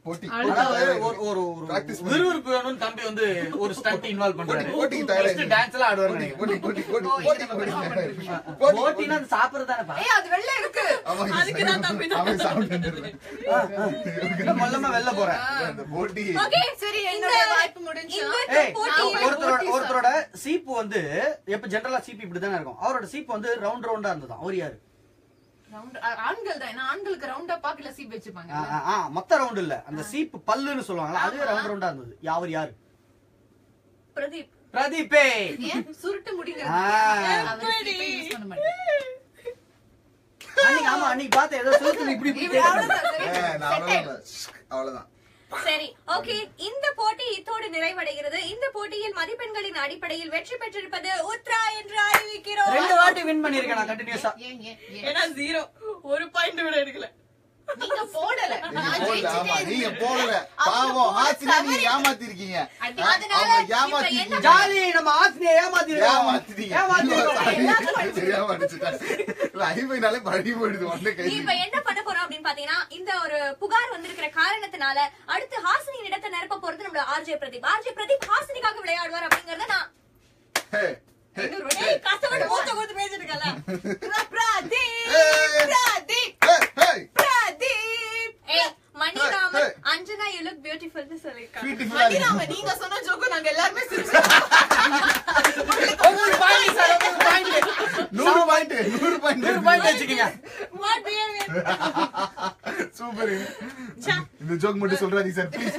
போட்டி அதாவது ஒரு ஒரு ஒரு Practice பண்ணி. விறுவிறுப்பு வேணும்னு தம்பி வந்து ஒரு ஸ்டண்ட் இன்வால்வ் பண்றாரு போட்டிக்கு தயாரா டான்ஸ் எல்லாம் ஆடுவாரு போட்டி போட்டி போட்டி போட்டி போட்டி போட்டினா அது சாப்பிடுறது ஏய் அது வெள்ள இருக்கு ஆமாங்க அதுக்கு தான் தம்பி அவன் சாப்பிட்டு வந்துடுறேன் மொல்லமா வெளில போறேன் அந்த போட்டி ஓகே சரி என்னோட வாய்ப்பு முடிஞ்சு ஏய், ஒருத்தரோட ஒருத்தரோட சீப்பு வந்து எப்ப ஜெனரலா சீப்பு இப்படிதானே இருக்கும் அவரோட சீப்பு வந்து ரவுண்ட் ரவுண்டா இருந்ததாம் அவர் யாரு ரவுண்ட் ஆண்கள் தான் ஏன்னா ஆண்களுக்கு ரவுண்டா பாக்கல சீப் வச்சுப்பாங்க ஆ, ஆ, ஆ, மொத்த ரவுண்ட் இல்ல அந்த சீப்பு பல்லுன்னு சொல்லுவாங்கல்ல அதுவே ரவுண்ட் ரவுண்டா இருந்தது அவர் யாரு பிரதீப் பிரதீபே ஏன் சுருட்டு முடிங்க ஆ. யூஸ் பண்ண மாட்டேன் அன்னைக்கு ஆமா அன்னைக்கு பார்த்த ஏதோ சுருத்துல இப்படி இப்படி கேக்குது. ஏ, நான் அவ்வளவுதான் அவ்வளவுதான் சரி ஓகே இந்த போட்டி இத்தோடு நிறைவடைகிறது இந்த போட்டியில் மதிப்பெண்களின் அடிப்படையில் வெற்றி பெற்றிருப்பது உத்ரா என்று அறிவிக்கிறோம் ரெண்டு வாட்டி வின் பண்ணிருக்கேன் நான் கண்டினியூஸா ஏன் ஏன் ஏன் ஏன்னா ஜீரோ ஒரு பாயிண்ட் கூட எடுக்கல நீங்க போடல நான் போடல, ஆமா, ஜெயிச்சிட்டே நீங்க இருந்தேன். போடல பாவம் ஆசிரியா நீங்க ஏமாத்திருக்கீங்க அதனால அவங்க இப்ப ஏமாத்திருக்கீங்க என்ன ஜாலி நம்ம ஆசிரியை ஏமாத்திருக்கோம் ஏமாத்திட்டீங்க ஏமாத்திருக்கோம் தெரியாம அடிச்சுட்டேன் இல்ல ஐமைனாலே பழகி போயிடுது ஒன்றை கை இப்ப என்ன பண்ண போறோம் அப்படின்னு பாத்தீங்கன்னா இந்த ஒரு புகார் வந்திருக்கிற காரணத்தினால அடுத்து ஹாசினியின் இடத்தை நிரப்ப போறது நம்மளோட ஆர்ஜே பிரதீப் ஆர்ஜே பிரதீப் ஹாசினிக்காக விளையாடுவார் அப்படிங்கறத நான் ஹே, ஏய், கஷ்டப்பட்டு மூச்சை கொடுத்து பேசிட்டு இருக்கல பிரதீப் ஏய். பிரதீப் ஹே, ஹே, பிரதீப் ஏய் Maniraman Hey, hey. Anjana you look பியூட்டிஃபுல்னு சொல்லிருக்காங்க beautiful ஆ இருக்கு. மணிராமன், நீங்க சொன்ன ஜோக்கு நாங்க எல்லாருமே சிரிச்சோம் உங்களுக்கு பாயிண்ட் சார் உங்களுக்கு பாயிண்ட் நூறு பாயிண்ட் நூறு பாயிண்ட் நூறு பாயிண்ட் வச்சுக்கீங்க வாட் பிஹேவியர் சூப்பர் இந்த ஜோக் மட்டும் சொல்றாதீங்க சார் ப்ளீஸ்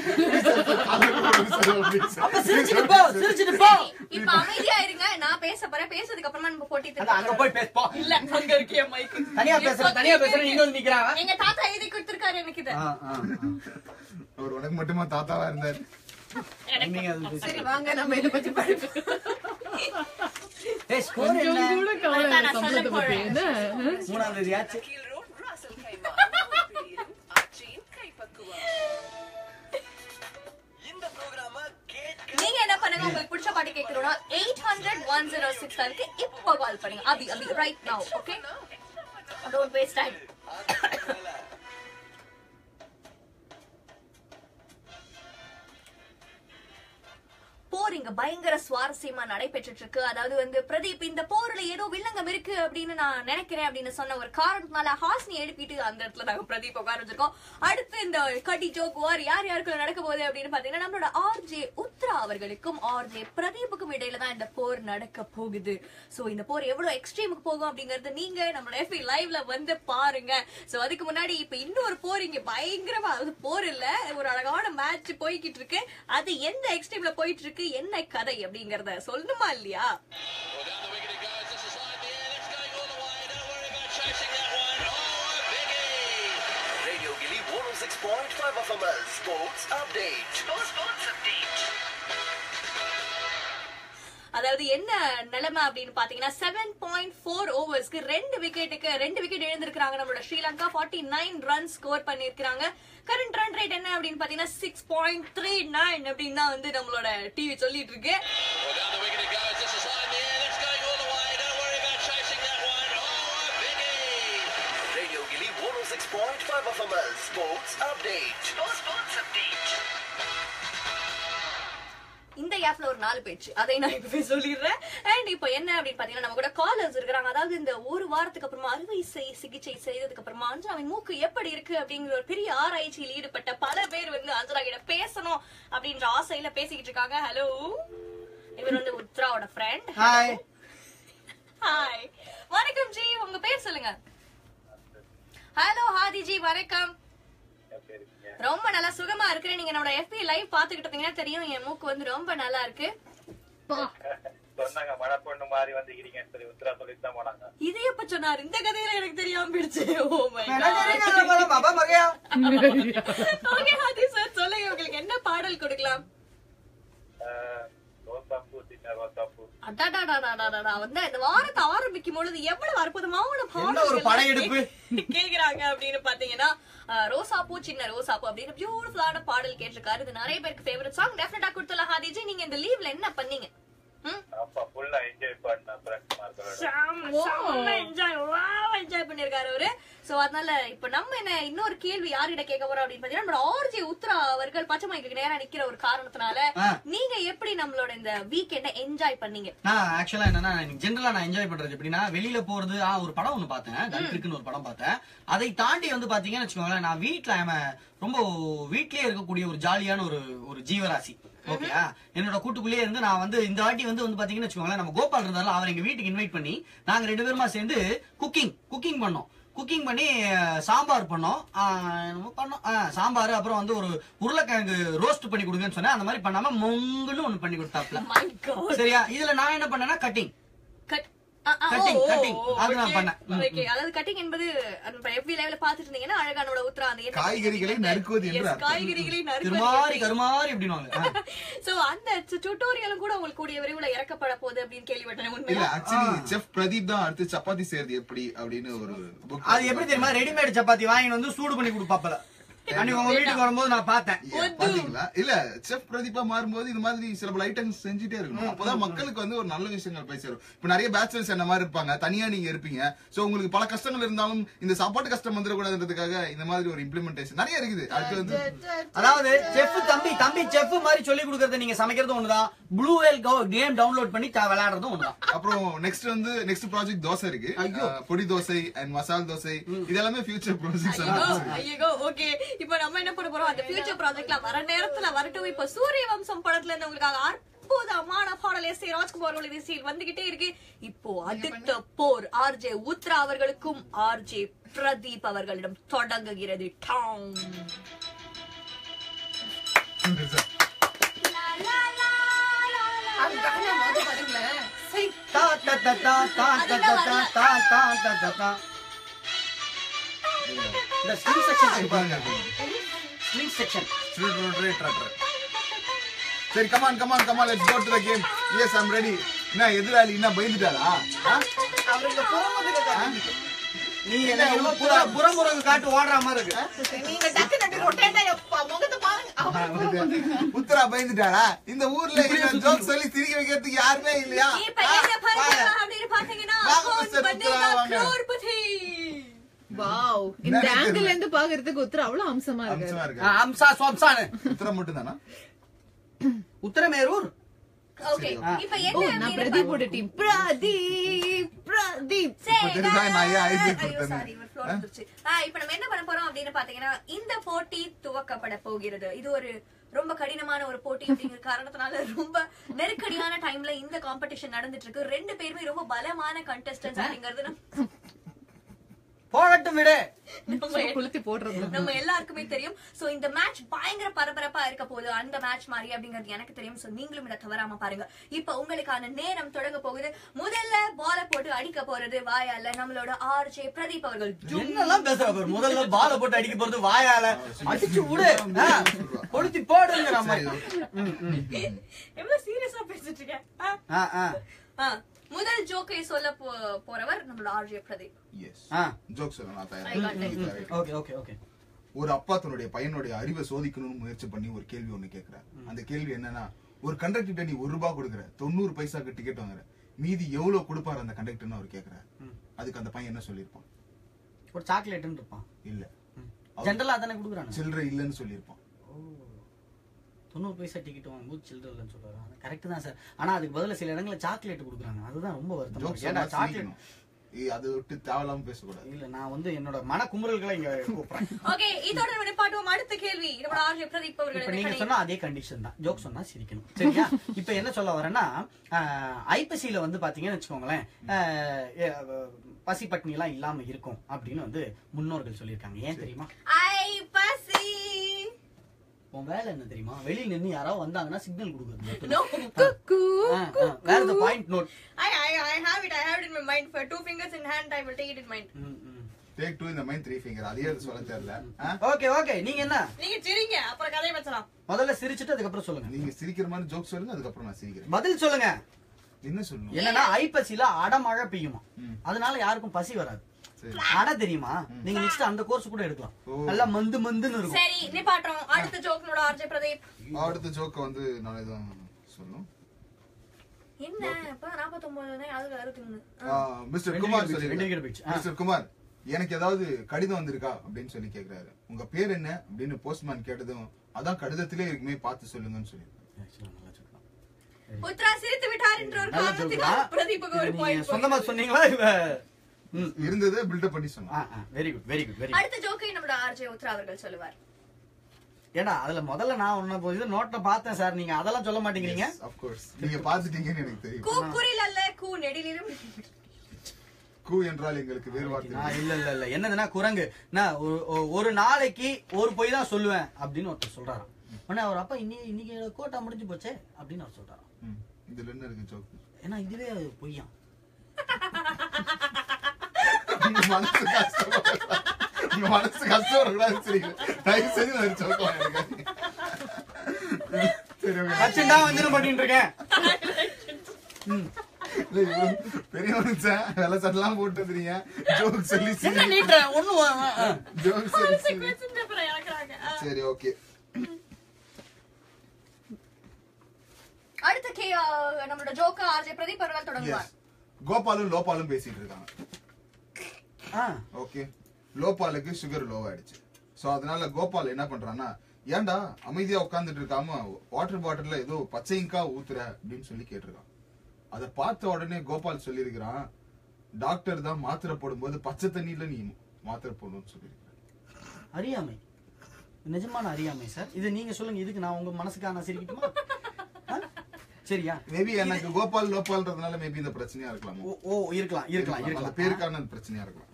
அப்ப சிரிச்சிட்டு போ சிரிச்சிட்டு போ இப்ப அமைதியா இருங்க நான் பேச போறேன் பேசுறதுக்கு அப்புறமா நம்ம போட்டி அதான் அங்க திரும்ப போய் பேச போ இல்ல அங்க இருக்கிய மைக் தனியா பேசுறேன் தனியா பேசுறேன் இங்க வந்து நிக்கிறாங்க எங்க தாத்தா எழுதி கொடுத்திருக்காரு எனக்கு இத ஆ, ஆ, ஆ. அவர் உனக்கு மட்டுமா தாத்தாவா இருந்தார் நீங்க அது பேசுங்க. சரி வாங்க நம்ம இத பத்தி படிப்பு ஏய் ஸ்கோர் என்ன அதான் நான் சொல்ல போறேன் மூணாம் தேதி ஆச்சு கீழ் ரோட் ராசல் கைமா பிரியும் ஆட்சியின் கைப்பக்குவம் இந்த ப்ரோக்ராம கேட்க நீங்க என்ன பண்ணுங்க உங்களுக்கு பிடிச்ச பாட்டு கேட்கணும்னா eight hundred one zero six இருக்கு இப்போ கால் பண்ணுங்க அபி அபி right now okay don't waste time போர் இங்க பயங்கர சுவாரஸ்யமா நடைபெற்றுட்டு இருக்கு அதாவது வந்து பிரதீப் இந்த போர்ல ஏதோ வில்லங்கம் இருக்கு அப்படின்னு நான் நினைக்கிறேன் அப்படின்னு சொன்ன ஒரு காரணத்தினால ஹாஸ்னி எழுப்பிட்டு அந்த இடத்துல நாங்க பிரதீப் உட்கார வச்சிருக்கோம் அடுத்து இந்த கடி ஜோக் வார் யார் யாருக்கு நடக்க போகுது அப்படின்னு பாத்தீங்கன்னா நம்மளோட ஆர்ஜே உத்ரா அவர்களுக்கும் ஆர்ஜே பிரதீப்புக்கும் இடையில தான் இந்த போர் நடக்க போகுது சோ இந்த போர் எவ்வளவு எக்ஸ்ட்ரீமுக்கு போகும் அப்படிங்கறது நீங்க நம்மளோட எஃபி லைவ்ல வந்து பாருங்க சோ அதுக்கு முன்னாடி இப்ப இன்னொரு போர் இங்க பயங்கரமா அது போர் இல்ல ஒரு அழகான மேட்ச் போய்கிட்டு இருக்கு அது எந்த எக்ஸ்ட்ரீம்ல போயிட்டு இருக்கு என்ன கதை அப்படிங்கறத சொல்லணுமா இல்லையா Radio Gilly 106.5 FM Sports Update. Sports Update. அதாவது என்ன நிலைமை அப்படின்னு பாத்தீங்கன்னா செவன் பாயிண்ட் ஃபோர் ஓவர்ஸ்க்கு ரெண்டு விக்கெட்டுக்கு ரெண்டு விக்கெட் எழுந்திருக்காங்க நம்மளோட Sri Lanka forty nine run score பண்ணிருக்காங்க கரண்ட் ரன் ரேட் என்ன அப்படின்னு பாத்தீங்கன்னா சிக்ஸ் பாயிண்ட் த்ரீ நைன் அப்படின்னு தான் வந்து நம்மளோட டிவி சொல்லிட்டு இருக்கு Radio Gilly 106.5 FM Sports Update. Sports Update. இந்த கேப்ல ஒரு நாலு பேச்சு அதை நான் இப்பவே சொல்லிடுறேன் அண்ட் இப்போ என்ன அப்படின்னு பாத்தீங்கன்னா நம்ம கூட காலர்ஸ் இருக்கிறாங்க அதாவது இந்த ஒரு வாரத்துக்கு அப்புறமா அறுவை செய் சிகிச்சை செய்ததுக்கு அப்புறமா அஞ்சனாவின் மூக்கு எப்படி இருக்கு அப்படிங்கிற ஒரு பெரிய ஆராய்ச்சியில் ஈடுபட்ட பல பேர் வந்து அஞ்சனா கிட்ட பேசணும் அப்படின்ற ஆசையில பேசிக்கிட்டு இருக்காங்க ஹலோ இவர் வந்து உத்ராவோட ஃப்ரெண்ட் ஹாய் ஹாய் வணக்கம் ஜி உங்க பேர் சொல்லுங்க ஹலோ ஹாதி ஜி வணக்கம் ரொம்ப நல்லா சுகமா இருக்கிறேன் நீங்க நம்மளோட FB லைவ் பாத்துக்கிட்டு இருந்தீங்கன்னா தெரியும் என் மூக்கு வந்து ரொம்ப நல்லா இருக்கு சொன்னாங்க மழை பொண்ணு மாதிரி வந்துக்கிறீங்கன்னு சொல்லி உத்தரா சொல்லிட்டு தான் போனாங்க இது எப்ப சொன்னார் இந்த கதையில எனக்கு தெரியாம போயிடுச்சு ஓ மை பாபா மகையா ஓகே ஹாதி சார் சொல்லுங்க உங்களுக்கு என்ன பாடல் கொடுக்கலாம் ஆஹ், ரோசாப்பூ சின்ன ரோசாப்பூ அடடடடடடடா, வந்து இந்த வாரத்தை ஆரம்பிக்கும் பொழுது எவ்வளவு அற்புதமான என்ன ஒரு பாடல்கள் படையெடுப்பு. கே- கேக்குறாங்க அப்படின்னு பாத்தீங்கன்னா அஹ், ரோசாப்பூ சின்ன ரோசாப்பூ அப்படின்னு பியூட்டிஃபுல்லான பாடல் கேட்டிருக்காரு இது நிறைய பேருக்கு ஃபேவரட் சாங் டெஃபினட்டா கொடுத்தல ஹாதிஜி நீங்க இந்த லீவ்ல என்ன பண்ணீங்க ம்? அப்பா ஃபுல்லா என்ஜாய் பண்ண ஃப்ரெண்ட்ஸ் மார்களோட செம்ம, செம்ம enjoy, wow, enjoy பண்ணிருக்காரு அவரு சோ அதனால இப்ப நம்ம என்ன இன்னொரு கேள்வி யார்கிட்ட கேட்க போறோம் அப்படின்னு பாத்தீங்கன்னா நம்ம ஆர்ஜே உத்ரா அவர்கள் பச்சை மைக்கு நேரா நிக்கிற ஒரு காரணத்தினால ஆ. நீங்க எப்படி நம்மளோட இந்த வீக்கெண்ட என்ஜாய் பண்ணீங்க நான் ஆக்சுவலா என்னன்னா ஜென்ரலா நான் என்ஜாய் பண்றது எப்படின்னா வெளியில போறது ஆ ஒரு படம் ஒண்ணு பார்த்தேன் டன்கிருக்குன்னு ஒரு படம் பார்த்தேன் அதை தாண்டி வந்து பாத்தீங்கன்னு வச்சுக்கோங்களேன் நான் வீட்ல அவன் ரொம்ப வீட்லயே இருக்கக்கூடிய ஒரு ஜாலியான ஒரு ஒரு ஜீவராசி ஓகேயா என்னோட கூட்டுக்குள்ளேயே இருந்து நான் வந்து இந்த வாட்டி வந்து வந்து பாத்தீங்கன்னு வச்சுக்கோங்களேன் நம்ம கோபால் இருந்தாலும் அவர் எங்க வீட்டுக்கு இன்வைட் பண்ணி நாங்க ரெண்டு பேருமா சேர்ந்து குக்கிங் குக்கிங் பண்ணோம் குக்கிங் பண்ணி அஹ், சாம்பார் பண்ணோம் ஆஹ், என்னமோ பண்ணோம் ஆஹ், சாம்பார் அப்புறம் வந்து ஒரு உருளைக்கிழங்கு ரோஸ்ட் பண்ணி கொடுங்கன்னு சொன்னேன் அந்த மாதிரி பண்ணாம மொங்குன்னு ஒண்ணு பண்ணி கொடுத்தாப்ல My God. சரியா இதுல நான் என்ன பண்ணேன்னா கட்டிங் Cut- ஆ, ஆ, Cutting, ஓ, ஓ, cutting. ஓ, அது நான் okay. பண்ணேன். ம், Okay, அதாவது கட்டிங் என்பது எஃபி லைவ்ல பாத்துட்டு இருந்தீங்கன்னா அழகானோட உத்ரா அந்த என்ன காய்கறிகளை நறுக்குவது என்று Yes, அர்த்தம். காய்கறிகளை கருமாறி நறுக்குவது கருமாறி அப்படின்னுவாங்க சோ அந்த டியூட்டோரியலும் கூட உங்களுக்கு கூடிய விரைவுல இறக்கப்பட போகுது அப்படின்னு கேள்விப்பட்டேன் இல்ல உண்மையா ஆக்சுவலி செஃப் பிரதீப் தான் அடுத்து சப்பாத்தி செய்யறது எப்படி அப்படின்னு ஒரு book அது எப்படி தெரியுமா ரெடிமேட் சப்பாத்தி வாங்கிட்டு வந்து சூடு பண்ணி கொடுப்பாப்பல அன்னைக்கு உங்க வீட்டுக்கு வரும்போது நான் பார்த்தேன் Yeah, பாத்தீங்களா இல்ல செஃப் பிரதீபா மாறும்போது இது மாதிரி சில பல ஐட்டம்ஸ் செஞ்சுட்டே இருக்கணும் அப்பதான் மக்களுக்கு வந்து ஒரு நல்ல விஷயங்கள் போய் சேரும் இப்ப நிறைய பேச்சுலர்ஸ் என்ன மாதிரி இருப்பாங்க தனியா நீங்க இருப்பீங்க சோ உங்களுக்கு பல கஷ்டங்கள் இருந்தாலும் இந்த சாப்பாட்டு கஷ்டம் வந்துடக்கூடாதுன்றதுக்காக இந்த மாதிரி ஒரு இம்ப்ளிமெண்டேஷன் நிறைய இருக்குது அடுத்து வந்து அதாவது செஃப் தம்பி தம்பி செஃப் மாதிரி சொல்லி கொடுக்கறது நீங்க சமைக்கிறது ஒண்ணுதான் ப்ளூ வேல் கேம் டவுன்லோட் பண்ணி த- விளையாடுறதும் ஒண்ணுதான் அப்புறம் நெக்ஸ்ட் வந்து நெக்ஸ்ட் ப்ராஜெக்ட் தோசை இருக்கு அஹ், பொடி தோசை அண்ட் மசால் தோசை இது எல்லாமே ஃபியூச்சர் ப்ராஜெக்ட்ஸ் எல்லாம் ஐயோ ஓகே இப்போ நம்ம என்ன பண்ண போறோம் அந்த ஃபியூச்சர் ப்ராஜெக்ட்ல வர நேரத்துல வரட்டும் இப்போ சூரிய வம்சம் படத்துல இருந்து உங்களுக்காக அற்புதமான பாடல் எஸ் ஏ ராஜ்குமார் ஒளி இசையில் வந்துகிட்டே இருக்கு இப்போ அடுத்த போர் ஆர்ஜே உத்ரா அவர்களுக்கும் ஆர்ஜே பிரதீப் அவர்களிடம் தொடங்குகிறது டாம் அது காரணம் வந்து பாருங்களேன் சை. தா தா தா தா தா தா தா தா தா தா தா தா தா. இந்த ஸ்லிங் செக்ஷன் பாருங்க ஸ்லிங் செக்ஷன் சரி come on come on come on let's go to the game yes I am ready என்ன எதிராளி என்ன பயந்துட்டாரா அவருக்கு புறமுதுகு நீ என்ன என்னமோ புற புறமுறகு காட்டு ஓடுற மாதிரி இருக்கு நீங்க டக்கு டக்கு ரொட்டேட்டா எப்பா முகத்தை பாருங்க அவ- உத்தரா பயந்துட்டாரா இந்த ஊர்ல என்ன ஜோக் சொல்லி சிரிக்க வைக்கிறதுக்கு யாருமே இல்லையா இப்ப என்ன பண்றோம் அப்படின்னு பாத்தீங்கன்னா வாங்க, கௌன் Mr. பனேகா உத்ரா, வாங்க. crorepati. வாவ் இந்த என்னன்னே ஆங்கிள் தெரியல. இருந்து பாக்குறதுக்கு உத்தர அவ்வளவு அம்சமா இருக்கு அம்சமா ஆ, இருக்கு அம்சா சோம்சானு உத்தரா மட்டும் தானா உத்தரமேரூர் Okay, இப்ப என்ன ஓ நான் அப்படின்னு பிரதீப்போட டீம் பிரதீப் பிரதீப் சரி, இப்ப தெரியுதா நான் ஏன் ஐஸ் ஐயோ, கொடுத்தேன்னு? sorry, ஒரு floor வந்துருச்சு. ஆ, இப்ப நம்ம என்ன பண்ண போறோம் அப்படின்னு பாத்தீங்கன்னா இந்த போட்டி துவக்கப்பட போகிறது இது ஒரு ரொம்ப கடினமான ஒரு போட்டி அப்படிங்கிற காரணத்தினால ரொம்ப நெருக்கடியான டைம்ல இந்த காம்படிஷன் நடந்துட்டு இருக்கு ரெண்டு பேருமே ரொம்ப பலமான கண்டஸ்டன்ஸ் அப்படிங்கிறது நம்ம- போகட்டும் விடு நம்ம கொளுத்தி போடுறது நம்ம எல்லாருக்குமே தெரியும் சோ இந்த மேட்ச் பயங்கர பரபரப்பா இருக்க போகுது அந்த மேட்ச் மாதிரி அப்படிங்கிறது எனக்கு தெரியும் சோ நீங்களும் இதை தவறாம பாருங்க இப்ப உங்களுக்கான நேரம் தொடங்க போகுது முதல்ல பால போட்டு அடிக்க போறது வாயால நம்மளோட ஆர்ஜே பிரதீப் அவர்கள் என்னெல்லாம் பேசுற பாரு முதல்ல பால போட்டு அடிக்க போறது வாயால அடிச்சு விடு ஆ, கொளுத்தி போடுங்கிற மாதிரி ம், ம். எவ்வளவு சீரியஸா பேசிட்டு இருக்கேன் ஆ? ஆ, ஆ. ஆ, முதல் ஜோக்கை சொல்ல போ- போறவர் நம்மளோட ஆர்ஜே பிரதீப் எஸ் ஆ. ஜோக் சொல்ல நான் I got it. தயார் ஓகே ஓகே ஓகே ஒரு அப்பா தன்னுடைய பையனுடைய அறிவை சோதிக்கணும்னு முயற்சி பண்ணி ஒரு கேள்வி ஒண்ணு கேக்குறாரு அந்த கேள்வி என்னன்னா ஒரு கண்டக்டர் நீ ஒரு ரூபாய் கொடுக்குற தொண்ணூறு பைசாக்கு டிக்கெட் வாங்குற மீதி எவ்வளவு கொடுப்பாரு அந்த கண்டக்டர்னு அவர் கேக்குறாரு அதுக்கு அந்த பையன் என்ன சொல்லியிருப்பான் ஒரு சாக்லேட்னு இருப்பான் இல்ல ஜென்ரலா தானே குடுக்குறாங்க சில்லறை இல்லைன்னு சொல்லியிருப்பான் தொண்ணூறு பைசா டிக்கெட் வாங்கும்போது சில்லற இல்லைன்னு சொல்றாரு கரெக்ட் தான் சார் ஆனா அதுக்கு பதிலா சில இடங்கள்ல சாக்லேட் கொடுக்குறாங்க அதுதான் ரொம்ப வருத்தம் ஜோக் ஏன்டா சொன்னா சாக்லேட் சிரிக்கணும். ஏய், அதை விட்டு தேவையில்லாம பேசக்கூடாது இல்ல நான் வந்து என்னோட மன குமுறல்களை இங்க கூப்பிடுறேன் ஓகே இதோட நம்ம நிப்பாட்டுவோம் அடுத்த கேள்வி நம்மளோட ஆர்ஜே பிரதீப் இப்ப அவர்கள் நீங்க சொன்ன அதே கண்டிஷன் தான் ஜோக் சொன்னா சிரிக்கணும் சரியா இப்ப என்ன சொல்ல வரேன்னா ஐப்பசியில வந்து பாத்தீங்கன்னு வச்சுக்கோங்களேன் ஆஹ், ஏ, அஹ், பசி பட்டினி எல்லாம் இல்லாம இருக்கும் அப்படின்னு வந்து முன்னோர்கள் சொல்லியிருக்காங்க ஏன் தெரியுமா ஐ பசி உன் வேலை என்ன தெரியுமா வெளியில நின்னு யாராவது வந்தாங்கன்னா சிக்னல் கொடுக்குறது No. வேற the point note I, I, I have it. I have it in my mind. For two fingers in hand, I will take it in mind. Take to இந்த மைண்ட் த்ரீ ஃபிங்கர் அதே அது சொல்ல தெரியல ஆ? Okay okay நீங்க என்ன நீங்க சிரிங்க அப்புறம் கதையை பேசலாம் முதல்ல சிரிச்சிட்டு அதுக்கப்புறம் சொல்லுங்க நீங்க சிரிக்கிற மாதிரி ஜோக் சொல்லுங்க அதுக்கப்புறம் நான் சிரிக்கிறேன் பதில் சொல்லுங்க என்ன சொல்லணும் என்னன்னா ஐப்பசியில அடமழை பெய்யுமா ம். அதனால யாருக்கும் பசி வராது சரி. அடை தெரியுமா நீங்க நெக்ஸ்ட் அந்த கோர்ஸ் கூட எடுக்கலாம் ஓ. நல்லா மந்து மந்துன்னு இருக்கும் சரி நிப்பாட்டுறோம் அடுத்த ஜோக் நோட ஆர்ஜே பிரதீப் அடுத்த ஜோக்க வந்து நான் எதுவும் சொல்லணும் என்ன இப்ப நாற்பத்தொன்பது அதுக்கு அறுபத்தி மூணு மிஸ்டர் ரெண்டு குமார் wicket போயிடுச்சு, ரெண்டு சொல்லி wicket போயிடுச்சு. ஆ. மிஸ்டர் குமார் எனக்கு ஏதாவது கடிதம் வந்திருக்கா அப்படின்னு சொல்லி கேக்குறாரு உங்க பேர் என்ன அப்படின்னு போஸ்ட்மேன் கேட்டதும் அதான் கடிதத்திலே இருக்குமே பார்த்து சொல்லுங்கன்னு சொல்லி உத்ரா சிரித்து விட்டார் என்ற ஒரு நல்ல காரணத்துக்காக joke பிரதீப்புக்கு ஒரு நீங்க பாயிண்ட் சொந்தமா சொன்னீங்களா இவ இருந்ததை பில்டப் பண்ணி சொன்னேன் very good very good very அடுத்த ஜோக்கை நம்மளோட ஆர்ஜே உத்ரா அவர்கள் சொல்லுவார் ஏடா அதுல முதல்ல நான் ஒண்ணு இது நோட்டை பார்த்தேன் சார் நீங்க அதெல்லாம் சொல்ல மாட்டேங்கிறீங்க ஆஃப் கோர்ஸ் நீங்க பாத்துட்டீங்கன்னு எனக்கு தெரியும் கூ குரில் அல்ல கூ நெடிலும் கூ என்றால் எங்களுக்கு வேறு வார்த்தை நான் இல்ல இல்ல இல்ல என்னதுன்னா குரங்கு நான் ஒரு- ஒரு- ஒரு நாளைக்கு ஒரு பொய் தான் சொல்லுவேன் அப்படின்னு ஒருத்தர் சொல்றாராம் உடனே அவர் அப்பா இன்னைக்கு இன்னைக்கு கோட்டா முடிஞ்சு போச்சே அப்படின்னு அவர் சொல்றாராம் ம். இதுல என்ன இருக்கு ஜோக் ஏன்னா இதுவே பொய்யாம் உங்க மனசு கஷ்டமா உங்க மனசு கஷ்டப்படக்கூடாது சரி தயவு செஞ்சு நான் சொல்லுவேன் எனக்கு சரி okay. வச்சுட்டா வந்து பண்ணிட்டு இருக்கேன் இல்ல, இவ்வளவு பெரிய மனுஷன் வெள்ள சட்டெல்லாம் போட்டு வந்துறீங்க ஜோக் சொல்லி என்ன நீட்ட ஒண்ணும் ஜோக் சொல்லி சிரி. சரி ஓகே அடுத்த கே நம்மளோட ஜோக்கா ஆர்ஜே பிரதீப் அவர்கள் தொடங்குவார் எஸ் கோபாலும் லோபாலும் பேசிட்டு இருக்காங்க ஓகே லோபாலுக்கு சுகர் லோ ஆயிடுச்சு சோ அதனால கோபால் என்ன பண்றான்னா ஏன்டா அமைதியா உட்கார்ந்துட்டு இருக்காம வாட்டர் பாட்டில்ல ஏதோ பச்சை இங்கா ஊத்துற அப்படின்னு சொல்லி கேட்டிருக்கான் அதை பார்த்த உடனே கோபால் சொல்லியிருக்கிறான் டாக்டர் தான் மாத்திரை போடும்போது பச்சை தண்ணியில நீ மாத்திரை போடணும்னு சொல்லியிருக்கான் அறியாமை நிஜமான அறியாமை சார் இது நீங்க சொல்லுங்க இதுக்கு நான் உங்க மனசுக்காக நான் சிரிக்கட்டுமா ஆ? சரியா மேபி எனக்கு கோபால் லோபால்ன்றதுனால மேபி இந்த பிரச்சனையா இருக்கலாம் ஓ ஓ இருக்கலாம் இருக்கலாம் அந்த இருக்கலாம் பேருக்கான பிரச்சனையா இருக்கலாம்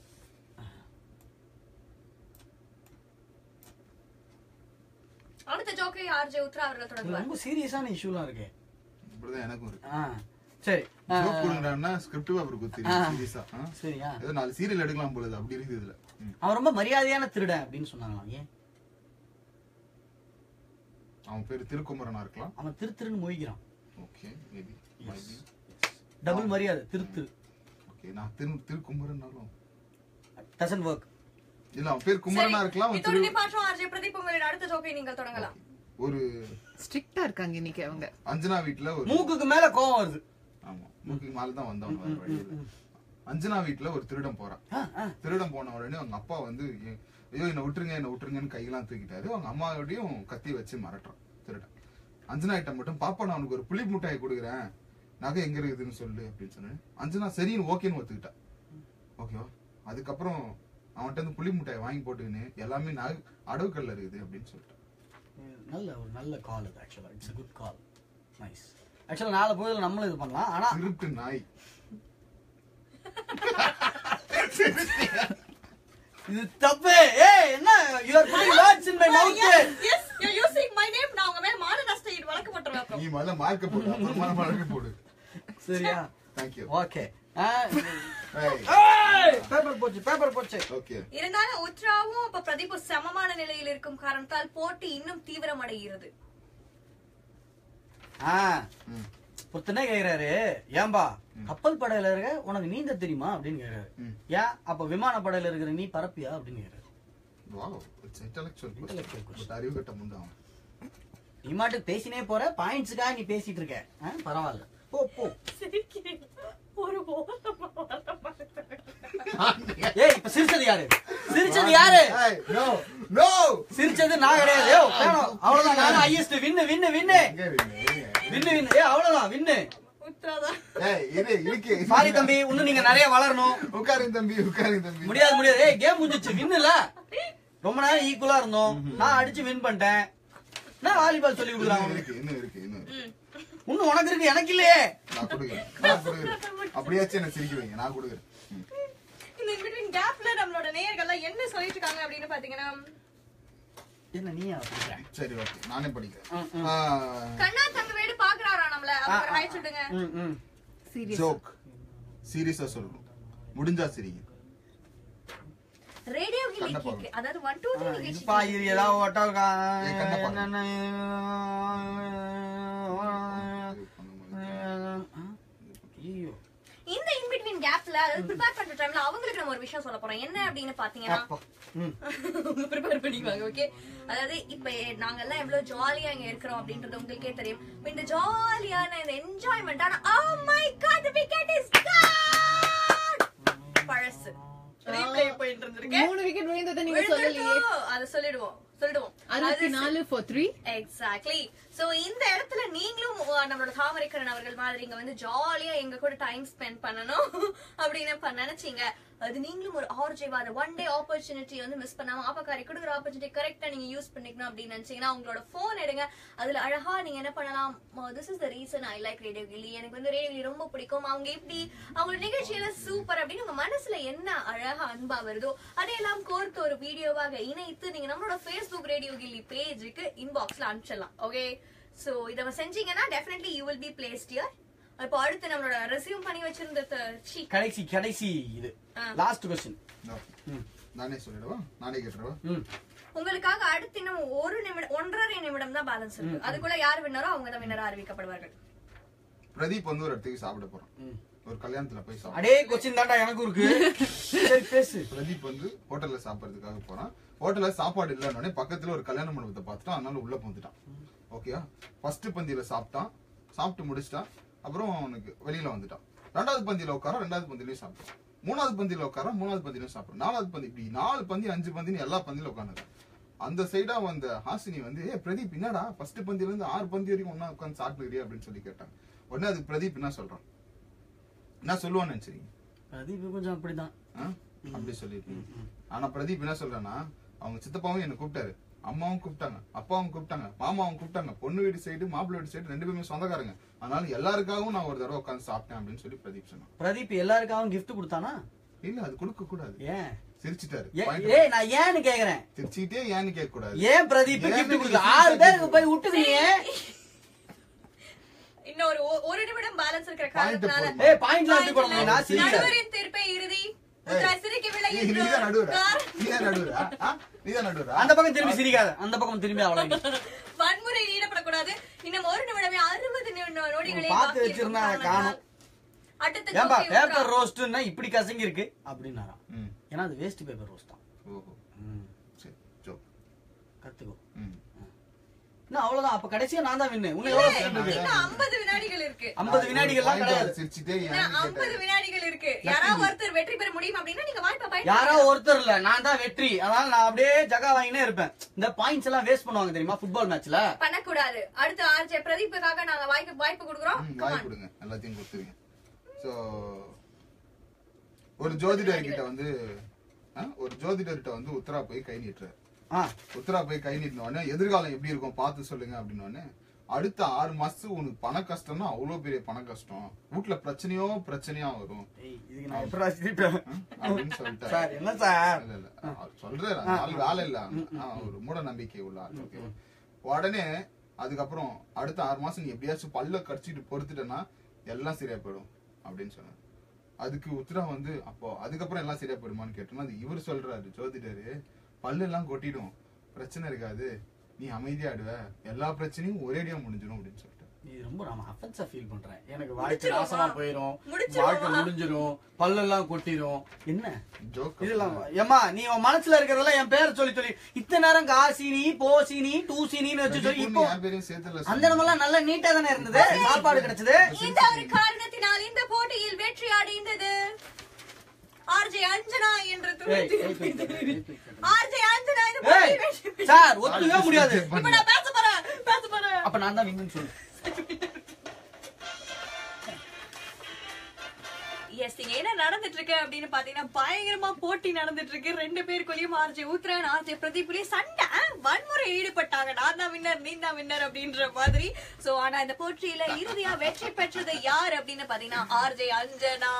அடுத்த ஜோக்கை ஆர்ஜே உத்ரா அவர்கள் இது தொடங்குவார் ரொம்ப சீரியஸான இஷ்யூலாம் இருக்கு இப்படிதான் எனக்கும் இருக்கு ஆ சரி ஆ, ஜோக் கொடுங்கடான்னா ஸ்கிரிப்ட் பேப்பர் குத்தி ஆ. சீரியஸா சரியா ஏதோ நாலு சீரியல் எடுக்கலாம் போல அப்படி இருக்குது இதுல ம். அவன் ரொம்ப மரியாதையான திருடன் அப்படின்னு சொன்னாங்களாம் ஏன் அவன் பேரு திருக்குமரனா இருக்கலாம் அவன் திரு திருன்னு மொழிக்கிறான் ஓகே மேபி டபுள் மரியாதை திரு திரு ஓகே நான் திரு திருக்குமரனாலும் டசன் ஒர்க் இல்ல அவன் பேர் குமரனா இருக்கலாம் அவன் இதோட திரு நிப்பாட்டம் ஆர்ஜே பிரதீப் உங்களின் அடுத்த ஜோக்கை நீங்கள் தொடங்கலாம் ஒரு ஸ்ட்ரிக்டா இருக்காங்க இன்னைக்கு அவங்க அஞ்சனா வீட்ல ஒரு மூக்குக்கு மேல கோவம் வருது ஆமா மூக்குக்கு மேல தான் வந்தவன் வேற வழி இல்ல. அஞ்சனா வீட்ல ஒரு திருடன் போறான் திருடன் போன உடனே அவங்க அப்பா வந்து "ஏ- ஐயோ என்ன விட்டுருங்க என்ன விட்டுருங்கன்னு கையெல்லாம் தூக்கிட்டாரு அவங்க அம்மாவோடையும் கத்தி வச்சு மிரட்டுறான் திருடன் அஞ்சனா கிட்ட மட்டும் பாப்பா நான் உனக்கு ஒரு புளி முட்டாய் கொடுக்குறேன் நகை எங்க இருக்குதுன்னு சொல்லு அப்படின்னு சொன்னேன் அஞ்சனா சரின்னு ஓகேன்னு ஒத்துக்கிட்டா ஓகேவா அதுக்கப்புறம் அவன்கிட்ட இருந்து புளி முட்டாய் வாங்கி போட்டுக்கின்னு எல்லாமே நகை அடவுக்கல்ல இருக்குது அப்படின்னு சொல்லிட்டான் நல்ல ஒரு நல்ல கால் இது ஆக்சுவலா இட்ஸ் குட் கால் நைஸ் ஆக்சுவலா நாலு பொழுதுல நம்மளும் இது பண்ணலாம் ஆனா திருட்டு நாய் இது தப்பு ஏய் என்ன you are putting words in my mouth yes you using my name நான் உங்க மேல மான நஷ்ட ஈடு வழக்கு போட்டுருவேன் அப்புறம் நீ முதல்ல மார்க்க போடு அப்புறமா மார்க்க போடு சரியா தேங்க்யூ ஓகே ஏய் பேப்பர் போச்சு பேப்பர் போச்சு ஓகே இருந்தாலும் உத்ராவும் இப்ப பிரதீப் சமமான நிலையில் இருக்கும் காரணத்தால் போட்டி இன்னும் தீவிரமடைகிறது ஆ ஒருத்தனே கேக்குறாரு ஏன்பா கப்பல் படையில இருக்க உனக்கு நீந்த தெரியுமா அப்படின்னு கேக்குறாரு ஏன் அப்ப விமான படையில இருக்கிற நீ பரப்பியா அப்படின்னு கேக்குறாரு wow it's intellectual Intellectual but அறிவு கட்ட முண்டான் நீ மாட்டுக்கு பேசினே போற பாயிண்ட்ஸுக்காக நீ பேசிட்டு இருக்க ஆ, பரவாயில்ல போ போ ஒரு ஏய் இப்ப சிரிச்சது யாரு சிரிச்சது யாரு நோ நோ சிரிச்சது நான் கிடையாது ஏய், வேணும். அவ்வளவுதான் நான் ஹையஸ்ட் வின்னு வின்னு வின்னு வின்னு வின்னு ஏய் அவ்வளவுதான் வின்னு உத்ராதான் ஏய் இரு இருக்கு சாரி தம்பி இன்னும் நீங்க நிறைய வளரணும் உட்காருங்க தம்பி உட்காருங்க தம்பி முடியாது முடியாது ஏய் கேம் முடிஞ்சிச்சு வின்னுல ரொம்ப நேரம் ஈக்குவலா இருந்தோம் நான் அடிச்சு வின் பண்ணிட்டேன் நான் வாலிபால் சொல்லி இன்னும் கொடுக்குறாங்க இருக்கு இன்னும் இருக்கு இன்னும் இருக்கு. இன்னும் உனக்கு இருக்கு எனக்கு இல்லையே நான் கொடுக்குறேன் நான் கொடுக்குறேன் அப்படியாச்சும் என்ன சிரிக்க வைங்க நான் கொடுக்குறேன் ம். இந்த இன்பிட்வீன் கேப்ல நம்மளோட நேயர்கள்லாம் என்ன சொல்லிட்டு இருக்காங்க அப்படின்னு பாத்தீங்கன்னா என்ன நீயா சரி ஓகே நானே படிக்கிறேன் ம், ம். ஆ, கண்ணா தங்க வீடு பாக்குறாரா நம்மள அவங்க ஹாய் சொல்லுங்க ம், ம். ஜோக் சீரியஸா சொல்லணும் முடிஞ்சா சிரிங்க ரேடியோ கிளி கண்ணை கேக்கு அதாவது ஒன் டூ த்ரீ நிகழ்ச்சி இதுப்பா இது ஏதாவது ஓட்டா ஏய், கண்ணை பாரு. என்னென்ன ஐயோ இந்த இன்பிட்வீன் கேப்ல அதாவது ப்ரிப்பேர் பண்ற டைம்ல அவங்களுக்கு நம்ம ஒரு விஷயம் சொல்ல போறோம் என்ன அப்படின்னு பாத்தீங்கன்னா அப்பா. ம். ப்ரிப்பேர் பண்ணிக்குவாங்க ஓகே அதாவது இப்ப நாங்க எல்லாம் எவ்வளவு ஜாலியா இங்க இருக்கிறோம் அப்படின்றது உங்களுக்கே தெரியும் இப்ப இந்த ஜாலியான இந்த என்ஜாய்மெண்ட் ஆனா oh my god the wicket is gone பழசு ரீப்ளே அத சொல்லிடுவோம் சொல்லிடுவோம் அறுபத்தி நாலு for three. எக்ஸாக்ட்லி சோ இந்த இடத்துல நீங்களும் உ- நம்மளோட தாமரைக்கரன் அவர்கள் மாதிரி இங்க வந்து ஜாலியா எங்க கூட டைம் ஸ்பெண்ட் பண்ணணும் அப்படின்னு இப்ப நினைச்சீங்க அது நீங்களும் ஒரு ஆர்ஜேவா அந்த ஒன் டே ஆப்பர்ச்சுனிட்டி வந்து மிஸ் பண்ணாம ஆப்பக்காரி கொடுக்குற ஆப்பர்ச்சுனிட்டி கரெக்டா நீங்க யூஸ் பண்ணிக்கணும் அப்படின்னு நினைச்சீங்கன்னா உங்களோட போன் எடுங்க அதுல அழகா நீங்க என்ன பண்ணலாம் this is the reason I like radio Gilli எனக்கு வந்து ரேடியோ கில்லி ரொம்ப பிடிக்கும் அவங்க எப்படி அவங்களோட நிகழ்ச்சியில சூப்பர் அப்படின்னு உங்க மனசுல என்ன அழகா அன்பா வருதோ அதையெல்லாம் கோர்த்து ஒரு வீடியோவாக இணைத்து நீங்க நம்மளோட ஃபேஸ்புக் ரேடியோ கில்லி பேஜுக்கு இன்பாக்ஸ்ல அனுப்பிச்சிடலாம் ஓகே சோ இத செஞ்சீங்கன்னா definitely you will be placed here இப்போ அடுத்து நம்மளோட ரெசியூம் பண்ணி வச்சிருந்த த- சி கடைசி கடைசி இது ஆ. லாஸ்ட் கொஸ்டின் நானே சொல்லிடுவா நானே கேட்டுருவா உங்களுக்காக அடுத்து இன்னும் ஒரு நிமிடம் ஒன்றரை நிமிடம் தான் பேலன்ஸ் இருக்கு அதுக்குள்ள யார் வின்னரோ அவங்க தான் வின்னரா அறிவிக்கப்படுவார்கள் பிரதீப் வந்து ஒரு இடத்துக்கு சாப்பிட போறான் ஒரு கல்யாணத்துல போய் சாப்பிட அடே கொஸ்டின் தான்டா எனக்கும் இருக்கு சரி பேசு பிரதீப் வந்து ஹோட்டல்ல சாப்பிடறதுக்காக போறான் ஹோட்டல்ல சாப்பாடு இல்லைன்னு பக்கத்துல ஒரு கல்யாண மண்டபத்தை பார்த்துட்டான் அதனால உள்ள பூந்துட்டான் ஓகேயா ஃபர்ஸ்ட் பந்தியில சாப்பிட்டான் சாப்பிட்டு முடிச்சிட்டான் அப்புறம் அவனுக்கு வெளியில வந்துட்டான் ரெண்டாவது பந்தியில உட்கார ரெண்டாவது பந்திலையும் சாப்பிட்டான் மூணாவது பந்தியில உட்கார மூணாவது பந்திலையும் சாப்பிட்டான் நாலாவது பந்தி இப்படி நாலு பந்தி அஞ்சு பந்தின்னு எல்லா பந்தியில உட்காந்துருக்கான் அந்த சைடா வந்த ஹாசினி வந்து ஏ பிரதீப் என்னடா ஃபர்ஸ்ட் பந்தியில இருந்து ஆறு பந்தி வரைக்கும் ஒன்னா உட்காந்து சாப்பிட்டுக்கிறியா அப்படின்னு சொல்லி கேட்டாங்க உடனே அதுக்கு பிரதீப் என்ன சொல்றான் என்ன சொல்லுவான்னு நினைச்சிருக்கீங்க அது இப்ப கொஞ்சம் அப்படிதான் ஆ? அப்படி சொல்லிருக்கீங்க ஆனா பிரதீப் என்ன சொல்றேன்னா அவங்க சித்தப்பாவும் என்ன கூப்பிட்டாரு அம்மாவும் கூப்பிட்டாங்க அப்பாவும் கூப்பிட்டாங்க மாமாவும் கூப்பிட்டாங்க பொண்ணு வீடு சைடு மாப்பிள்ளை வீடு சைடு ரெண்டு பேருமே சொந்தக்காரங்க அதனால எல்லாருக்காகவும் நான் ஒரு தடவை உட்காந்து சாப்பிட்டேன் அப்படின்னு சொல்லி பிரதீப் சொன்னான் பிரதீப் எல்லாருக்காகவும் gift கொடுத்தானா இல்ல அது கொடுக்க கூடாது ஏன் சிரிச்சிட்டாரு ஏ- Point ஏய் நான் ஏன்னு கேக்குறேன் சிரிச்சுக்கிட்டே ஏன்னு கேட்க கூடாது ஏன் பிரதீப் ஏன்னு gift நீங்க கொடுக்க சிரிச்சா ஆறு பேருக்கு கேட்க போய் விட்டுவீங்க இன்னும் ஒரு ஒ- ஒரு நிமிடம் பேலன்ஸ் இருக்கிற Point காரணத்தினால போடணும். ஏய் பாயிண்ட்லாம் எப்படி போட முடியும் நான் சிரிக்கிறேன் நடுவரின் தீர்ப்பை இறுதி உத்தரா சிரிக்கவில்லை நீ- என்று நீதான் நடுவுற கார்- நீதான் நடுவுற ஆ? நீதான் நடுவுற அந்த பக்கம் திரும்பி சிரிக்காத அந்த பக்கம் திரும்பி அவ்வளவு வன்முறையில் ஈடுபடக்கூடாது இன்னும் ஒரு நிமிடமே அறுபது நிமிடம் நொடிகளே பார்த்து பாக்கி வச்சிருந்தா இருக்கும் காணும். காரணத்தினால் அடுத்த ஏன்பா ஜோக்கி பேப்பர் உத்தரா. ரோஸ்ட்னா இப்படி கசங்கி இருக்கு அப்படின்னாராம் ம். ஏன்னா அது வேஸ்ட் பேப்பர் ரோஸ்ட் தான் ஓஹோ சரி ஜோக் கத்துக்கோ ம் இன்னும் அவ்வளவுதான் அப்ப கடைசியா நான் தான் வின்னு உன்னை எவ்வளவு point இருக்கு இன்னும் 50 வினாடிகள் இருக்கு ஐம்பது வினாடிகள்லாம் கிடையாது சிரிச்சுட்டே இன்னும் ஏன்னு 50 கேட்டாரு வினாடிகள் இருக்கு யாராவது ஒருத்தர் வெற்றி பெற முடியும் அப்படின்னா நீங்க வாய்ப்பை பயன்படுத்திக்கலாம். யாரோ ஒருத்தர் இல்ல நான் தான் வெற்றி அதனால நான் அப்படியே ஜகா வாங்கினே இருப்பேன் இந்த பாயிண்ட்ஸ் எல்லாம் வேஸ்ட் பண்ணுவாங்க தெரியுமா ஃபுட்பால் மேட்ச்ல பண்ணக்கூடாது அடுத்து ஆர்ஜே பிரதீப்புக்காக நாங்க வாய்ப்பு வாய்ப்பு கொடுக்குறோம் ம், Come வாய் on. கொடுங்க எல்லாத்தையும் கொடுத்துருங்க சோ ஒரு ஜோதிடர் கிட்ட வந்து ஆ, ஒரு ஜோதிடர்கிட்ட வந்து உத்தரா போய் கை நீட்டுறாரு ஆ உத்தரா போய் கை நீட்டின உடனே எதிர்காலம் எப்படி இருக்கும் பார்த்து சொல்லுங்க அப்படின்னு உடனே அடுத்த ஆறு மாசத்துக்கு உனக்கு பண கஷ்டம்னா அவ்வளவு பெரிய பண கஷ்டம் வீட்டுல பிரச்சனையோ பிரச்சனையா வரும் ஏய், இதுக்கு நான் எப்படா சிரிப்பேன் அப்படின்னு சொல்லிட்டாரு சார் என்ன சார் இல்ல, இல்ல. அவர் சொல்றாரு அந்த ஆள் வேலை இல்ல ஆ, ஒரு மூட நம்பிக்கை உள்ள ஆள் ஓகே உடனே அதுக்கப்புறம் அடுத்த ஆறு மாசம் நீ எப்படியாச்சும் பல்ல கடிச்சிட்டு பொறுத்துட்டேன்னா எல்லாம் சரியா போயிடும் அப்படின்னு சொன்னாரு அதுக்கு உத்தரா வந்து அப்போ அதுக்கப்புறம் எல்லாம் சரியா போயிடுமான்னு கேட்டோம்னா அது இவர் சொல்றாரு ஜோதிடரு பல்லு எல்லாம் கொட்டிடும் பிரச்சனை இருக்காது நீ அமைதியாடுவ எல்லா பிரச்சனையும் ஒரேடியா முடிஞ்சிடும் அப்படின்னு சொல்லிட்டு இது ரொம்ப நான் அஃபென்ஸா ஃபீல் பண்றேன் எனக்கு வாழ்க்கை முடிச்சிருவோமா? நாசமா போயிரும் முடிச்சிருவோமா? வாழ்க்கை முடிஞ்சிரும் பல்லெல்லாம் கொட்டிரும் என்ன ஜோக் இதெல்லாம் ஏமா நீ உன் மனசுல இருக்கிறதெல்லாம் என் பேரை சொல்லி சொல்லி இத்தனை நேரம் காசினி போசினி டூசினின்னு வச்சு சொல்லி இப்போ என் பேரையும் சேர்த்துல அந்த இடமெல்லாம் நல்லா நீட்டா தானே இருந்தது சாப்பாடு கிடைச்சது இந்த ஒரு காரணத்தினால் இந்த போட்டியில் வெற்றி அடைந்தது ஆர்ஜே அஞ்சனா என்ற ஏய், ஏய், போய், போய், போய், போய். ஆர்ஜே அஞ்சனா இந்த ஏய், போட்டியில் வெற்றி பெற்றார். சார் ஒத்துக்கவே முடியாது இப்ப நான் பேச போறேன் பேச போறேன் அப்ப நான் தான் வின்னு சொல்லு எஸ் இங்க என்ன நடந்துட்டு இருக்கு அப்படின்னு பாத்தீங்கன்னா பயங்கரமா போட்டி நடந்துட்டு இருக்கு ரெண்டு பேருக்குள்ளயும் ஆர்ஜே உத்ரன் ஆர்ஜே பிரதீப்புலயே சண்டை வன்முறை ஈடுபட்டாங்க நான் தான் வின்னர் நீ தான் வின்னர் அப்படின்ற மாதிரி சோ ஆனா இந்த போட்டியில இறுதியா வெற்றி பெற்றது யார் அப்படின்னு பாத்தீங்கன்னா ஆர்ஜே அஞ்சனா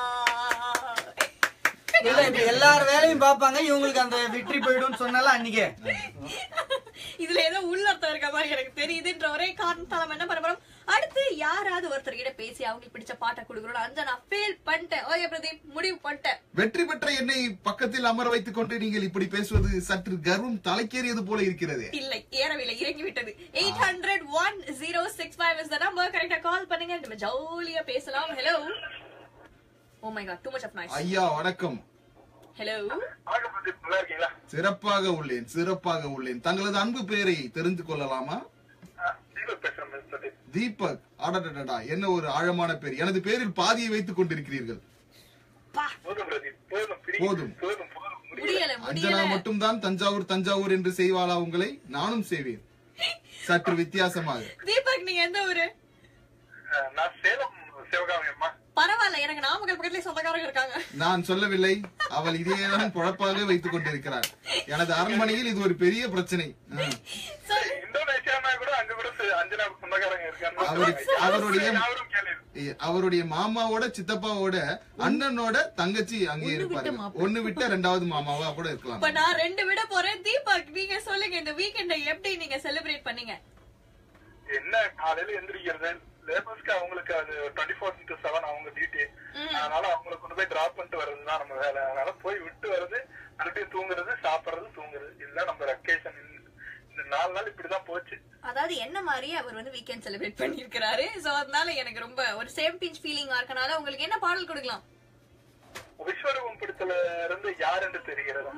இல்ல இப்ப எல்லார் வேலையும் பாப்பாங்க இவங்களுக்கு அந்த வெற்றி போயிடும் சொன்னால அன்னைக்கு இதுல ஏதோ உள்ளர்த்தம் இருக்க மாதிரி எனக்கு தெரியுதுன்ற ஒரே காரணத்தால நம்ம என்ன பண்ண போறோம் அடுத்து யாராவது ஒருத்தர் கிட்ட பேசி அவங்களுக்கு பிடிச்ச பாட்டை கொடுக்குறோம் அஞ்சனா ஃபெயில் பண்ணிட்டேன் ஓகே பிரதீப் முடிவு பண்ணிட்டேன் வெற்றி பெற்ற என்னை பக்கத்தில் அமர வைத்துக் கொண்டு நீங்கள் இப்படி பேசுவது சற்று கர்வம் தலைக்கேறியது போல இருக்கிறது இல்லை ஏறவில்லை இறங்கி விட்டது eight hundred one zero six five is number கரெக்டா கால் பண்ணுங்க நம்ம ஜாலியா பேசலாம் hello oh my God too much of noise ஐயா வணக்கம் ஹலோ நல்லா இருக்கீங்களா சிறப்பாக உள்ளேன் சிறப்பாக உள்ளேன் தங்களது அன்பு பெயரை தெரிந்து கொள்ளலாமா தீபக் பேசுறேன் மிஸ் பிரதீப் தீபக் அடடடடா என்ன ஒரு ஆழமான பேர் எனது பேரில் பாதியை வைத்துக் கொண்டிருக்கிறீர்கள் போதும் பிரதீப் போதும் பிடி போதும். போதும் போதும் முடியல அஞ்சனா முடியல மட்டும்தான் தஞ்சாவூர் தஞ்சாவூர் என்று செய்வாளா உங்களை நானும் செய்வேன் சற்று வித்தியாசமாக தீபக் நீங்க எந்த ஊரு அஹ், நான் சேலம் சிவகாமி அம்மா பரவாயில்ல எனக்கு நாமக்கல் பக்கத்துலயே சொந்தக்காரங்க இருக்காங்க நான் சொல்லவில்லை அவள் இதையேதான் பொழப்பாக வைத்துக் கொண்டிருக்கிறார் எனது அரண்மனையில் இது ஒரு பெரிய பிரச்சனை ஆ. இந்தோனேஷியானா கூட அங்க கூட சி- அஞ்சனா சொந்தக்காரங்க அவரு- இருக்காங்க அவருடைய அவரும் கேள்வி ஏ, அவருடைய மாமாவோட சித்தப்பாவோட அண்ணனோட தங்கச்சி அங்கே இருப்பாரு ஒண்ணு விட்ட ரெண்டாவது மாமாவா கூட இருக்கலாம் இப்ப நான் ரெண்டு விட போறேன் தீபக் நீங்க சொல்லுங்க இந்த வீக்கெண்ட எப்படி நீங்க செலிப்ரேட் பண்ணீங்க என்ன காலையில எந்திரிக்கிறது லேபர்ஸ்க்கு அவங்களுக்கு அது டுவெண்ட்டி ஃபோர் இன்டூ செவன் அவங்க டியூட்டி அதனால அவங்களை கொண்டு போய் டிராப் பண்ணிட்டு வர்றதுதான் நம்ம வேலை அதனால போய் விட்டு வர்றது மறுபடியும் தூங்குறது சாப்பிடுறது தூங்குறது இதுதான் நம்ம வெக்கேஷன் இந்த நாலு நாள் இப்படிதான் போச்சு அதாவது என்ன மாதிரியே அவர் வந்து வீக்கெண்ட் செலிப்ரேட் பண்ணிருக்காரு சோ அதனால எனக்கு ரொம்ப ஒரு சேம் பிஞ்ச் ஃபீலிங்கா இருக்கனால உங்களுக்கு என்ன பாடல் கொடுக்கலாம் விஸ்வரூபம் பிடித்தல இருந்து யார் என்று தெரிகிறது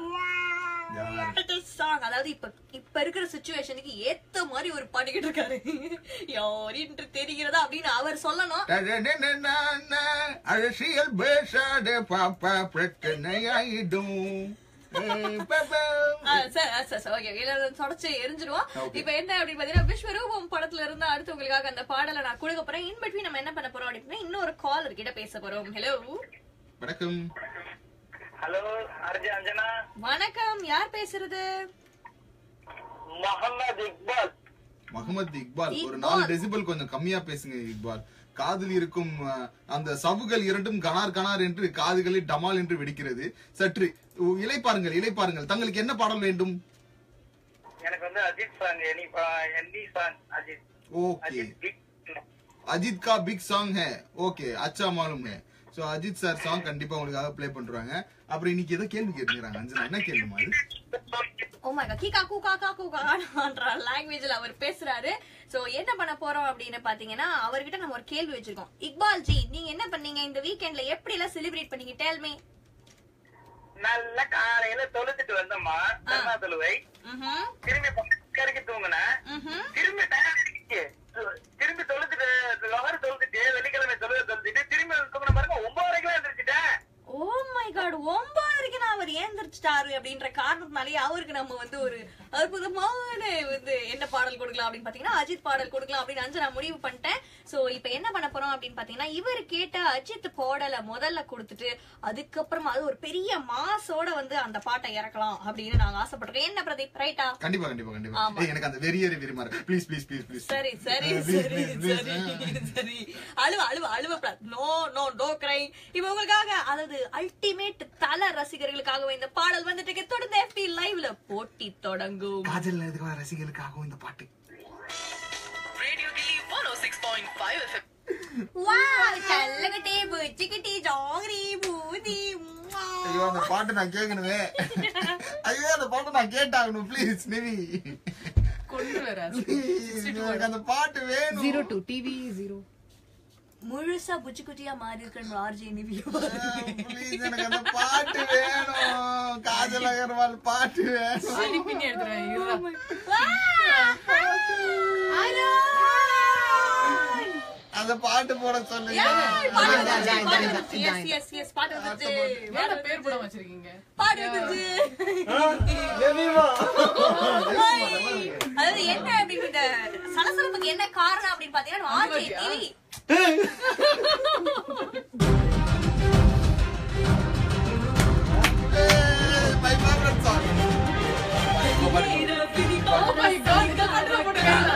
சாங் அதாவது இப்ப இப்ப இருக்கிற சுச்சுவேஷனுக்கு ஏத்த மாதிரி ஒரு பாடிக்கிட்டு இருக்காரு யார் என்று தெரிகிறதா அப்படின்னு அவர் சொல்லணும் அரசியல் பேசாத பாப்பா பிரச்சனையாயிடும் ஆ, சரி, ஆ, சரி, சரி, okay. இல்ல, அதை தொடச்சு எரிஞ்சிருவோம் இப்ப என்ன அப்படின்னு பாத்தீங்கன்னா விஸ்வரூபம் படத்துல இருந்து அடுத்து உங்களுக்காக அந்த பாடலை நான் கொடுக்க போறேன் இன் பிட்வீன் நம்ம என்ன பண்ண போறோம் அப்படின்னா இன்னொரு காலர் கிட்ட பேச போறோம் ஹலோ வணக்கம் ஹலோ அர்ஜி அஞ்சனா வணக்கம் யார் பேசுறது முகமது இக்பால் முகமது இக்பால் ஒரு இக்பால். நாலு டெசிபல் கொஞ்சம் கம்மியா பேசுங்க இக்பால் காதில் இருக்கும் அஹ், அந்த சவுகள் இரண்டும் கனார் கனார் என்று காதுகளில் டமால் என்று வெடிக்கிறது சற்று உ- இளைப்பாருங்கள் இளைப்பாருங்கள் தங்களுக்கு என்ன பாடல் வேண்டும் எனக்கு வந்து Ajith song any any song Ajith okay Ajith big Ajith கா பிக் சாங் ஹே ஓகே அச்சா மாலும் hey so Ajith sir song கண்டிப்பா உங்களுக்காக ப்ளே பண்றாங்க அப்புறம் இன்னைக்கு ஏதோ கேள்வி கேட்டுக்கிறாங்க அஞ்சனா என்ன கேள்விமா அது ஓ மை காட் கீகா கூகா கா கூகான்ற லாங்குவேஜ்ல அவர் பேசுறாரு சோ என்ன பண்ண போறோம் அப்படின்னு பாத்தீங்கன்னா அவர்கிட்ட நம்ம ஒரு கேள்வி வச்சிருக்கோம் இக்பால் ஜி நீங்க என்ன பண்ணீங்க இந்த வீக்கெண்ட்ல எப்படி எல்லாம் செலிப்ரேட் பண்ணீங்க டெல் மீ நல்ல காலையில தொழுத்துட்டு வந்தோம்மா தர்ணா தொழுவை திரும்பி பக்கருக்கு தூங்கினேன் திரும்பி time ஆயிடுச்சு. திரும்பி தொழுத்துட்டு லொகர் தொழுத்துட்டு வெள்ளிக்கிழமை தொழுத தொழுத்துட்டு திரும்பி தூங்கின பாருங்க ஒன்பது வரைக்கும் எழுந்திரிச்சிட்டேன் ஓ மை காட் ஒன்பதரைக்கு நான் அவர் ஏந்திரிச்சிட்டாரு அப்படின்ற காரணத்தினாலேயே அவருக்கு நம்ம வந்து ஒரு அற்புதமான வந்து என்ன பாடல் கொடுக்கலாம் அப்படின்னு பாத்தீங்கன்னா அஜித் பாடல் கொடுக்கலாம் அப்படின்னு அஞ்சு நான் முடிவு பண்ணிட்டேன் சோ இப்ப என்ன பண்ண போறோம் அப்படின்னு பாத்தீங்கன்னா இவர் கேட்ட அஜித் பாடலை முதல்ல கொடுத்துட்டு அதுக்கப்புறமா அது ஒரு பெரிய மாசோட வந்து அந்த பாட்டை இறக்கலாம் அப்படின்னு நாங்க ஆசைப்படுறோம் என்ன பிரதீப் ரைட்டா கண்டிப்பா கண்டிப்பா கண்டிப்பா ஆமா. ஏய், எனக்கு அந்த வெறியேறி விரும்ப ப்ளீஸ் ப்ளீஸ் ப்ளீஸ் ப்ளீஸ் சரி சரி சரி சரி சரி அழுவ அழுவ அழுவ நோ நோ டோ கிரை இப்ப உங்களுக்காக அதாவது அல்டிமேட் தல ரசிகர்களுக்காக இந்த பாடல் வந்துட்டு இருக்கு. தொடர்ந்து FB லைவ்ல போட்டி தொடங்கும் காஜல் எதுக்கு ரசிகர்களுக்காகவும் இந்த பாட்டு வாவ் கல்லகட்டே புச்சிக்கிட்டி ஜாங்கிரி பூதி உம்மா. ஐயோ அந்த பாட்டு நான் கேட்கணுமே ஐயோ அந்த பாட்டு நான் கேட்டாகணும் ப்ளீஸ் நிவி கொண்டு வர Please, எனக்கு அந்த பாட்டு வேணும் ஜீரோ டூ டிவி ஜீரோ முழுசா புச்சிக்குட்டியா மாறி இருக்கிற ஆர்ஜி நிவியோ ப்ளீஸ் எனக்கு அந்த பாட்டு வேணும் காஜல் அகர்வால் பாட்டு வேணும் அனுப்பின்னு எடுத்துறேன் இருடா. அந்த பாட்டு போட சொல்லுங்க எஸ் எஸ் எஸ் பாட்டு வந்துச்சு வேற பேர் படம் வச்சிருக்கீங்க பாட்டு வந்துச்சு அதாவது என்ன அப்படின்னு இந்த சலசலப்புக்கு என்ன காரணம் அப்படின்னு பாத்தீங்கன்னா RJ TV my favourite song Oh my God, இந்த பாட்டுல போட்டுருக்காங்க.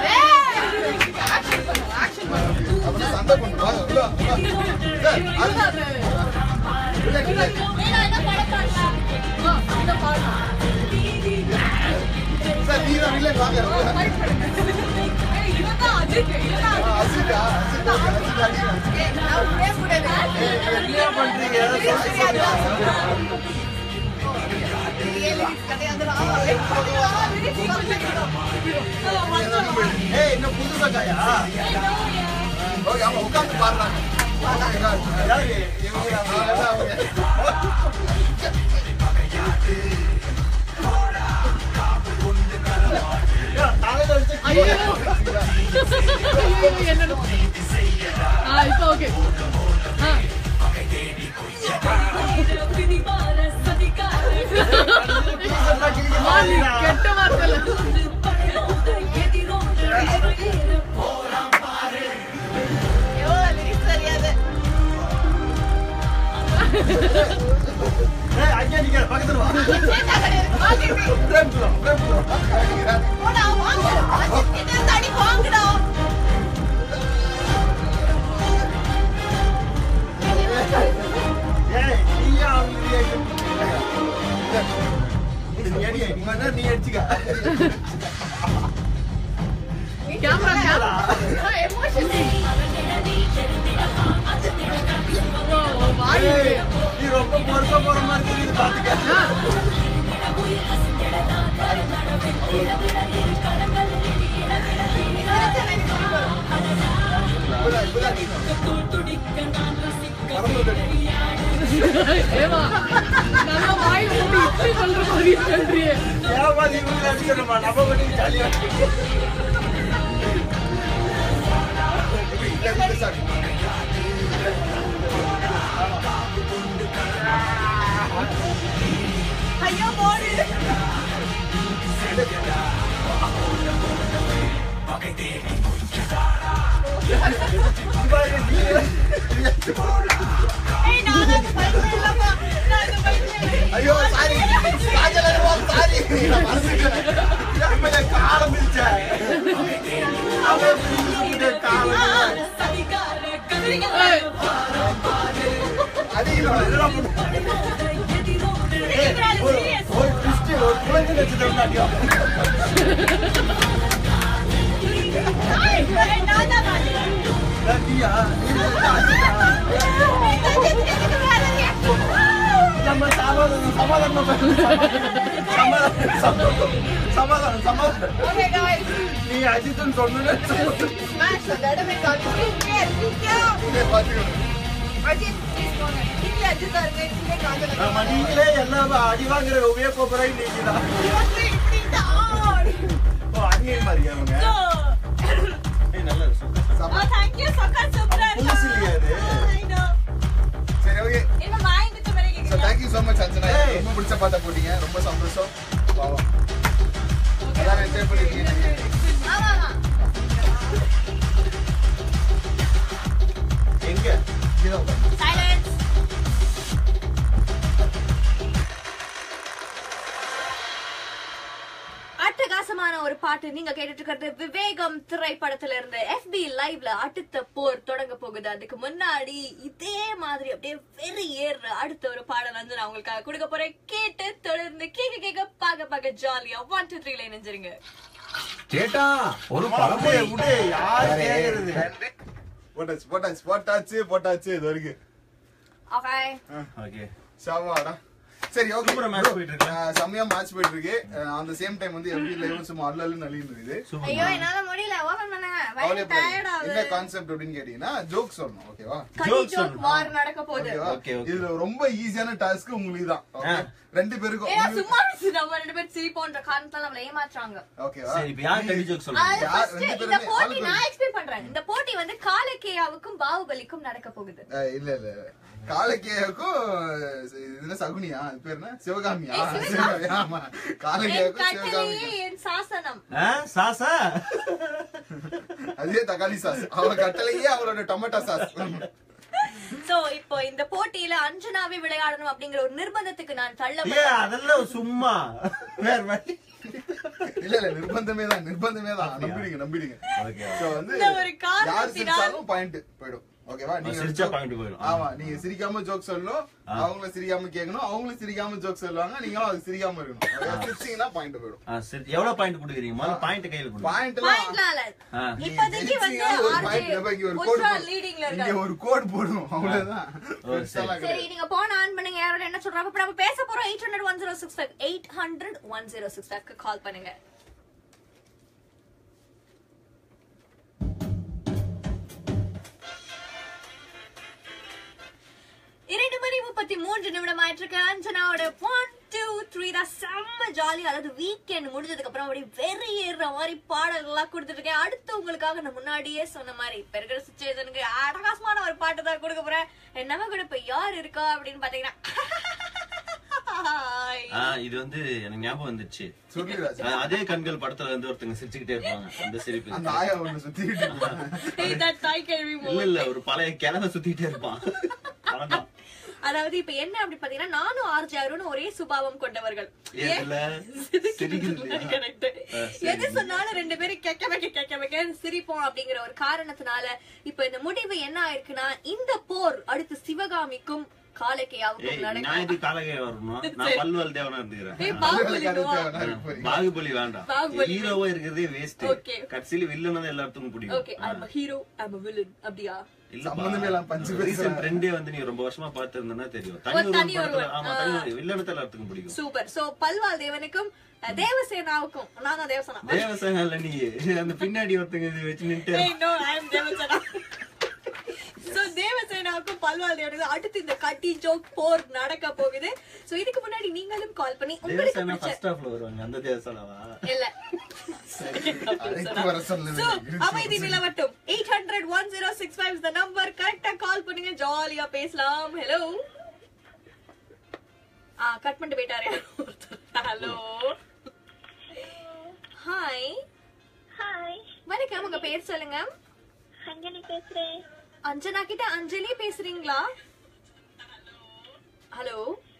அப்படியே சண்டை பண்ணுவாங்க உள்ள வா, உள்ள வா. சார், அது- இல்லை, இல்லை. இந்த பாட்டு. சார், நீ தான் வில்லன், வாங்க. ஏய், இவன் தான் அஜித், இவன் தான் ஆ, அசிதா, அசிதா, அசிதா, அடிக்கிறேன். ஏய், இன்னும் புது சட்டையா? ஓகே, ஆமா, உட்கார்ந்து பாடுறாங்க. யாரு? இவங்க, அவங்க, அவங்க. தலையில வச்சு என்னோட ஆ இப்போ ஓகே ஆ கெட்ட வார்த்தை எவ்வளவு lyrics தெரியாது ஏய், அங்கே நிக்கிற, பக்கத்துல வா. சேத்தா கிடையாது வாங்கிட்டு பிரேம்குள்ள வா, பிரேம்குள்ள வா. போடா வாங்க அஜித் கிட்ட இருந்து அடி வாங்குடா ஏய், நீயா அவனுக்கு reaction கொடுக்குற? நீ அடி, நீ வேணா நீ அடிச்சுக்க. கேமரா கேமரா எமோஷன் வாய் ஏய், நீ ரொம்ப பொறுப்பா போற மாதிரி தெரியுது, பாத்துக்க. ஏமா நல்லா வாய் மூடி இப்படி சொல்ற மாதிரி சொல்றியே ஏமாத்தி இவங்களை அடிச்சிடணுமா? நம்ம மட்டும் ஜாலியா இருக்கு. ஐயோ போடு பாரு, நீ ஏய் நான் அந்த பையன் இல்லப்பா நான் அந்த பையன் ஐயோ சாரி காஜல் அகர்வால் சாரி நான் மறந்துட்டேன் இப்ப என் காலம் மிதிச்சேன் அவன் பிடிக்கிட்டு காலம் அடிக்கிறோம் இதெல்லாம் போட்டு ஏய், ஒரு ஒரு twist, ஒரு குழந்தை நட்சத்திரம் அடியும் நான் தான் நீயா நீ நம்ம சமாதானம் சமாதானம் சமாதானம் சமாதானம் சமாதானம் Okay guys நீ அஜித்னு சொன்ன smash the இடமே காமிச்சு yes பாத்துக்கணும் அஜித் ப்ளீஸ் போங்க நீங்களே அஜித் இருங்க நீங்களே காஜல் நம்ம நீங்களே எல்லாம் அடி வாங்குற ஒரே போறா நீங்க தான் இப்படி தான் ஓ அங்கேயும் மாதிரியா அவங்க ஏய் நல்லா இருக்கு Oh, thank you, Sokka, super. புதுசு இல்லையா இது? I know. சரி ஓகே இன்னும் வாங்கிட்டு வரைக்கும் so thank you so much Anjana Hey. ரொம்ப பிடிச்ச பாட்டா போட்டீங்க ரொம்ப சந்தோஷம் பாவம் எல்லாரும் என்ஜாய் பண்ணிருக்கீங்க ஆமா ஆமா எங்க இங்கதான் உட்காரு. Silence. அட்டகாசமான ஒரு பாட்டு நீங்க கேட்டுட்டு இருக்கிறது விவேகம் திரைப்படத்துல இருந்து FB லைவ்ல அடுத்த போர் தொடங்க போகுது அதுக்கு முன்னாடி இதே மாதிரி அப்படியே வெறி ஏறுற அடுத்த ஒரு பாடல் வந்து நான் உங்களுக்காக கொடுக்க போறேன் கேட்டு தொடர்ந்து கேட்க கேட்க பாக்க பாக்க ஜாலியா ஒன் டூ த்ரீல இணைஞ்சிருங்க கேட்டா ஒரு விடு, பழமொழி விடு, யாரு கேக்குறது போட்டாச்சு போட்டாச்சு போட்டாச்சு போட்டாச்சு இது வரைக்கும் ஓகே ஓகே ஷாவாடா சரி ஓகே சூப்பரா match போயிட்டு இருக்கு. செம்மையா மேட்ச் போயிட்டு இருக்கு அந்த சேம் டைம் வந்து எப்படி லைவ் சும்மா அல்ல அல்ல நலின்னு இருக்குது ஐயோ என்னால முடியல ஓபன் பண்ண கவலையே டயர்ட் என்ன ஆகுது கான்செப்ட் அப்படின்னு கேட்டீங்கன்னா ஜோக் சொல்லணும் ஓகேவா கடி Jokes ஜோக் சொல்லணும். வார் நடக்க போகுது ஓகேவா Okay, okay. இதுல ரொம்ப ஈஸியான டாஸ்க் உங்களுக்கு தான் okay? ஆ. ரெண்டு பேருக்கும் ஏன்னா உங்களுக்கு- சும்மா நம்ம ரெண்டு பேரும் சிரிப்போன்ற காரணத்தால நம்மள ஏமாத்துறாங்க ஓகேவா சரி இப்ப யார் கடி ஜோக் சொல்லுங்க அது யார் first ரெண்டு இந்த பேருமே போட்டி ஆளுக்கு நான் எக்ஸ்பிளைன் பண்றேன் இந்த போட்டி வந்து காலக்கேயாவுக்கும் பாகுபலிக்கும் நடக்க போகுது அஹ் இல்ல இல்ல காலக்கேயக்கும் இதுல சகுனியா அது பேர் என்ன சிவகாமியா ஏய், சிவகாமி. சிவகாமி, ஆமா என் காலக்கேயக்கும் கட்டளையே சிவகாமி என் சாசனம் ஆ, சாசா அதே தக்காளி சாஸ் அவ கட்டளையே அவளோட டொமேட்டோ சாஸ் சோ இப்போ இந்த போட்டியில அஞ்சனாவே விளையாடணும் அப்படிங்கிற ஒரு நிர்பந்தத்துக்கு நான் ஏ தள்ளப்பட்டேன் அதெல்லாம் சும்மா வேற வழி இல்ல இல்ல நிர்பந்தமே தான் நிர்பந்தமே தான் நம்பிடுங்க நம்பிடுங்க ஓகே சோ வந்து இந்த ஒரு யார் காரணத்தினால் சிரிச்சாலும் பாயிண்ட் போயிடும் ஓகேவா நீங்க சிரிச்சா joke- point போயிடும். ஆமா நீங்க சிரிக்காம ஜோக் சொல்லணும் ஆ. அவங்கள சிரிக்காம கேட்கணும் அவங்களும் சிரிக்காம ஜோக் சொல்லுவாங்க நீங்களும் அது சிரிக்காம இருக்கணும் okay? சிரிச்சீங்கன்னா பாயிண்ட் போயிடும் ஆ, சரி எவ்வளவு பாயிண்ட் கொடுக்குறீங்க முதல்ல பாயிண்ட் கையில கொடுங்க பாயிண்ட் எல்லாம் பாயிண்ட்லாம் இல்ல ஆ. இப்போதைக்கு வந்து ஜெயிச்சீங்கன்னா ஒரு ஆர்ஜே point, இதோ இங்க ஒரு code உத்ரா போடு. லீடிங்ல இங்க இருக்காரு ஒரு கோட் போடணும் அவ்வளவுதான் ஓ, பெருசாலாம் சரி. சரி கிடையாது. நீங்க போன் ஆன் பண்ணுங்க யாரோட என்ன சொல்றாங்க இப்ப நம்ம பேச போறோம் eight hundred one zero six five eight hundred one zero six ஃபைவ்க்கு கால் பண்ணுங்க இரண்டு மணி முப்பத்தி மூன்று நிமிடம் ஆயிட்டு இருக்கு அஞ்சனாவோட ஒன் டூ த்ரீ தான் செம்ம ஜாலி அதாவது வீக்கெண்ட் முடிஞ்சதுக்கு அப்புறம் அப்படியே வெறி ஏறுற மாதிரி பாடல்கள்லாம் கொடுத்துட்டு இருக்கேன் அடுத்து உங்களுக்காக நான் முன்னாடியே சொன்ன மாதிரி இப்ப இருக்கிற சுச்சுவேஷனுக்கு அட்டகாசமான ஒரு பாட்டு தான் கொடுக்க போறேன் என்னவா கூட இப்ப யார் இருக்கா அப்படின்னு பாத்தீங்கன்னா ஆ, இது வந்து எனக்கு ஞாபகம் வந்துச்சு சொல்லு ராஜா. ஆ, அதே கண்கள் படத்துல வந்து ஒருத்தங்க சிரிச்சுக்கிட்டே இருப்பாங்க அந்த சிரிப்பு அந்த ஆயா ஒண்ணு சுத்திக்கிட்டு இருப்பாங்க. ஏய், that தாய் கேள்வி இல்ல இல்ல ஒரு பழைய கிழமை சுத்திட்டே இருப்பான் அவன்தான். அதாவது இப்ப என்ன அப்படி பாத்தீங்கன்னா நானும் ஆர்ஜி அருணும் ஒரே சுபாவம் கொண்டவர்கள் ஏதுல சிரிக்கிறது இல்லையா? Correct. ஆ, சரி. எது சொன்னாலும் ரெண்டு பேரும் கெக்க வைக்க கெக்க வைக்க சிரிப்போம் அப்படிங்கிற ஒரு காரணத்தினால இப்ப இந்த முடிவு என்ன ஆயிருக்குன்னா இந்த போர் அடுத்து சிவகாமிக்கும் ஏய் காலக்கையாவுக்கும் நான் நடக்கும் இது காலகை வரணும் நான் பல்வல் தேவனா இருந்துக்கிறேன் ஏய், பாகுபலி வா. பாகுபலி வேண்டாம் பாகுபலி. ஹீரோவா இருக்கிறதே வேஸ்ட் Okay. கடைசியில வில்லன் தான் எல்லாத்துக்கும் பிடிக்கும் okay I'm hero I'm villain அப்படியா சம்பந்தமே இல்லாம பஞ்சு பேசுறாங்க. ரீசன்ட் ட்ரெண்டே வந்து நீ ரொம்ப வருஷமா பார்த்து இருந்தனா தெரியும் ஒரு தனி தனி ஒரு ஒருவன். ஆமா தனி வில்லனத்தை எல்லாத்துக்கும் பிடிக்கும் சூப்பர் சோ பல்வாள் தேவனுக்கும் அஹ், தேவசேனாவுக்கும் நான் தான் தேவசேனா தேவசேனால நீ அந்த பின்னாடி ஒருத்தங்க இது வச்சு நின்னுட்டு ஏய், no, I am Devasena so தேவசேனாவுக்கும் பல்வாள் தேவனுக்கும் அடுத்து இந்த கட்டி ஜோக் போர் நடக்க போகுது சோ இதுக்கு முன்னாடி நீங்களும் கால் பண்ணி உங்களுக்கு தேவசேனா பிடிச்ச ஃபர்ஸ்ட் ஹாஃப்ல வருவாங்க அந்த தேவசேனாவா இல்ல அழைத்து வர சொல்லுங்க. So, அமைதி நிலவட்டும் eight hundred one zero six five இந்த நம்பர் கரெக்டா கால் பண்ணுங்க ஜாலியா பேசலாம் ஹலோ ஆ கட் பண்ணிட்டு போயிட்டாரு ஹலோ ஹாய் ஹாய் வணக்கம் உங்க பேர் சொல்லுங்க அஞ்சலி பேசுறேன் அஞ்சனா கிட்ட அஞ்சலி பேசுறீங்களா ஹலோ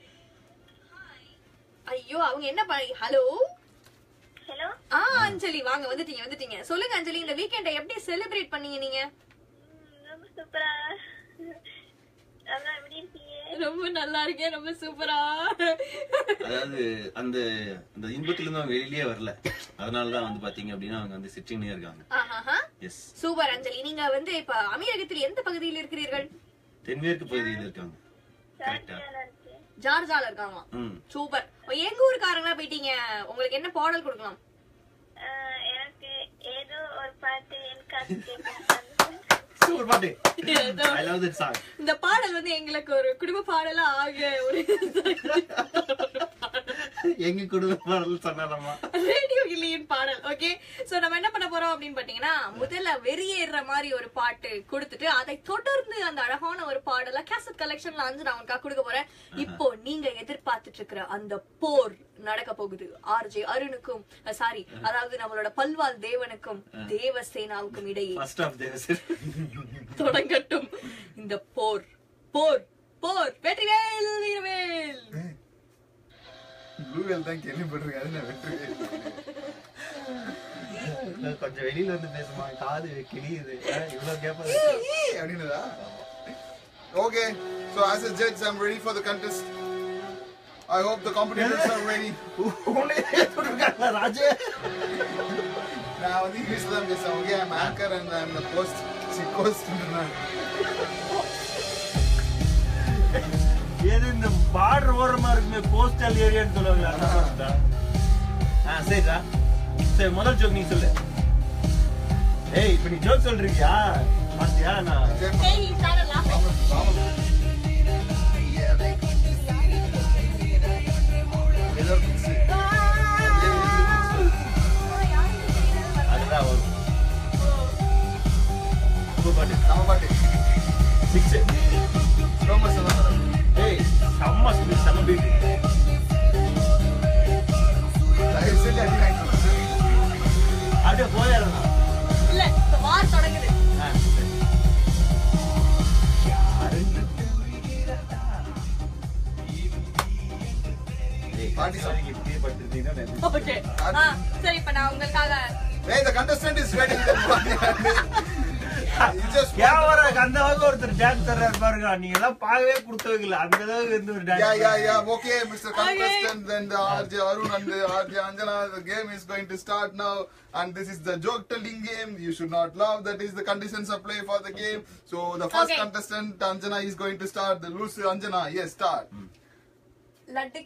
ஐயோ அவங்க என்ன பண்ணி ஹலோ ஹலோ ஆ அஞ்சலி வாங்க வந்துட்டீங்க வந்துட்டீங்க சொல்லுங்க அஞ்சலி இந்த வீக்கெண்டை எப்படி செலிப்ரேட் பண்ணீங்க நீங்க ரொம்ப சூப்பரா அப்புறம் எப்படி இருக்கீங்க ரொம்ப நல்லா இருக்கேன் ரொம்ப சூப்பரா அதாவது அந்த அந்த இன்பத்துல இருந்து அவங்க வெளியிலேயே வரல அதனாலதான் வந்து பாத்தீங்க அப்படின்னா அவங்க வந்து சிரிச்சுனே இருக்காங்க ஆஹாஹா. எஸ் சூப்பர் அஞ்சலி நீங்க வந்து இப்ப அமீரகத்தில் எந்த பகுதியில் இருக்கிறீர்கள் தென்மேற்கு பகுதியில் இருக்காங்க கரெக்டா ஜார்ஜால இருக்காங்களாம் ம் சூப்பர் எங்க ஊருக்காரங்களா போயிட்டீங்க உங்களுக்கு என்ன பாடல் கொடுக்கலாம் ஆஹ் எனக்கு ஏதோ ஒரு பாட்டு எனக்கு சூப்பர் பாட்டு ஐ லவ் தட் சாங் இந்த பாடல் வந்து எங்களுக்கு ஒரு குடும்ப பாடலா ஆக ஒரு எங்க குடும்ப பாடல் சொன்னாலமா ரேடியோ கிளியின் பாடல் ஓகே சோ நம்ம என்ன பண்ண போறோம் அப்படின்னு பாத்தீங்கன்னா முதல்ல வெறியேற மாதிரி ஒரு பாட்டு கொடுத்துட்டு அதை தொடர்ந்து அந்த அழகான ஒரு பாடல கேசட் கலெக்ஷன்ல வந்து நான் உனக்காக கொடுக்க போறேன் இப்போ நீங்க எதிர்பார்த்துட்டு இருக்கிற அந்த போர் நடக்க போகுது ஆர்ஜே அருணுக்கும் சாரி அதாவது நம்மளோட பல்வால் தேவனுக்கும் தேவசேனாவுக்கும் இடையே ஃபர்ஸ்ட் ஆஃப் தேவசர் தொடங்கட்டும் இந்த போர் போர் போர் வெற்றிவேல் வீரவேல் ப்ளூ வேல் தான் கேள்விப்பட்டிருக்கேன் அது நான் வெற்றிவேல் கொஞ்சம் வெளியில வந்து பேசுமா காது கிளியுது அஹ், இவ்வளவு கேப்பது அப்படின்னதா Okay, so as a judge, I'm ready for the contest. I hope the competitors are ready. Raje நான் வந்து இங்கிலீஷ்ல தான் பேசுறேன் okay I'm anchor and I'm the post see ghost ஏது இந்த பார்டர் ஓரமா இருக்குமே கோஸ்டல் ஏரியான்னு சொல்லுவாங்க அதான் பார்த்தா. ஆ சரிடா சரி முதல் ஜோக் நீ சொல்லு ஏய் இப்ப நீ ஜோக் சொல்றியா பாத்தியா நான் Hey, he started laughing. அதுதான் வரும் சூப்பர் பாட்டு நம்ம பாட்டு சிக்ஸ் ஸ்லோ மோஷன் தான் வரும். ஏய் செம்ம ஸ்பீட் செம்ம பீட் தயவு செஞ்சு அடி வாங்கிக்கோங்க. அப்படியே போயிடலாம் இல்ல இப்ப வார் தொடங்குது ஆ சரி. ஏய், பாட்டி song. நீங்க இப்படியே படுத்துட்டீங்கன்னா நான் ஓகே சரி இப்ப நான் உங்களுக்காக Hey, the contestant is ready. You just camera அந்த அளவுக்கு ஒருத்தர் டான்ஸ் தர்றாரு பாருங்க நீங்க எல்லாம் பார்க்கவே கொடுத்தவங்க இல்ல அந்த அளவுக்கு இருந்து ஒரு Yeah, dance yeah, yeah. Okay, Mr. Contestant, then the RJ Arun and the RJ Anjana, the game is going to start now. And this is the joke telling game. You should not laugh. That is the conditions of play for the game. So the first Okay. contestant, Anjana, is going to start. The loose Anjana, yes, start. Laddu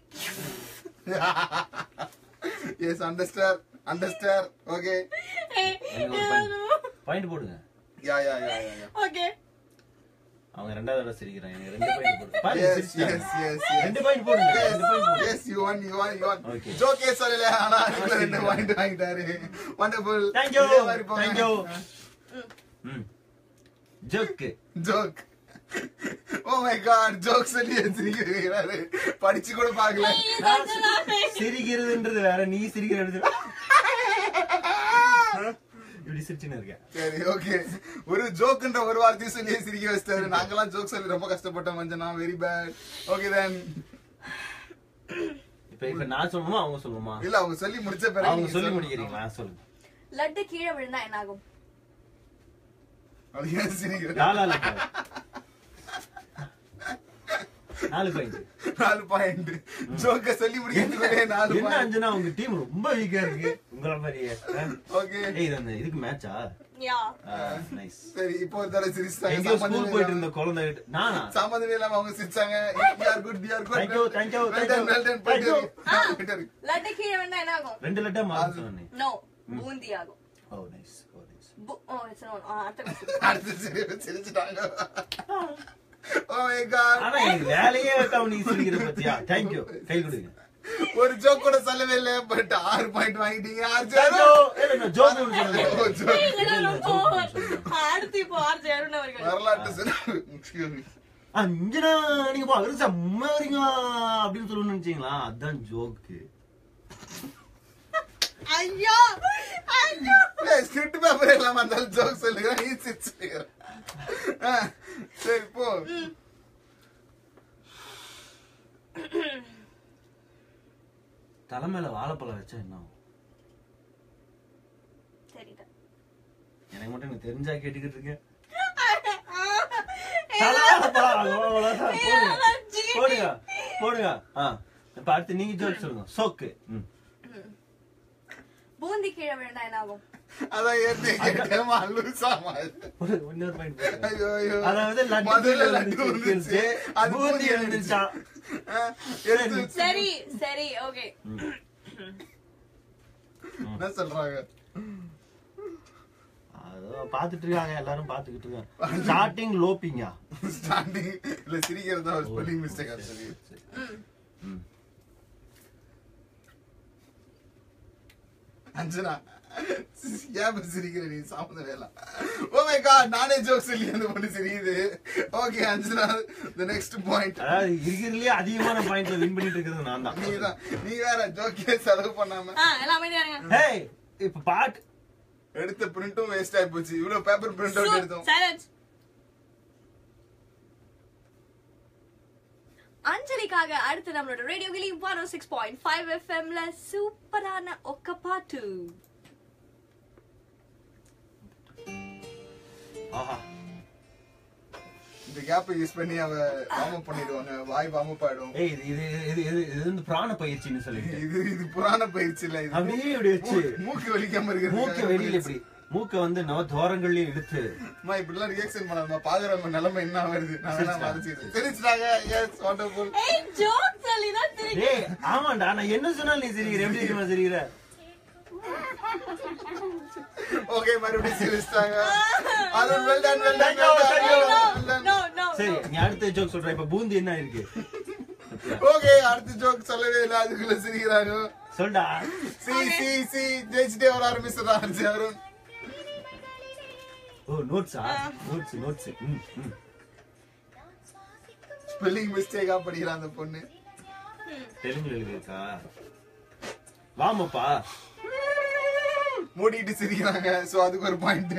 yes, understand. Understand. Okay. Point போடுங்க Yeah, yeah, yeah, yeah. yeah. Okay அவங்க ரெண்டாவது தடவை சிரிக்கிறாங்க எனக்கு ரெண்டு point போடுங்க பாருங்க, Yes, சிரிச்சிட்டாங்க. yes, yes, yes. ரெண்டு பாயிண்ட் போடுங்க Yes, ரெண்டு பாயிண்ட் போடுங்க yes, you won, you won, you won. Okay. Joke ஏ சொல்லல, ஆனா அதுக்குள்ள ரெண்டு point வாங்கிட்டாரு. Wonderful. Thank you. இதே மாதிரி போங்க. Thank you. ம் joke Joke. Oh my God joke சொல்லி சிரிக்கிறாரு படிச்சு கூட பார்க்கல சிரிக்கிறதுன்றது வேற நீ சிரிக்கிறது இப்படி சிரிச்சுன்னு இருக்கேன் சரி ஓகே ஒரு ஜோக்குன்ற ஒரு வார்த்தையும் சொல்லி சிரிக்க வச்சிட்டாரு நாங்கெல்லாம் ஜோக் சொல்லி ரொம்ப கஷ்டப்பட்டோம் மஞ்சனா வெரி பேட் ஓகே தென் இப்ப இப்ப நான் சொல்லணுமா அவங்க சொல்லணுமா இல்ல அவங்க சொல்லி முடிச்ச பிறகு அவங்க நீங்க சொல்லி சொல்லுங்க. முடிக்கிறீங்களா சொல்லுங்க லட்டு கீழே விழுந்தா என்ன ஆகும் அது ஏன் சிரிக்கிற நாலா லட்டு. நாலு பாயிண்ட் நாலு பாயிண்ட் ஜோக்க சொல்லி முடிக்கிறதுக்குள்ளே நாலு என்ன பாயிண்ட் அஞ்சனா உங்க டீம் ரொம்ப வீக்கா இருக்கு உங்கள மாதிரியே ஓகே ஏய் இது அந்த இதுக்கு மேட்சா யா நைஸ் சரி இப்போ ஒரு தடவை சிரிச்சிட்டாங்க எங்கேயோ சம்பந்தமே ஸ்கூல் போயிட்டு இல்லாம. இருந்த குழந்தை கிட்ட நானா சம்பந்தமே இல்லாம அவங்க சிரிச்சாங்க we are good we are good Thank you, thank you, well thank done you. well done Thank போயிட்டு you. இருக்கு. ஆ, போயிட்டு இருக்கு. லட்டு கீழே விழுந்தா என்ன ஆகும் ரெண்டு லட்டா மாறு சொன்னேன் நோ பூந்தி ஆகும் ஓ நைஸ் ஓ நைஸ் பு- ஓ, it's no, ஆ, அடுத்த question. அடுத்து சிரி சிரிச்சிட்டாங்க ஓ மை காட் ஆனா எனக்கு வேலையே வைக்காம நீ சிரிக்கிற பத்தியா தேங்க்யூ கை கொடுங்க ஒரு ஜோக் கூட சொல்லவே இல்ல பட் ஆறு பாயிண்ட் வாங்கிட்டீங்க ஆறு Thank ஜோக் you. இல்ல, நான் joke ஒண்ணு சொல்லல. ஓ, joke. இதெல்லாம் ரொம்ப ஆ, அடுத்து இப்போ ஆர்ஜி அருண் அவர்கள் வரலாற்று சிறப்பு Excuse me. அஞ்சனா நீங்க போ அவரு செம்ம வரீங்க அப்படின்னு சொல்லணும்னு நினைச்சீங்களா அதான் ஜோக்கு ஐயோ ஐயோ ஏய், script paper இல்லாம இருந்தாலும் joke சொல்லுங்க, நீ சிரிச்சுக்கிற. ஆ, சரி போ தலை மேல வாழைப்பழம் வச்சா என்ன ஆகும் சரிடா எனக்கு மட்டும் எனக்கு தெரிஞ்சா கேட்டுக்கிட்டு இருக்கேன் தலை வாழைப்பழம், அவ்வளவுதான். போடுங்க போடுங்க போடுங்க ஆ இப்ப அடுத்து நீங்க ஜோக் சொல்லுங்க சோக்கு ம். பூந்தி கீழே விழுந்தா என்ன ஆகும் அதான் ஏற்கனவே கேட்டேன், லூசாமா. ஒரு இன்னொரு பாயிண்ட் ஐயோ, ஐயோ. அதாவது லட்டு முதல்ல கீழே லட்டு விழுந்துச்சு, விழுந்துச்சு, அது பூந்தி பூந்தி விழுந்துச்சா ஆ, எடுத்து வச்சு. சரி சரி ஓகே என்ன சொல்றாங்க அதோ பாத்துட்டு இருக்காங்க எல்லாரும் பாத்துக்கிட்டு இருக்காங்க ஸ்டார்டிங் லோப்பிங்கா ஸ்டாண்டிங் இல்ல சிரிக்கிறது ஒரு ஸ்பெல்லிங் மிஸ்டேக் சரி அஞ்சனா ஏன் இப்ப சிரிக்கிற நீ சாப்பிட வேலாம் ஓ மை காட் நானே ஜோக் சொல்லி அந்த பொண்ணு சிரிக்குது okay Anjana the next point அதாவது இருக்கிறதுலயே அதிகமான பாயிண்ட்ல வின் பண்ணிட்டு இருக்கிறது நான் தான் நீ தான் நீ வேற ஜோக்கே செலவு பண்ணாம ஆ எல்லாம் அமைதியா இருங்க ஹேய் இப்ப பாட்டு எடுத்த பிரிண்டும் வேஸ்ட் ஆயி போச்சு இவ்வளவு பேப்பர் பிரிண்ட் அவுட் எடுத்தோம் சைலன்ஸ் அஞ்சலிக்காக அடுத்து நம்மளோட radio Kili one six point five எஃப்எம்ல சூப்பரான ஒக்க பாட்டு ஆஹா இந்த கேப்பை யூஸ் பண்ணி அவ வார்ம் பண்ணிடுவாங்க வாய் வார்ம் அப் ஆயிடும் ஏய் இது இது இது இது இது வந்து பிராண பயிற்சின்னு சொல்லிட்டு இது இது புராண பயிற்சி இல்ல இது அப்படியே இப்படி வச்சு மூக்கு- மூக்கு வலிக்காம இருக்கு மூக்க வெளியில இப்படி மூக்க வந்து நவ தோரங்கள்லயும் இழுத்து அம்மா இப்படிலாம் ரியாக்ஷன் பண்ணாதம்மா பாக்குறவங்க நிலைமை என்ன வருது நான் வேணா மறைச்சிக்கிறேன் தெரிஞ்சுட்டாங்க எஸ் வண்டர்ஃபுல் ஏய் ஜோக் சொல்லி தான் திரி ஏய் ஆமாண்டா நான் என்ன சொன்னாலும் நீ சிரிக்கிற எப்படி தெரியுமா சிரிக்கிற ஓகே மறுபடியும் சிரிச்சிட்டாங்க அது well done well done no no சரி நீ அடுத்த ஜோக் சொல்ற இப்ப பூந்தி என்ன இருக்கு ஓகே அடுத்த ஜோக் சொல்லவே இல்ல அதுக்குள்ள சிரிக்கிறாங்க சொல்டா சி சி சி ஜெயிச்சிட்டே வர ஆரம்பிச்சிடறான் அர்ஜி அருண் ஓ நோட்ஸா நோட்ஸ் நோட்ஸ் ம் ம் ஸ்பெல்லிங் மிஸ்டேக்கா படிக்கிறான் அந்த பொண்ணு தெலுங்குல எழுதியிருக்கா வாமப்பா மூடிட்டு சிரிக்கிறாங்க சோ அதுக்கு ஒரு point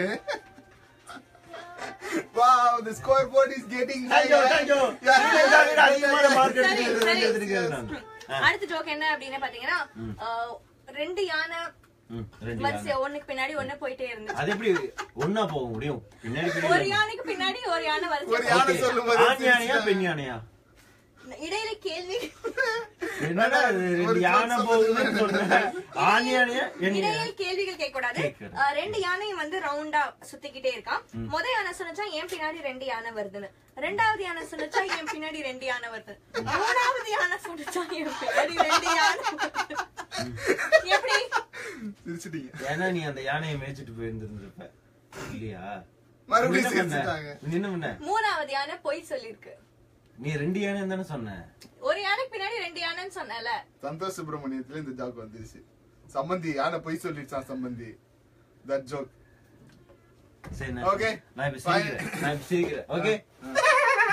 Wow, the scoreboard is getting Thank you, higher. thank you. Yeah, yeah, yeah, yeah, அதிகமான yeah, mark yeah. சரி, எடுத்துக்கிறது, சரி. எடுத்துக்கிறது நான். ஆ. அடுத்த ஜோக் என்ன அப்படின்னு பாத்தீங்கன்னா ஆஹ், ரெண்டு யானை ம், ரெண்டு வரிசையா யானை. ஒண்ணுக்கு பின்னாடி ஒண்ணு போயிட்டே இருந்துச்சு அது எப்படி ஒன்னா போக முடியும் பின்னாடி ஒரு பின்னாடி யானைக்கு பின்னாடி ஒரு யானை ஒரு வரிசையா யானை Okay. சொல்லும்போது ஆண் யானையா பெண் யானையா இடையில கேள்வி என்னடா இது, ரெண்டு ஒரு யானை joke போகுதுன்னு சொல்லுங்க. சொல்றேன் ஆண் யானையா என் இடையில் கேள்விகள் கேட்க கூடாது கேட்கறது. ஆஹ், ரெண்டு யானையும் வந்து ரவுண்டா சுத்திக்கிட்டே இருக்கான் முத யானை சொன்னச்சா என் பின்னாடி ரெண்டு யானை வருதுன்னு ரெண்டாவது யானை சொன்னச்சா என் பின்னாடி ரெண்டு யானை வருது மூணாவது யானை சொன்னச்சா என் பின்னாடி ரெண்டு யானை வருது. எப்படி சிரிச்சிட்டீங்க ஏன்னா நீ அந்த யானையை மேய்ச்சிட்டு போயிருந்திருந்திருப்ப இல்லையா மறுபடியும் நீ என்ன பண்ண? சிரிச்சிட்டாங்க. நீ என்ன பண்ண மூணாவது யானை பொய் சொல்லிருக்கு நீ ரெண்டு யானை தானே சொன்ன ஒரு யானைக்கு பின்னாடி ரெண்டு யானைன்னு சொன்னல சந்தோஷ் சுப்பிரமணியத்துல இந்த ஜாக் வந்துருச்சு சம்பந்தி யானை பொய் சொல்லிடுச்சான் சம்பந்தி தட் ஜோக் சரி நான் Okay. நான் இப்ப Fine. சிரிக்கிறேன் நான் இப்ப சிரிக்கிறேன் ஓகே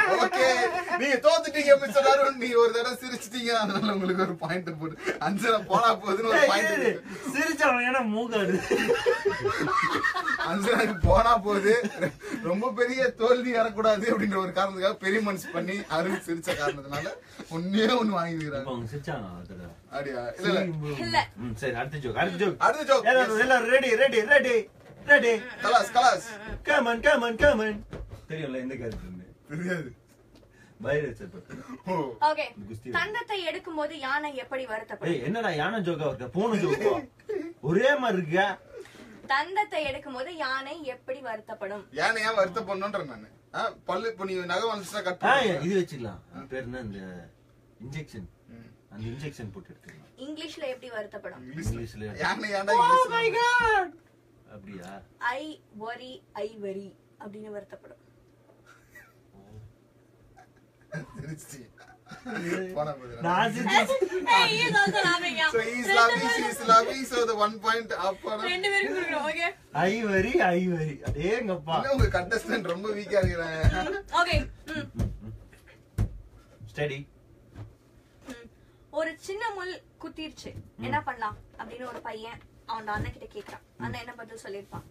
ஓகே நீங்க தோத்துட்டீங்க மிஸ்டர் அருண் நீங்க ஒரு தடவை சிரிச்சிட்டீங்க அதனால உங்களுக்கு ஒரு பாயிண்ட் போட்டு அஞ்சனா போனா போகுதுன்னு ஒரு பாயிண்ட் சிரிச்சவன் ஏன்னா மூக்காடு அஞ்சனாக்கு போனா போகுது ரொம்ப பெரிய தோல்வி வரக்கூடாது அப்படின்ற ஒரு காரணத்துக்காக பெரிய மனசு பண்ணி அருண் சிரிச்ச காரணத்தினால ஒன்னே ஒண்ணு வாங்கிக்கிறாங்க அவங்க சிரிச்சாங்க ஒரு தடவை. அப்படியா இல்ல இல்ல இல்ல ம், சரி அடுத்த ஜோக் அடுத்த ஜோக் அடுத்த joke. எல்லாரும் எல்லாரும் ரெடி ரெடி ரெடி ரெடி கலாஸ் கலாஸ் கமன் கமன் கமன் தெரியும்ல எந்த கருத்து தெரியாது வைரஸ் பத்தி ஓ ஓகே குஸ்தி. தந்தத்தை எடுக்கும் போது யானை எப்படி வருத்தப்படும் ஏய் என்னடா யானை ஜோக்கா இருக்க போன ஜோக்கா ஒரே மாதிரி இருக்க தந்தத்தை எடுக்கும் போது யானை எப்படி வருத்தப்படும் ஏன் ஏன் வருத்தம் பண்ணுன்றேன் நானு ஆ, பல்லு இப்ப நீ நகை வந்துச்சுன்னா கட் ஆ, பண்ணு. இது வச்சுக்கலாம் அது பேர் என்ன இந்த இன்ஜெக்ஷன் அந்த இன்ஜெக்ஷன் போட்டு எடுத்துக்கலாம் இங்கிலீஷ்ல எப்படி வருத்தப்படும் இங்கிலீஷ்ல யானை ஏன்டா இங்கிலீஷ்ல? அப்படியா ஐ வரி ஐ வரி அப்படின்னு வருத்தப்படும் சிரிச்சிச்சு. போனா போகுது. நான் சிரிச்சு- Hey, he is also laughing, yeah. So he is laughing, she is laughing, so the one point up ஆனா. ரெண்டு பேரும் கொடுக்கணும் ஓகே ஐவரி ஐவரி அடேங்கப்பா என்ன உங்க contestant ரொம்ப weak ஆ இருக்கிறாங்க. ஓகே ஸ்டடி ஒரு சின்ன முள் குத்திருச்சு என்ன பண்ணலாம் அப்படின்னு ஒரு பையன் அவன் அண்ணன் கிட்ட கேக்குறான் அண்ணன் என்ன பதில் சொல்லிருப்பான்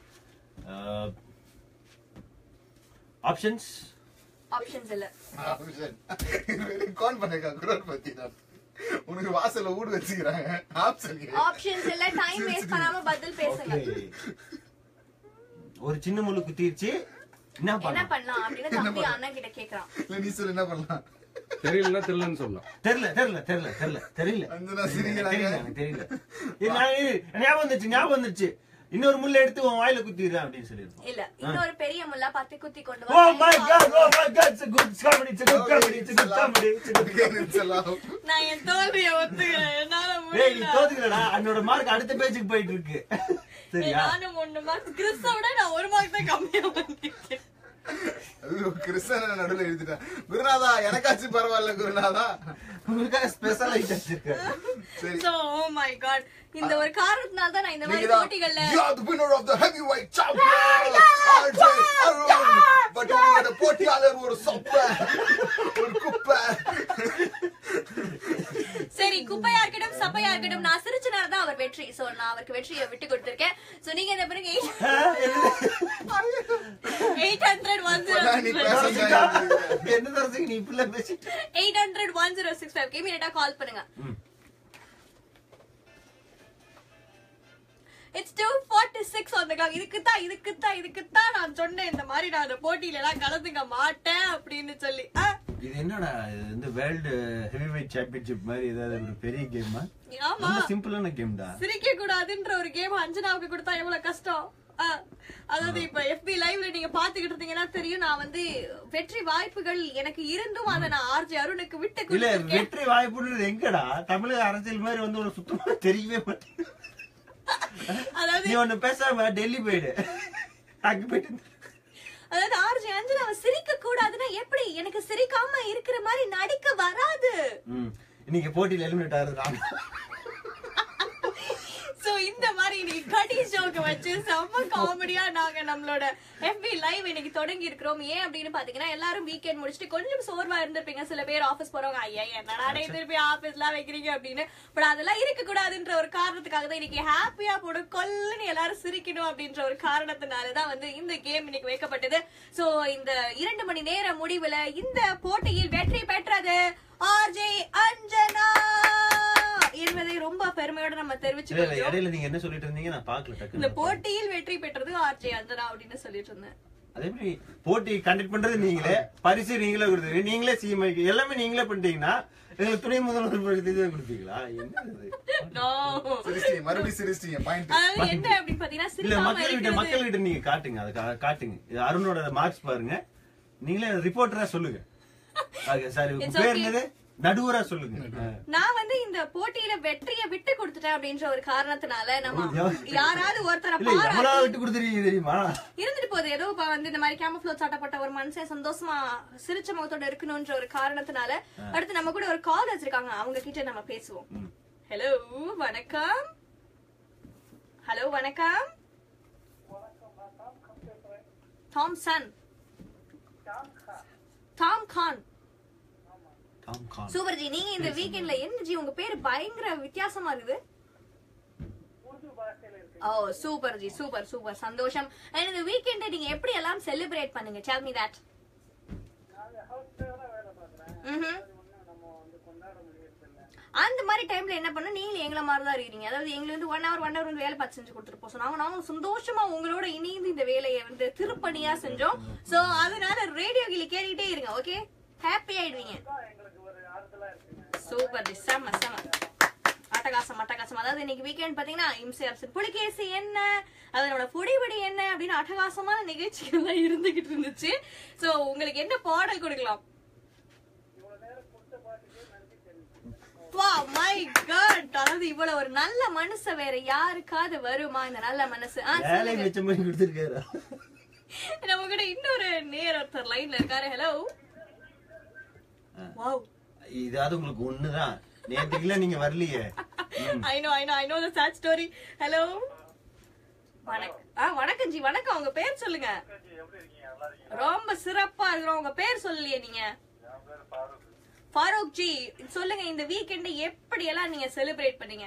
ஆப்ஷன்ஸ் ஆப்ஷன்ஸ் இல்ல Option. இது வரைக்கும் count பண்ணிருக்கான், குரல் பத்தி நான். உனக்கு வாசல்ல ஊடு வச்சுக்கிறாங்க ஆப்ஷன் ஆப்ஷன்ஸ் இல்ல டைம் வேஸ்ட் பண்ணாம பதில் பேசுங்க ஒரு சின்ன முள்ளு குத்திருச்சு என்ன என்ன பண்ண பண்ணலாம் அப்படின்னு தம்பி அண்ணன் கிட்ட கேக்குறான் இல்ல நீ சொல்லு என்ன பண்ணலாம் தெரியலன்னா தெரியலன்னு சொல்லலாம் தெரியல தெரியல தெரியல தெரியல தெரியல அஞ்சனா சிரிக்கிறாங்க. தெரியல எனக்கு தெரியல இது நான் இது ஞாபகம் வந்துச்சு ஞாபகம் வந்துச்சு இன்னொரு முள்ள எடுத்து உன் வாயில குத்திடுறேன் அப்படின்னு சொல்லிருப்போம் இல்ல இன்னொரு பெரிய முள்ளா பத்தி குத்தி கொண்டு Oh வா my god, oh my god, it's a good comedy, it's a good comedy, it's a good comedy, it's a good comedy. It's allowed. நான் என் தோல்வியை ஒத்துக்கிறேன் என்னால ஏய் நீ முடியல தோத்துக்கலடா என்னோட மார்க் அடுத்த பேஜுக்கு போயிட்டு இருக்கு சரியா நானும் ஒண்ணு மார்க் கிறிஸ்த விட நான் ஒரு மார்க் தான் கம்மியா பண்ணிருக்கேன் அது கிருஷ்ணன் நடுவுல எழுதிட்டேன் குருநாதா எனக்காச்சும் பரவாயில்ல குருநாதா உங்களுக்காக ஸ்பெஷல் ஐட்டம் வச்சிருக்கேன் சரி சோ ஓ மை காட் இந்த ஒரு காரணத்தினால தான் நான் இந்த மாதிரி நீங்க தான் போட்டிகள்ல you are the winner of the heavyweight champion RJ Arun but உங்களோட போட்டியாளர் ஒரு சொப்ப ஒரு குப்பை சரி குப்பையா இருக்கட்டும் சப்பையா இருக்கட்டும் நான் சிரிச்சனால தான் அவர் வெற்றி சோ நான் அவருக்கு வெற்றியை விட்டு கொடுத்திருக்கேன் சோ நீங்க இந்த பிறகு எயிட் ஹண்ட்ரட் ஒன் ஜீரோ நீ பேசுங்க என்ன தரத்துக்கு நீ இப்படி பேசிட்டு eight hundred one zero six five immediately call பண்ணுங்க it's two forty six on clock இதுக்கு தான் இதுக்கு தான் இதுக்கு தான் நான் சொன்னேன் இந்த மாதிரி நான் அந்த போட்டியில எல்லாம் கலந்துக்க மாட்டேன் அப்படின்னு சொல்லி ஆ, இது என்னடா இது வந்து வேர்ல்டு ஹெவிவெயிட் சாம்பியன்ஷிப் மாதிரி ஏதாவது ஒரு பெரிய கேமா ஆமா ரொம்ப சிம்பிளான கேம்டா சிரிக்க கூடாதுன்ற ஒரு கேம் அஞ்சனாவுக்கு கொடுத்தா எவ்வளவு கஷ்டம் ஆ, அதாவது இப்ப எஃபி லைவ்ல நீங்க பாத்துக்கிட்டு இருந்தீங்கன்னா தெரியும் நான் வந்து வெற்றி வாய்ப்புகள் எனக்கு இருந்தும் அதை நான் ஆர்ஜி அருணுக்கு விட்டு இல்ல கொடுத்திருக்கேன் வெற்றி வாய்ப்புன்றது எங்கடா தமிழக அரசியல் மாதிரி வந்து ஒரு சுத்தமா தெரியவே மாட்டேங்குது அதாவது நீ ஒண்ணு பேசாம டெல்லி போயிடு அங்க போயிட்டு அதாவது ஆர்ஜி அஞ்சனாவை சிரிக்க கூடாதுன்னா எப்படி எனக்கு சிரிக்காம இருக்கிற மாதிரி நடிக்க வராது ம். இன்னைக்கு போட்டியில எலிமினேட் ஆகுது சோ இந்த மாதிரி இன்னைக்கு கடி ஜோக்க வச்சு செம்ம காமெடியா நாங்க நம்மளோட எஃபி லைவ் இன்னைக்கு தொடங்கி இருக்கிறோம் ஏன் அப்படின்னு பாத்தீங்கன்னா எல்லாரும் வீக்கெண்ட் முடிச்சுட்டு கொஞ்சம் சோர்வா இருந்திருப்பீங்க சில பேர் ஆபீஸ் போறவங்க ஐயா என்னடா டேய் திருப்பி ஆபீஸ்லாம் வைக்கிறீங்க அப்படின்னு பட் அதெல்லாம் இருக்க கூடாதுன்ற ஒரு காரணத்துக்காக தான் இன்னைக்கு ஹாப்பியா போடு கொல்லுன்னு எல்லாரும் சிரிக்கணும் அப்படின்ற ஒரு காரணத்தினாலதான் வந்து இந்த கேம் இன்னைக்கு வைக்கப்பட்டது சோ இந்த இரண்டு மணி நேர முடிவுல இந்த போட்டியில் வெற்றி பெற்றது ஆர்ஜே அஞ்சனா என்பதை ரொம்ப பெருமையோட நம்ம இல்ல இல்ல தெரிவிச்சுக்கிறோம் இடையில நீங்க என்ன சொல்லிட்டு இருந்தீங்க நான் பாக்கல இந்த டக்குனு போட்டியில் வெற்றி பெற்றது ஆர்ஜே அஞ்சனா அப்படின்னு சொல்லிட்டு இருந்தேன் அதே மாதிரி போட்டி கண்டக்ட் பண்றது நீங்களே பரிசு நீங்களே கொடுத்தீங்க நீங்களே சிஎம் எல்லாமே நீங்களே பண்ணிட்டீங்கன்னா எங்களுக்கு துணை முதல்வர் பரிசு தான் கொடுப்பீங்களா என்ன இது? No. சிரிச்சிட்டீங்க மறுபடியும் சிரிச்சிட்டீங்க பாயிண்ட் அதாவது என்ன அப்படின்னு பாத்தீங்கன்னா இல்ல சிரிக்காம மக்கள் கிட்ட இருக்கிறது மக்கள் கிட்ட நீங்க காட்டுங்க அதை கா- காட்டுங்க இது அருணோட மார்க்ஸ் பாருங்க நீங்களே ரிப்போர்ட்டரா சொல்லுங்க அது சாரி உங்க It's பேர் okay. என்னது நடுவரா சொல்லுங்க ஆ. நான் வந்து இந்த போட்டியில வெற்றியை விட்டு கொடுத்துட்டேன் அப்படின்ற ஒரு காரணத்தினால நம்ம எவ்வளவு- யாராவது ஒருத்தரை இல்ல எவ்வளவு பாராட்டி விட்டு கொடுத்துருக்கீங்க தெரியுமா இருந்துட்டு போகுது ஏதோ இப்ப வந்து இந்த மாதிரி கேமஃப்ளோ சாட்டப்பட்ட ஒரு மனுஷன் சந்தோஷமா சிரிச்ச முகத்தோட இருக்கணும்ன்ற ஒரு காரணத்தினால அடுத்து நம்ம கூட ஒரு கால் வச்சிருக்காங்க அவங்க கிட்ட நம்ம பேசுவோம் ஹலோ வணக்கம் ஹலோ வணக்கம் Thomson Tom Khan Tom Khan super ji நீங்க இந்த வீக்கெண்ட்ல என்ன ஜி உங்க பேரு பயங்கர வித்தியாசமா இருக்குது ஓ சூப்பர் ஜி சூப்பர் சூப்பர் சந்தோஷம் And இந்த வீக்கெண்டை நீங்க எப்படி எல்லாம் செலிப்ரேட் பண்ணுங்க tell me that ம்ஹும். அந்த மாதிரி டைம்ல என்ன பண்ண நீங்களும் எங்களை மாதிரி தான் இருக்கீங்க அதாவது எங்களை வந்து ஒன் ஹவர் ஒன் ஹவர் வந்து வேலை பார்த்து செஞ்சு கொடுத்துட்டு போசோம் நாங்க நாங்களும் சந்தோஷமா உங்களோட இணைந்து இந்த வேலையை வந்து திருப்பணியா செஞ்சோம் சோ அதனால ரேடியோ கிளி கேட்டுக்கிட்டே இருங்க ஓகே ஹாப்பி ஆயிடுவீங்க சூப்பர் ஜி செம்ம செம்ம அட்டகாசம் அட்டகாசம் அதாவது இன்னைக்கு வீக்கெண்ட் பாத்தீங்கன்னா இம்சை அரசன் புலிகேசி என்ன அதனோட புடிபடி என்ன அப்படின்னு அட்டகாசமான நிகழ்ச்சிகள் எல்லாம் இருந்துகிட்டு இருந்துச்சு சோ உங்களுக்கு என்ன பாடல் கொடுக்கலாம் மை காட் அதாவது இவ்வளவு ஒரு நல்ல மனசு வேற யாருக்காவது வருமா இந்த நல்ல மனசு ஆ, வேலை சொல்லுங்க. மிச்சம் பண்ணி கொடுத்துருக்காரு நம்ம கூட இன்னொரு நேர் ஒருத்தர் லைன்ல இருக்காரு ஹலோ வாவ் இதாவது உங்களுக்கு ஒண்ணுதான் நேற்றுக்குல நீங்க வரலையே I know I know I know the sad story hello வணக்கம் ஆ வணக்கம் ஜி வணக்கம் உங்க பேர் சொல்லுங்க ரொம்ப சிறப்பா இருக்கிறோம் உங்க பேர் சொல்லலையே நீங்க ஃபாரூக் ஜி சொல்லுங்க இந்த வீக்கெண்ட் எப்படி எல்லாம் நீங்க செலிப்ரேட் பண்ணீங்க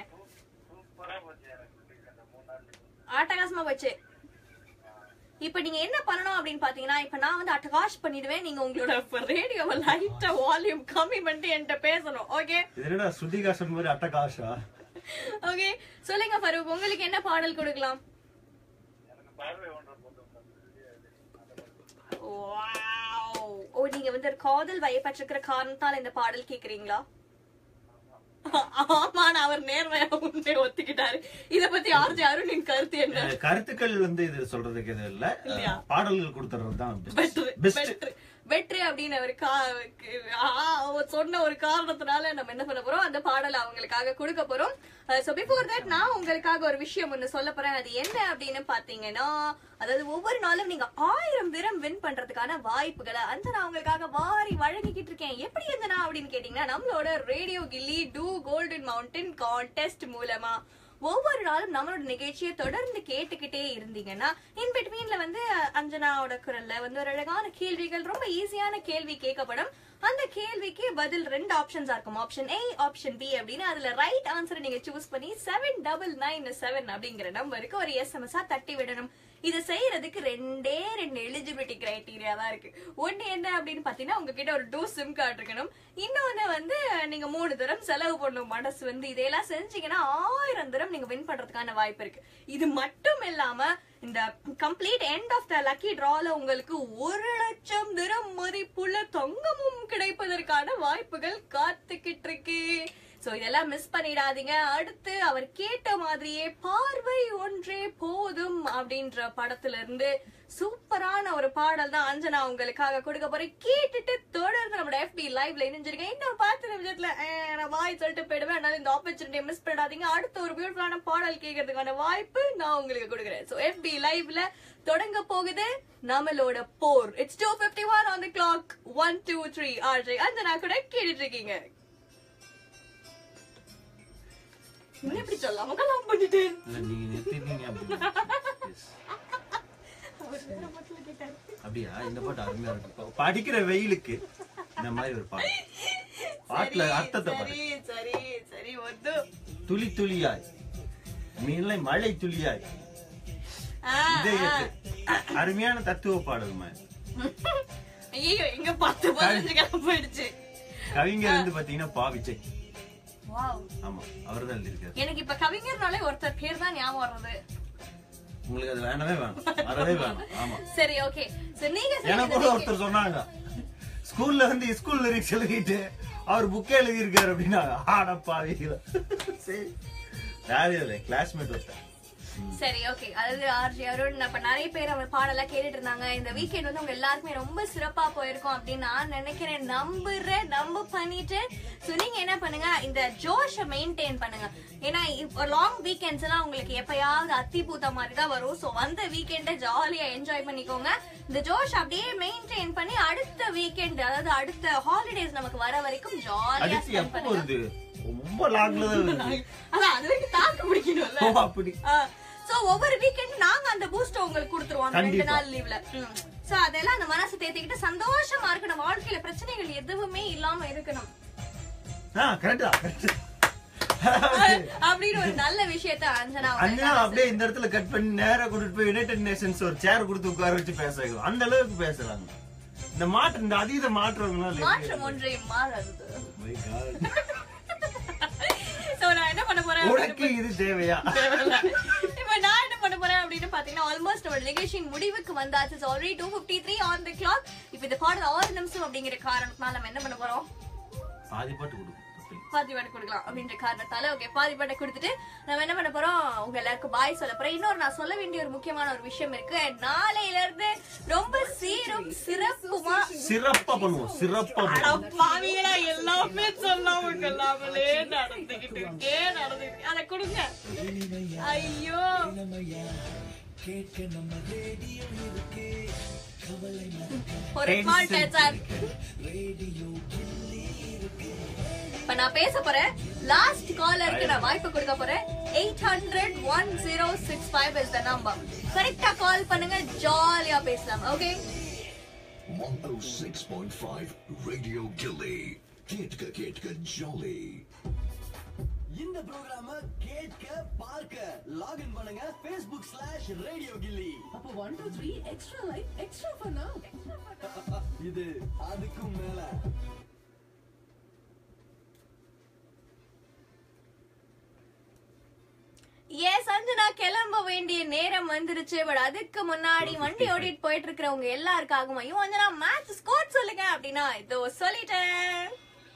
அட்டகாசமா போச்சு இப்ப நீங்க என்ன பண்ணணும் அப்படின்னு பாத்தீங்கன்னா இப்ப நான் வந்து அட்டகாஷ் பண்ணிடுவேன் நீங்க உங்களோட ரேடியோவை லைட்டா வால்யூம் கம்மி பண்ணிட்டு என்கிட்ட பேசணும் ஓகே இது என்னடா சுத்திகாசன் மாதிரி அட்டகாஷா ஓகே சொல்லுங்க ஃபரூக் உங்களுக்கு என்ன பாடல் கொடுக்கலாம் Wow. ஓ நீங்க வந்து ஒரு காதல் வயப்பட்டிருக்கிற காரணத்தால் இந்த பாடல் கேக்குறீங்களா ஆமா நான் அவர் நேர்மையா உண்மையை ஒத்துக்கிட்டாரு இத பத்தி ஆர்ஜி அருணின் கருத்து என்ன அஹ் கருத்துக்கள் வந்து இது சொல்றதுக்கு இது இல்ல இல்லையா? அஹ் பாடல்கள் கொடுத்துறது தான் வெற்றி பெஸ்ட் வெற்றி வெற்றி அப்படின்னு அவர் கா- ஆ, அவர் சொன்ன ஒரு காரணத்தினால நம்ம என்ன பண்ண போறோம் அந்த பாடலை அவங்களுக்காக கொடுக்க போறோம் சோ பிஃபோர் தட் நான் உங்களுக்காக ஒரு விஷயம் ஒண்ணு சொல்ல போறேன் அது என்ன அப்படின்னு பாத்தீங்கன்னா அதாவது ஒவ்வொரு நாளும் நீங்க ஆயிரம் தினம் வின் பண்றதுக்கான வாய்ப்புகளை அந்த நான் உங்களுக்காக வாரி வழங்கிக்கிட்டு இருக்கேன் எப்படி இருந்தனா அப்படின்னு கேட்டீங்கன்னா நம்மளோட radio Gilli to golden mountain contest மூலமா ஒவ்வொரு நாளும் நம்மளோட நிகழ்ச்சியை தொடர்ந்து கேட்டுக்கிட்டே இருந்தீங்கன்னா இன் பிட்வீன்ல வந்து அஹ், அஞ்சனாவோட குரல்ல வந்து ஒரு அழகான கேள்விகள் ரொம்ப ஈஸியான கேள்வி கேட்கப்படும் அந்த கேள்விக்கு பதில் ரெண்டு ஆப்ஷன்ஸா இருக்கும் ஆப்ஷன் ஏ ஆப்ஷன் பி அப்படின்னு அதுல ரைட் ஆன்சர் நீங்க சூஸ் பண்ணி செவன் டபுள் நைன் செவன் அப்படிங்கிற நம்பருக்கு ஒரு எஸ்எம்எஸ் தட்டி விடணும் இது செய்யறதுக்கு ரெண்டே ரெண்டு எலிஜிபிலிட்டி கிரைட்டீரியா தான் இருக்கு ஒண்ணு என்ன அப்படின்னு பாத்தீங்கன்னா உங்ககிட்ட ஒரு டூ சிம் கார்டு இருக்கணும் இன்னொன்னு வந்து நீங்க மூணு தரம் செலவு பண்ணும் மனசு வந்து இதையெல்லாம் செஞ்சீங்கன்னா ஆயிரம் தரம் நீங்க வின் பண்றதுக்கான வாய்ப்பு இருக்கு இது மட்டும் இல்லாம இந்த complete end of the lucky டிரால உங்களுக்கு ஒரு லட்சம் தினம் மதிப்புள்ள தங்கமும் கிடைப்பதற்கான வாய்ப்புகள் காத்துக்கிட்டு இருக்கு சோ இதெல்லாம் மிஸ் பண்ணிடாதீங்க அடுத்து அவர் கேட்ட மாதிரியே பார்வை ஒன்றே போதும் அப்படின்ற படத்துல இருந்து சூப்பரான ஒரு பாடல் தான் அஞ்சனா உங்களுக்காக கொடுக்க போறேன் கேட்டுட்டு தொடர்ந்து நம்மளோட எஃபி லைவ்ல இணைஞ்சிருக்கேன் இன்னும் பத்து நிமிஷத்துல அஹ், நான் வாய் சொல்லிட்டு போயிடுவேன் அதனால இந்த ஆப்பர்ச்சுனிட்டியை மிஸ் பண்ணிடாதீங்க அடுத்த ஒரு பியூட்டிஃபுல்லான பாடல் கேட்கறதுக்கான வாய்ப்பு நான் உங்களுக்கு கொடுக்குறேன் சோ எஃபி லைவ்ல தொடங்க போகுது நம்மளோட போர் it's two fifty one on the clock one two three RJ Anjana கூட கேட்டுட்டு இருக்கீங்க என்ன இப்படி சொல்லாம கலாம் பண்ணிட்டேன் இல்ல நீங்க நிறுத்திட்டீங்க அப்படின்னா Yes. அப்படியா இந்த பாட்டு அருமையா இருக்கு இப்ப படிக்கிற வெயிலுக்கு இந்த மாதிரி ஒரு பாட்டு பாட்டுல அர்த்தத்தை பாரு சரி சரி சரி ஒத்து துளி துளியாய் மீன்ல மழை துளியாய் இதயத்து அருமையான தத்துவ பாடல்மா ஐயோ எங்க பார்த்து பதினஞ்சு கிளம்ப போயிடுச்சு கவிஞர் வந்து பாத்தீங்கன்னா பாவிச்சை வாவ் ஆமா அவர்தான் எழுதியிருக்காரு எனக்கு இப்ப கவிஞர்னாலே ஒருத்தர் பேர் தான் ஞாபகம் வர்றது உங்களுக்கு அது வேணவே வேணும் வரவே வேணும் ஆமா சரி ஓகே சோ நீங்க எனக்கு கூட செய்யறதுக்கு- ஒருத்தர் சொன்னாங்க ஸ்கூல்ல வந்து ஸ்கூல் லிரிக்ஸ் எழுதிட்டு அவர் புக்கே எழுதியிருக்காரு அப்படின்னா ஆடப்பாவீங்களா சரி யாரும் இல்லை கிளாஸ்மேட் ஒருத்தர் சரி ஓகே அதாவது ஆர்ஜி அருண் அப்ப நிறைய பேர் அவர் பாடலாம் கேட்டுட்டு இருந்தாங்க இந்த வீக்கெண்ட் வந்து உங்க எல்லாருக்குமே ரொம்ப சிறப்பா போயிருக்கும் அப்படின்னு நான் நினைக்கிறேன் நம்புறேன் நம்ப பண்ணிட்டு சோ நீங்க என்ன பண்ணுங்க இந்த ஜோஷ மெயின்டைன் பண்ணுங்க ஏன்னா லாங் வீக்கெண்ட்ஸ் எல்லாம் உங்களுக்கு எப்பயாவது அத்தி பூத்த மாதிரி தான் வரும் சோ வந்த வீக்கெண்ட ஜாலியா என்ஜாய் பண்ணிக்கோங்க இந்த ஜோஷ் அப்படியே மெயின்டைன் பண்ணி அடுத்த வீக்கெண்ட் அதாவது அடுத்த ஹாலிடேஸ் நமக்கு வர வரைக்கும் ஜாலியா அடுத்து ஸ்பெண்ட் எப்போ பண்ணுங்க வருது ரொம்ப லாங்ல தான் வருது அதான் அது வரைக்கும் தாக்கு பிடிக்கணும்ல ஓ, அப்படி சோ ஒவ்வொரு வீக்கெண்ட் நாங்க அந்த பூஸ்ட் உங்களுக்கு கொடுத்துருவோம் அந்த ரெண்டு கண்டிப்பா. நாள் லீவ்ல சோ அதெல்லாம் அந்த மனசை தேத்திக்கிட்டு சந்தோஷமா இருக்கணும் வாழ்க்கையில பிரச்சனைகள் எதுவுமே இல்லாம இருக்கணும் ஆ கரெக்டா கரெக்ட் அப்படின்னு ஒரு நல்ல விஷயத்த அஞ்சனா அண்ணா அப்படியே இந்த இடத்துல கட் பண்ணி நேரா கூட்டிட்டு போய் யுனைடெட் நேஷன்ஸ் ஒரு சேர் கொடுத்து உட்கார வச்சு பேச வைக்கும். அந்த அளவுக்கு பேசுறாங்க இந்த மாற்று இந்த அதீத மாற்றவங்களாம் மாற்றம் ஒன்றே மாறாது சோ நான் என்ன பண்ண போறேன் உனக்கு இது தேவையா இப்ப நான் என்ன பண்ண போறேன் அப்படின்னு பாத்தீங்கன்னா ஆல்மோஸ்ட் நம்ம நிகழ்ச்சியின் முடிவுக்கு வந்தாச்சு already two fifty three on the clock இப்ப இந்த பாடல் ஆறு நிமிஷம் அப்படிங்கிற காரணத்தினால நம்ம என்ன பண்ண போறோம் பாதி பாட்டு கொடுக்கும் பாதி பாட்டு கொடுக்கலாம் அப்படின்ற காரணத்தால ஓகே பாதி பாட்டை கொடுத்துட்டு நம்ம என்ன பண்ண போறோம் உங்க எல்லாருக்கும் பாய் சொல்ல போறேன் இன்னொரு நான் சொல்ல வேண்டிய ஒரு முக்கியமான ஒரு விஷயம் இருக்கு நாளையில இருந்து ரொம்ப சீரும் சிறப்புமா சிறப்பா பண்ணுவோம் சிறப்பா பண்ணுவோம் பாவிகளா எல்லாமே சொல்லாம கொள்ளாமலே நடந்துகிட்டு இருக்கே நடந்துகிட்டு அதை கொடுங்க ஐயோ ஒரு ஸ்மால் சார் இப்ப நான் பேச போறேன் லாஸ்ட் காலருக்கு நான் வாய்ப்பு கொடுக்க போறேன் eight hundred one zero six five is the number கரெக்டா கால் பண்ணுங்க ஜாலியா பேசலாம் ஓகே 106.5 Radio Gilly. கேட்க கேட்க ஜாலி இந்த ப்ரோக்ராம கேட்க பார்க்க லாகின் பண்ணுங்க Facebook ஸ்லாஷ் ரேடியோ கில்லி அப்போ one two three extra life extra பண்ணா இது அதுக்கும் மேல எஸ் அஞ்சனா கிளம்ப வேண்டிய நேரம் வந்துருச்சு பட் அதுக்கு முன்னாடி வண்டி ஓடிட்டு போயிட்டு இருக்கிறவங்க எல்லாருக்காகவும் ஐயோ அஞ்சனா மேட்ச் ஸ்கோர் சொல்லுங்க அப்படின்னா இதோ சொல்லிட்டேன்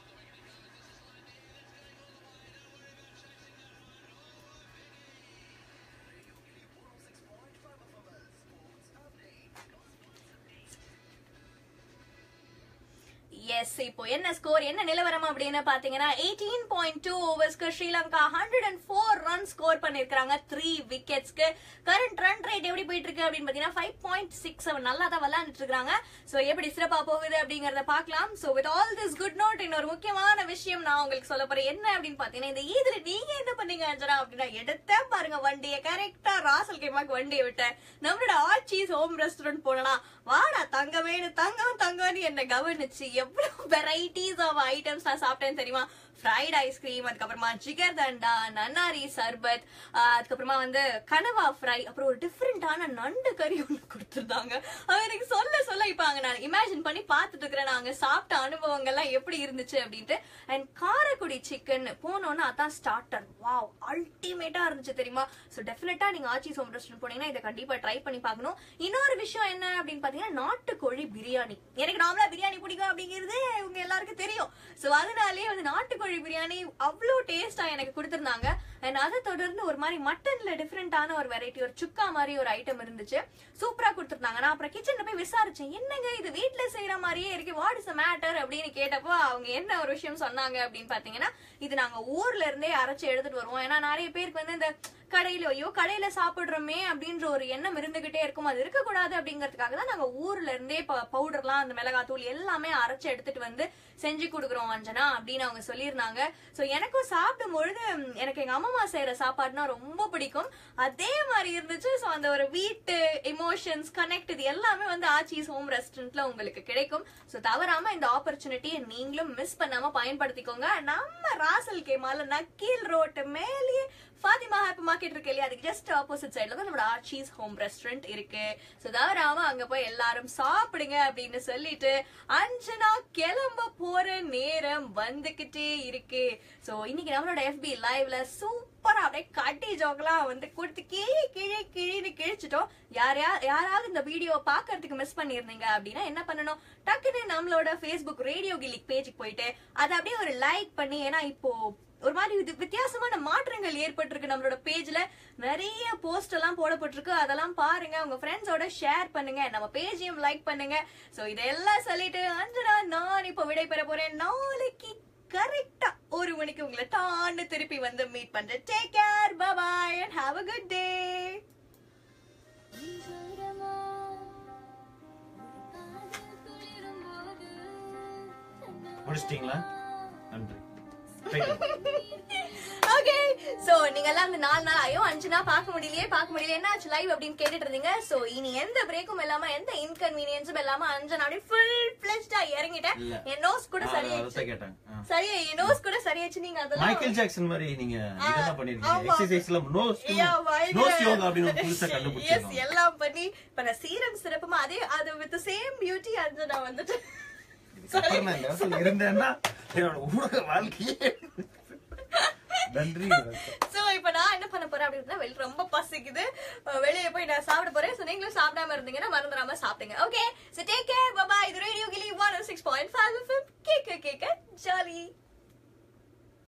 எஸ் இப்போ என்ன ஸ்கோர் என்ன நிலவரம் அப்படின்னு பாத்தீங்கன்னா எயிட்டீன் பாயிண்ட் டூ ஓவர்ஸ்க்கு Sri Lanka hundred and four run score பண்ணிருக்காங்க த்ரீ விக்கெட்ஸ்க்கு கரண்ட் ரன் ரேட் எப்படி போயிட்டு இருக்கு அப்படின்னு பாத்தீங்கன்னா ஃபைவ் பாயிண்ட் சிக்ஸ் செவன் நல்லா தான் விளையாண்டுட்டு இருக்காங்க சோ எப்படி சிறப்பா போகுது அப்படிங்கறத பார்க்கலாம் so with all this good note இன்னொரு முக்கியமான விஷயம் நான் உங்களுக்கு சொல்ல போறேன் என்ன அப்படின்னு பாத்தீங்கன்னா இந்த ஈதுல நீங்க என்ன பண்ணீங்க அஞ்சனா அப்படின்னா எடுத்தேன் பாருங்க வண்டியை கரெக்டா ராசல் கேமாக்கு வண்டியை விட்டேன் நம்மளோட ஆட்சிஸ் ஹோம் ரெஸ்டாரண்ட் போனா வாடா தங்கமேனு தங்கம் தங்கம்னு என்ன கவனிச்சு எவ்வளவு வெரைட்டிஸ் ஆஃப் ஐட்டம்ஸ் நான் சாப்பிட்டேன் தெரியுமா ஃப்ரைட் ஐஸ்கிரீம் அதுக்கப்புறமா ஜிகர் தண்டா நன்னாரி சர்பத் ஆஹ் அதுக்கப்புறமா வந்து கனவா ஃப்ரை அப்புறம் ஒரு டிஃப்ரெண்டான நண்டு கறி ஒன்று கொடுத்துருந்தாங்க அது எனக்கு சொல்ல சொல்ல இப்ப அங்க நான் இமேஜின் பண்ணி பார்த்துட்டு இருக்கிறேன் நாங்க சாப்பிட்ட அனுபவங்கள்லாம் எப்படி இருந்துச்சு அப்படின்ட்டு அண்ட் காரக்குடி சிக்கன் போனோன்னா அதான் ஸ்டார்டர் வாவ் அல்டிமேட்டா இருந்துச்சு தெரியுமா ஸோ டெஃபினட்டா நீங்க ஆச்சி சோம் ரெஸ்டாரண்ட் போனீங்கன்னா இதை கண்டிப்பா ட்ரை பண்ணி பார்க்கணும் இன்னொரு விஷயம் என்ன அப்படின்னு பாத்தீங்கன்னா நாட்டுக்கோழி பிரியாணி எனக்கு நார்மலா பிரியாணி பிடிக்கும் அப்படிங்கிறது உங்க எல்லாருக்கும் தெரியும் ஸோ அதனாலேயே வந்து நாட்டுக்கோழி பிரியாணி அவ்வளோ டேஸ்டா எனக்கு கொடுத்துருந்தாங்க அண்ட் அதை தொடர்ந்து ஒரு மாதிரி மட்டன்ல டிஃப்ரெண்டான ஒரு வெரைட்டி ஒரு சுக்கா மாதிரி ஒரு ஐட்டம் இருந்துச்சு சூப்பரா கொடுத்துருந்தாங்க நான் அப்புறம் கிச்சன்ல போய் விசாரிச்சேன் என்னங்க இது வீட்ல செய்யற மாதிரியே இருக்கு வாட் இஸ் மேட்டர் அப்படின்னு கேட்டப்போ அவங்க என்ன ஒரு விஷயம் சொன்னாங்க அப்படின்னு பாத்தீங்கன்னா இது நாங்க ஊர்ல இருந்தே அரைச்சு எடுத்துட்டு வருவோம் ஏன்னா நிறைய பேருக்கு வந்து இந்த கடையில ஐயோ கடையில சாப்பிடுறோமே அப்படின்ற ஒரு எண்ணம் இருந்துகிட்டே இருக்கும் அது இருக்கக்கூடாது அப்படிங்கறதுக்காக தான் நாங்க ஊர்ல இருந்தே பவுடர்லாம் அந்த மிளகாத்தூள் எல்லாமே அரைச்சு எடுத்துட்டு வந்து செஞ்சு கொடுக்குறோம் அஞ்சனா அப்படின்னு அவங்க சொல்லியிருந்தாங்க சோ எனக்கும் சாப்பிடும் பொழுது ம், எனக்கு எங்க அம்மா செய்யற சாப்பாடுனா ரொம்ப பிடிக்கும் அதே மாதிரி இருந்துச்சு சோ அந்த ஒரு வீட்டு எமோஷன்ஸ் கனெக்ட் இது எல்லாமே வந்து ஆச்சிஸ் ஹோம் ரெஸ்டாரண்ட்ல உங்களுக்கு கிடைக்கும் சோ தவறாம இந்த ஆப்பர்ச்சுனிட்டியை நீங்களும் மிஸ் பண்ணாம பயன்படுத்திக்கோங்க நம்ம ராசல் கேமால நக்கீல் ரோட்டு மேலேயே ஃபாத்திமா ஹாப்பி மார்க்கெட் இருக்கு இல்லையா அதுக்கு ஜஸ்ட் ஆப்போசிட் சைடுல தான் நம்மளோட ஆர்ச்சீஸ் ஹோம் ரெஸ்டாரண்ட் இருக்கு சோ தவறாம அங்க போய் எல்லாரும் சாப்பிடுங்க அப்படின்னு சொல்லிட்டு அஞ்சனா கிளம்ப போற நேரம் வந்துகிட்டே இருக்கு சோ இன்னைக்கு நம்மளோட எஃபி லைவ்ல சூப்பரா அப்படியே கட்டி ஜோக்கெல்லாம் வந்து கொடுத்து கீழே கீழே கீழே கிழிச்சிட்டோம் யாரையா யாராவது இந்த வீடியோ பாக்குறதுக்கு மிஸ் பண்ணிருந்தீங்க அப்படின்னா என்ன பண்ணணும் டக்குன்னு நம்மளோட ஃபேஸ்புக் ரேடியோ கிளிக் பேஜுக்கு போயிட்டு அதை அப்படியே ஒரு லைக் பண்ணி ஏன்னா இப்போ ஒரு மாதிரி இது வித்தியாசமான மாற்றங்கள் ஏற்பட்டிருக்கு நம்மளோட பேஜ்ல நிறைய போஸ்ட் எல்லாம் போடப்பட்டிருக்கு அதெல்லாம் பாருங்க உங்க ஃப்ரெண்ட்ஸோட ஷேர் பண்ணுங்க நம்ம பேஜையும் லைக் பண்ணுங்க சோ இதெல்லாம் சொல்லிட்டு அஞ்சனா நான் இப்போ விடை பெற போறேன் நாளைக்கு கரெக்டா ஒரு மணிக்கு உங்களை டான்னு திருப்பி வந்து மீட் பண்றேன் take care bye and have a good day முடிச்சிட்டீங்களா நன்றி Thank you. ஓகே சோ நீங்க எல்லாம் அந்த நாலு நாள் ஐயோ அஞ்சு நாள் பார்க்க முடியலையே பார்க்க முடியல என்ன ஆச்சு லைவ் அப்படின்னு கேட்டுட்டு இருந்தீங்க சோ இனி எந்த பிரேக்கும் இல்லாம எந்த இன்கன்வீனியன்ஸும் இல்லாம அஞ்சு நாள் ஃபுல் பிளஸ்டா இறங்கிட்டேன் இல்ல. என் நோஸ் கூட ஆ, சரியாயிடுச்சு அதான் கேட்டேன் ஆ. சரியா என் நோஸ் கூட சரியாச்சு நீங்க அதெல்லாம் மைக்கேல் ஜாக்சன் மாதிரி நீங்க இதெல்லாம் பண்ணிருக்கீங்க ஆமா. எக்ஸசைஸ்ல நோஸ் Yeah, பயங்கர- நோஸ் யோகா அப்படின்னு ஒரு புதுசா Yes, கண்டுபிடிச்சிருக்கோம் எல்லாம் பண்ணி இப்ப நான் சீரம் சிறப்புமா அதே அது வித் சேம் பியூட்டி அந்த நான் வந்துட்டு அப்புறம் நான் இந்த இடத்துல இருந்தேன்னா என்னோட ஊடக வாழ்க்கையே நன்றி சோ இப்ப நான் என்ன பண்ண போறேன் அப்படின்னா வெளிய ரொம்ப பசிக்குது அஹ் வெளிய போய் நான் சாப்பிட போறேன் சோ நீங்களும் சாப்பிடாம இருந்தீங்கன்னா மறந்துடாம சாப்பிடுங்க okay so take care bye bye இது ரேடியோ கிளி 106.5 எஃப்எம் கேக்க கேக்க ஜாலி